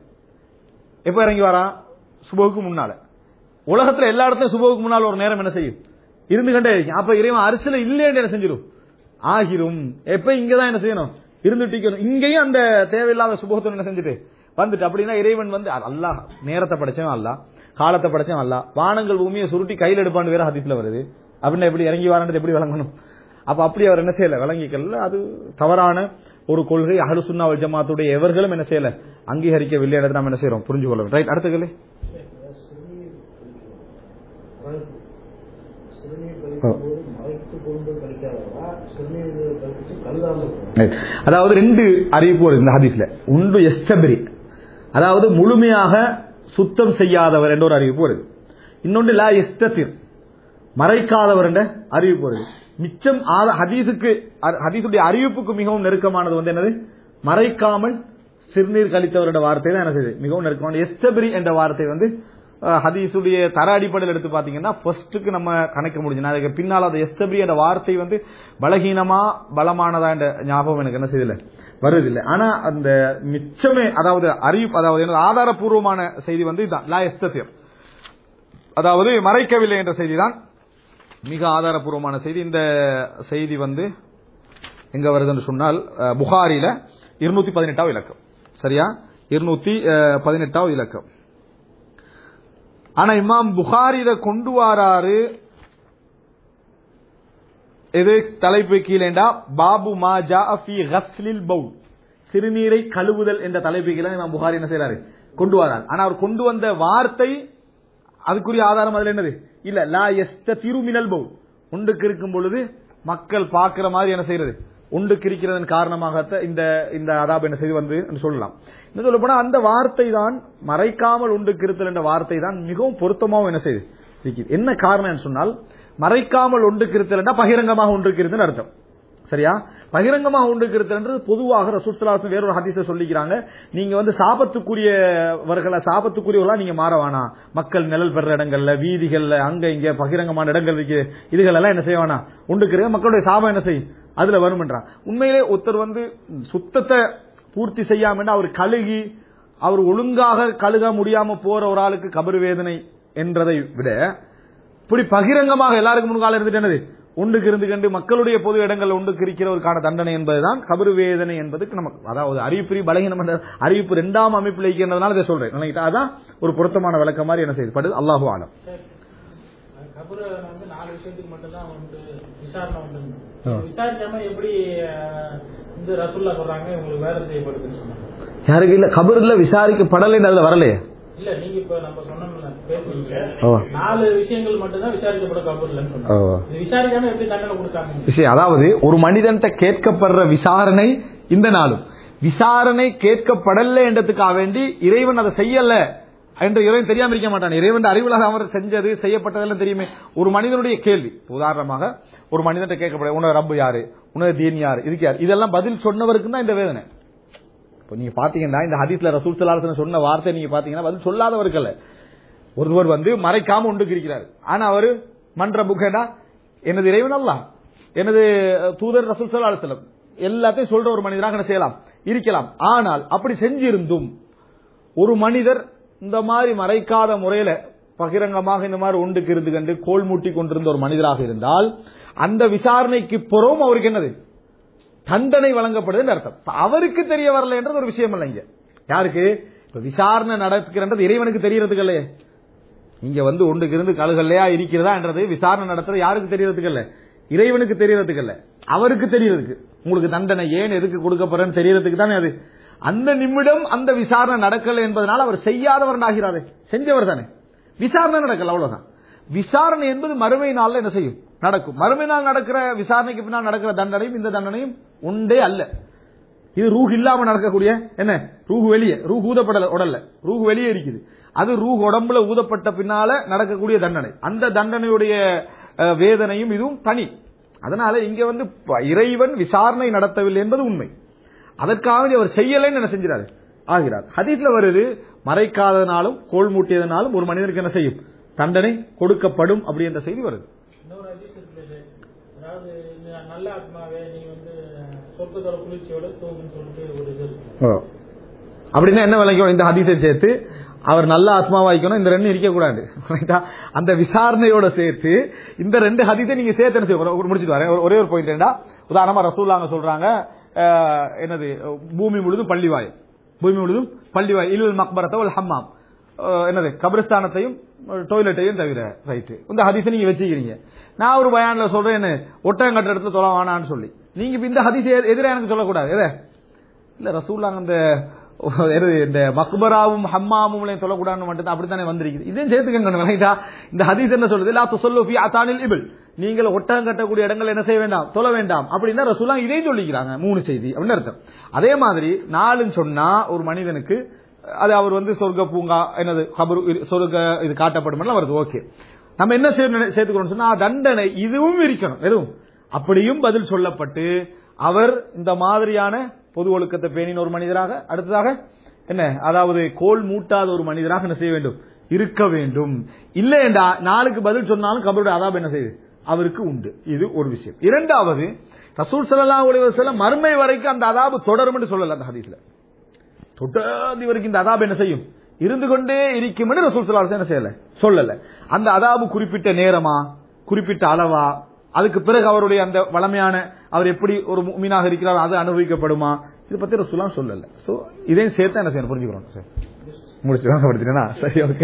எப்ப இறங்கி வரான் சுபகுக்கு முன்னால உலகத்துல எல்லா இடத்துலயும் சுபகுக்கு முன்னால ஒரு நேரம் என்ன செய்யும் இருந்து கண்டே இருக்கும். அப்ப இறைவன் அரிசில இல்லைன்னு என்ன செஞ்சிடும் ஆகிரும் எப்ப இங்கதான் என்ன செய்யணும் இருந்துட்டிக்கணும் இங்கேயும் அந்த தேவையில்லாத சுபகத்தை என்ன செஞ்சுட்டு வந்துட்டு அப்படின்னா இறைவன் வந்து அல்லாஹ் நேரத்தை படைச்சவன் அல்லாஹ் காலத்தை படைச்சவன் அல்லாஹ் வானங்கள் பூமியை சுருட்டி கையில் எடுப்பான்னு வேற ஹதீஸ்ல வருது அப்படின்னா எப்படி இறங்கி வரான்றது எப்படி விளங்கணும் அப்ப அப்படி அவர் என்ன செய்யல விளங்கிக்கல அது தவறான ஒரு கொள்கை அஹ்லு சுன்னா வல் ஜமாத்துடைய எவர்களும் என்ன செய்யல அங்கீகரிக்கவில்லை என்று நாம் என்ன செய்யறோம் புரிஞ்சு கொள்ளணும் ரைட் அடுத்த கேள்வி சிறுநீர் கழிக்கும். சிறுநீர் கழிக்கும்போது மறைத்து கொண்டு கழிக்காதவா சிறுநீர் கழிச்சு கழுதாமல் இருக்கணும் Right. அதாவது ரெண்டு அறிவிப்பு வருது இந்த ஹதீஸ்ல ஒன்று எஸ்தபரி அதாவது முழுமையாக சுத்தம் செய்யாதவர் என்ற ஒரு அறிவிப்பு வருது இன்னொன்று லா எஸ்தபிர் மறைக்காதவர் என்ற அறிவிப்பு வருது மிச்சம் ஆத- ஹதீஸுக்கு அ- ஹதீஸுடைய அறிவிப்புக்கு மிகவும் நெருக்கமானது வந்து என்னது மறைக்காமல் சிறுநீர் கழித்தவருடைய வார்த்தை தான் என்ன செய்யுது மிகவும் நெருக்கமான எஸ்தபரி என்ற வார்த்தை வந்து அஹ், ஹதீஸுடைய தர அடிப்படையில் எடுத்து பாத்தீங்கன்னா ஃபர்ஸ்ட்டுக்கு நம்ம கணக்க முடிஞ்சு நான் அதுக்கு பின்னால் அந்த எஸ்தபரி என்ற வார்த்தை வந்து பலகீனமா பலமானதா என்ற ஞாபகம் எனக்கு என்ன செய்யல வருதில்லை ஆனா அந்த மிச்சமே அதாவது அறிவிப்பு அதாவது என்னது ஆதாரபூர்வமான செய்தி வந்து இதுதான் லா எஸ்தபிர் அதாவது மறைக்கவில்லை என்ற செய்தி தான் மிக ஆதாரபூர்வமான செய்தி இந்த செய்தி வந்து எங்க வருதுன்னு சொன்னால் அஹ், புகாரில இருநூத்தி பதினெட்டாவது இலக்கம் சரியா இருநூத்தி பதினெட்டாவது இலக்கம் ஆனா இமாம் புகாரி இதை கொண்டு வாராரு எது தலைப்பு கீழேண்டா பாபு மா ஜா ஃபி கஸ்லில் பவுல் சிறுநீரை கழுவுதல் என்ற தலைப்பு கீழே இமாம் புகாரி என்ன செய்யறாரு கொண்டு வரார் ஆனா அவர் கொண்டு வந்த வார்த்தை அதுக்குரிய ஆதாரம் அதுல என்னது இல்ல லா எஸ்த திருமினல் பவுல் உண்டுக்கு இருக்கும் பொழுது மக்கள் பார்க்கிற மாதிரி என்ன செய்யறது உண்டுக்கு இருக்கிறதன் காரணமாகத்தான் இந்த இந்த அதாப் என்ன செய்து வந்து என்று சொல்லலாம் இன்னும் சொல்ல போனா அந்த வார்த்தை தான் மறைக்காமல் உண்டுக்கு இருத்தல் என்ற வார்த்தை தான் மிகவும் பொருத்தமாகவும் என்ன செய்யுது இருக்குது என்ன காரணம் சொன்னால் மறைக்காமல் ஒன்றுக்கு இருத்தல் பகிரங்கமாக ஒன்றுக்கு இருந்தல் அர்த்தம் சரியா பகிரங்கமாக உண்டுக்கு இருத்தல்ன்றது பொதுவாக ரசூல் வேறொரு ஹதீஸை சொல்லிக்கிறாங்க நீங்க வந்து சாபத்துக்குரியவர்களை சாபத்துக்குரியவர்களா நீங்க மாற வேணாம் மக்கள் நிழல் பெற இடங்கள்ல வீதிகள்ல அங்க இங்க பகிரங்கமான இடங்கள் இருக்கு இதுகள் எல்லாம் என்ன செய்ய வேணாம் உண்டுக்கு இருக்க மக்களுடைய சாபம் என்ன செய்யும் அதுல வரும்ன்றான் உண்மையிலே ஒருத்தர் வந்து சுத்தத்தை பூர்த்தி செய்யாம அவர் கழுகி அவர் ஒழுங்காக கழுக முடியாம போற ஒரு ஆளுக்கு கபரு வேதனை என்றதை விட இப்படி பகிரங்கமாக எல்லாருக்கும் முன்கால இருந்துட்டு என்னது உண்டுக்கு இருந்து கண்டு மக்களுடைய பொது இடங்கள் உண்டுக்கு இருக்கிறவருக்கான தண்டனை என்பதுதான் கபரு வேதனை என்பதுக்கு நமக்கு அதாவது அறிவிப்பு பலகீனம் என்ற அறிவிப்பு இரண்டாம் அமைப்பில் இருக்கின்றதுனால இதை சொல்றேன் நினைக்கிட்டா அதான் ஒரு பொருத்தமான விளக்கம் மாதிரி என்ன செய்யுது படுது அல்லாஹு ஆலம் சரி. கபூர் வந்து நாலு விஷயத்துக்கு மட்டும்தான் வந்து விசாரணை உண்டு ஆ. விசாரிக்காம எப்படி அஹ், இந்த ரசுல்லா சொல்றாங்க உங்களுக்கு வேலை செய்யப்படுதுன்னு சொன்னாங்க யாருக்கு இல்ல கபருல விசாரிக்கப்படலைன்னு அதுல வரலையே இல்ல நீங்க இப்ப நம்ம சொன்னோம்ல பேசுறீங்க ஓ. நாலு விஷயங்கள் மட்டும்தான் விசாரிக்கப்பட கபூர்லன்னு ஓ. சொன்னாங்க இது விசாரிக்காம எப்படி தண்டனை கொடுத்தாங்க விஷயம் அதாவது ஒரு மனிதன்ட்ட கேட்கப்படுற விசாரணை இந்த நாளும் விசாரணை கேட்கப்படல என்றதுக்காக வேண்டி இறைவன் அதை செய்யல என்று இறைவன் தெரியாம இருக்க மாட்டான் இறைவன் அறிவுலாக அவர் செஞ்சது செய்யப்பட்டதெல்லாம் தெரியுமே ஒரு மனிதனுடைய கேள்வி உதாரணமாக ஒரு மனிதன்ட்ட கேட்கப்பட உனது ரப்பு யாரு உனது தீன் யாரு இதுக்கு யார் இதெல்லாம் பதில் சொன்னவருக்கு தான் இந்த வேதனை இப்போ நீங்க பாத்தீங்கன்னா இந்த ஹதீஸ்ல ரசூல் சலாஹன் சொன்ன வார்த்தை நீங்க பாத்தீங்கன்னா பதில் சொல்லாதவருக்கு அல்ல ஒருவர் வந்து மறைக்காம உண்டுக்கு இருக்கிறார் ஆனா அவரு மன்ற புகடா எனது இறைவன் அல்லாஹ் எனது தூதர் ரசூல் சல்லா அலுவலம் எல்லாத்தையும் சொல்ற ஒரு மனிதராக என்ன செய்யலாம் இருக்கலாம் ஆனால் அப்படி செஞ்சிருந்தும் ஒரு மனிதர் இந்த மாதிரி மறைக்காத முறையில பகிரங்கமாக இந்த மாதிரி உண்டுக்கு இருந்து கண்டு கோல் மூட்டி கொண்டிருந்த ஒரு மனிதராக இருந்தால் அந்த விசாரணைக்கு புறவும் அவருக்கு என்னது தண்டனை வழங்கப்படுதுன்னு அர்த்தம் இப்ப அவருக்கு தெரிய வரல என்றது ஒரு விஷயம் இல்லை இங்க யாருக்கு இப்ப விசாரணை நடக்கிறன்றது இறைவனுக்கு தெரியறதுக்கு இல்லையே இங்க வந்து ஒன்றுக்கு இருந்து கழுகல்லையா இருக்கிறதா என்றது விசாரணை நடத்துறது யாருக்கு தெரியறதுக்கு இல்ல இறைவனுக்கு தெரியறதுக்கு இல்ல அவருக்கு தெரியறதுக்கு உங்களுக்கு தண்டனை ஏன் எதுக்கு கொடுக்க போறேன்னு தெரியறதுக்கு தானே அது அந்த நிமிடம் அந்த விசாரணை நடக்கல என்பதனால் அவர் செய்யாதவர் ஆகிறாரே செஞ்சவர் தானே விசாரணை நடக்கல அவ்வளவுதான் விசாரணை என்பது மறுமை நாள்ல என்ன செய்யும் நடக்கும் மறுமை நாள் நடக்கிற விசாரணைக்கு பின்னால் நடக்கிற தண்டனையும் இந்த தண்டனையும் உண்டே அல்ல இது ரூஹ் இல்லாம நடக்கக்கூடிய என்ன ரூஹ் வெளியே ரூஹ் ஊதப்படல உடல்ல ரூஹ் வெளியே இருக்குது அது ரூஹ் உடம்புல ஊதப்பட்ட பின்னால நடக்கக்கூடிய தண்டனை அந்த தண்டனையுடைய அஹ், வேதனையும் இதுவும் தனி அதனால இங்க வந்து ப- இறைவன் விசாரணை நடத்தவில்லை என்பது உண்மை அதற்காக அவர் செய்யலைன்னு என்ன செஞ்சிடாரு ஆகிறார் ஹதீஸ்ல வருது மறைக்காதனாலும் கோல் மூட்டியதனாலும் ஒரு மனிதனுக்கு என்ன செய்யும் தண்டனை கொடுக்கப்படும் அப்படி என்ற செய்தி வருது இன்னொரு ஹதீஸ் இருக்குது அதாவது இந்த நல்ல ஆத்மாவே நீ வந்து சொர்க்கத்தோட குளிர்ச்சியோட தூங்குன்னு சொல்லிட்டு ஒரு இது இருக்கு அப்படின்னா என்ன விளங்கும் இந்த ஹதீஸை சேர்த்து அவர் நல்ல ஆத்மாவாய்க்கணும் இந்த ரெண்டும் இருக்கக்கூடாது ரைட்டா? அந்த விசாரணையோட சேர்த்து இந்த ரெண்டு ஹதீஸை நீங்க சேர்த்து என்ன செய்ய ஒரு- முடிச்சிட்டு வரேன் ஒரு- ஒரே ஒரு பாயிண்ட் என்னடா உதாரணமா ரசூல்லாங்க சொல்றாங்க அஹ், என்னது பூமி முழுதும் பள்ளிவாய் பூமி முழுதும் பள்ளிவாய் இல் மக்பரத்தை ஒரு ஹம்மாம் அஹ், என்னது கபிரஸ்தானத்தையும் டாய்லெட்டையும் தவிர ரைட்டு இந்த ஹதீஸை நீங்க வச்சுக்கிறீங்க நான் ஒரு பயான்ல சொல்றேன் என்ன ஒட்டகம் கட்டுற இடத்துல தொலை வேணான்னு சொல்லி நீங்க இப்ப இந்த ஹதீஸை எதிராக எனக்கு சொல்லக்கூடாது எதை இல்ல ரசூல்லாங்க இந்த எது, இந்த மக்பராவும் ஹம்மாமும் சொல்லக்கூடாதுன்னு மட்டும் தான் அப்படித்தானே வந்திருக்குது இதையும் சேர்த்துக்கங்க ரைட்டா இந்த ஹதீஸ் என்ன சொல்லுது லா துசல்லு ஃபி அதானில் இபில் நீங்கள் ஒட்டகம் கட்டக்கூடிய இடங்கள் என்ன செய்ய வேண்டாம் தொழ வேண்டாம் அப்படின்னா ரசூலா இதையும் சொல்லிக்கிறாங்க மூணு செய்தி அப்படின்னு அர்த்தம் அதே மாதிரி நாலுன்னு சொன்னா ஒரு மனிதனுக்கு அது அவர் வந்து சொர்க்க பூங்கா என்னது கபரு இது- சொர்க்க இது காட்டப்படும் வருது ஓகே நம்ம என்ன செய்ய- சேர்த்துக்கிறோம் சொன்னா தண்டனை இதுவும் இருக்கணும் எதுவும் அப்படியும் பதில் சொல்லப்பட்டு அவர் இந்த மாதிரியான பொது ஒழுக்கத்தை பேணின ஒரு மனிதராக அடுத்ததாக என்ன அதாவது கோல் மூட்டாத ஒரு மனிதராக என்ன செய்ய வேண்டும் இருக்க வேண்டும் இல்லையண்டா நாளுக்கு பதில் சொன்னாலும் கபருடைய அதாப் என்ன செய்யுது அவருக்கு உண்டு இது ஒரு விஷயம் இரண்டாவது ரசூல் ஸல்லல்லாஹு அலைஹி வஸல்லம் மறுமை வரைக்கும் அந்த அதாபு தொடரும் என்று சொல்லல அந்த ஹதீஸ்ல தொடர்ந்து வரைக்கும் இந்த அதாபு என்ன செய்யும் இருந்து கொண்டே இருக்கும் என்று ரசூல் ஸல்லல்லாஹு அலைஹி வஸல்லம் என்ன செய்யல சொல்லல அந்த அதாபு குறிப்பிட்ட நேரமா குறிப்பிட்ட அளவா அதுக்கு பிறகு அவருடைய அந்த வளமையான அவர் எப்படி ஒரு மீனாக இருக்கிறார் அது அனுபவிக்கப்படுமா இது பத்தி ரசூலாம் சொல்லல சோ இதையும் சேர்த்து என்ன செய்யணும் புரிஞ்சுக்கிறோம் சார் முடிச்சு வாங்கப்படுத்தினா சரி ஓகே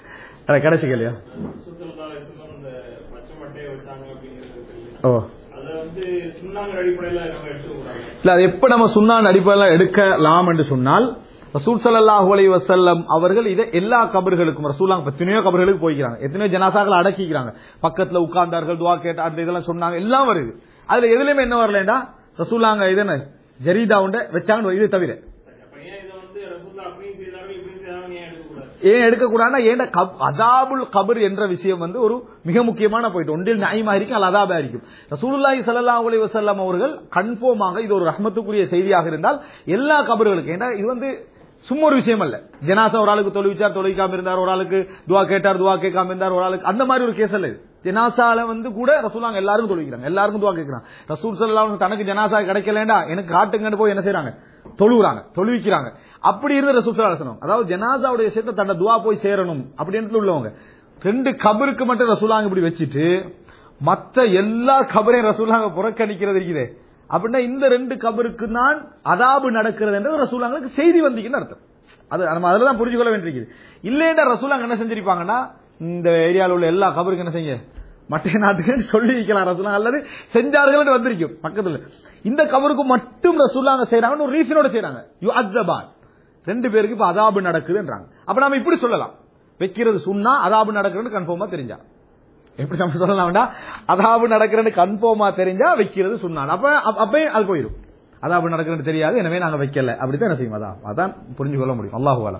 கடைசி கேள்வியா சுத்தலதாலேசனம் இந்த பச்சை மட்டையை விட்டாங்க அப்படிங்கிறது தெரியும். ஓ அதை வந்து சுண்ணாங்க அடிப்படையில நம்ம எடுத்துக்கூடாது இல்ல அது எப்ப நம்ம சுன்னான் அடிப்படையில் எடுக்கலாம் என்று சொன்னால் ரசூல் ஸல்லல்லாஹு அலைஹி வஸல்லம் அவர்கள் இதை எல்லா கபர்களுக்கும் ரசூலாங்க எத்தனையோ கபர்களுக்கு போய்க்கிறாங்க எத்தனையோ ஜனாசாக்கள் அடக்கிக்கிறாங்க பக்கத்துல உட்கார்ந்தார்கள் துவா கேட்ட அந்த இதெல்லாம் சொன்னாங்க எல்லாம் வருது அதுல எதுலயுமே என்ன வரலடா ரசூலாங்க இது என்ன ஜரீதா உண்ட வச்சாங்க இது தவிர அப்ப ஏன் இதை வந்து ரசூல்லா அப்படியும் செய்தார்கள் இப்படியும் செய்தார்கள் ஏன் எடுக்கக்கூடாது ஏன் எடுக்கக்கூடாதுன்னா ஏன் கப் அதாபுல் கபர் என்ற விஷயம் வந்து ஒரு மிக முக்கியமான போயிட்டு ஒன்றில் நியாயமா இருக்கும் அல்ல அதாபா இருக்கும் ரசூலுல்லாஹி ஸல்லல்லாஹு அலைஹி வஸல்லம் அவர்கள் கன்ஃபார்மாக இது ஒரு ரஹ்மத்துக்குரிய செய்தியாக இருந்தால் எல்லா கபர்களுக்கும் ஏன்னா இது வந்து சும்மா ஒரு விஷயம் அல்ல ஜனாசா ஒரு ஆளுக்கு தொழுவிச்சார் தொழுவிக்காம இருந்தார் ஒரு ஆளுக்கு துவா கேட்டார் துவா கேட்காம இருந்தார் ஒரு ஆளுக்கு அந்த மாதிரி ஒரு கேஸ் அல்ல இது ஜனாசால வந்து கூட ரசூலாங்க எல்லாருக்கும் தொழுவிக்கிறாங்க எல்லாருக்கும் துவா கேட்கிறாங்க ரசூல் ஸல்லல்லாஹு அலைஹி தனக்கு ஜனாசா கிடைக்கலடா எனக்கு காட்டுங்கன்னு போய் என்ன செய்றாங்க தொழுகிறாங்க தொழுவிக்கிறாங்க அப்படி இருந்த ரசூல் ஸல்லல்லாஹு அலைஹி வஸல்லம் அதாவது ஜனாசாவுடைய விஷயத்தை தன்னை துவா போய் சேரணும் அப்படின்ட்டு உள்ளவங்க ரெண்டு கபருக்கு மட்டும் ரசூலாங்க இப்படி வச்சுட்டு மத்த எல்லா கபரையும் ரசூலாங்க புறக்கணிக்கிறது இருக்குதே அப்படின்னா இந்த ரெண்டு கபருக்கு தான் அதாபு நடக்கிறது என்று ரசூலாங்களுக்கு செய்தி வந்தீங்கன்னு அர்த்தம் அது நம்ம அதுல தான் புரிஞ்சு கொள்ள வேண்டியிருக்குது இல்லைன்னா ரசூலாங்க என்ன செஞ்சிருப்பாங்கன்னா இந்த ஏரியாவில் உள்ள எல்லா கபருக்கு என்ன செய்ய மற்ற நாட்டுக்கு சொல்லி வைக்கலாம் ரசூலாங்க அல்லது செஞ்சார்கள் வந்திருக்கும் பக்கத்துல இந்த கபருக்கு மட்டும் ரசூலாங்க செய்யறாங்கன்னு ஒரு ரீசனோட செய்யறாங்க யூ அத்தபான் ரெண்டு பேருக்கு இப்ப அதாபு நடக்குதுன்றாங்க அப்ப நாம இப்படி சொல்லலாம் வைக்கிறது சுண்ணா அதாபு நடக்குதுன்னு கன்ஃபார்மா தெரிஞ்சா எப்படி நம்ம சொல்லலாம்டா அதாபு நடக்கிறன்னு கன்ஃபார்மா தெரிஞ்சா வைக்கிறது சுண்ணான் அப்ப அப்ப- அப்பயே அது போயிடும் அதாபு நடக்கிறன்னு தெரியாது எனவே நாங்க வைக்கல அப்படித்தான் என்ன செய்யும் அதான் அதான் புரிஞ்சு கொள்ள முடியும் அல்லாஹு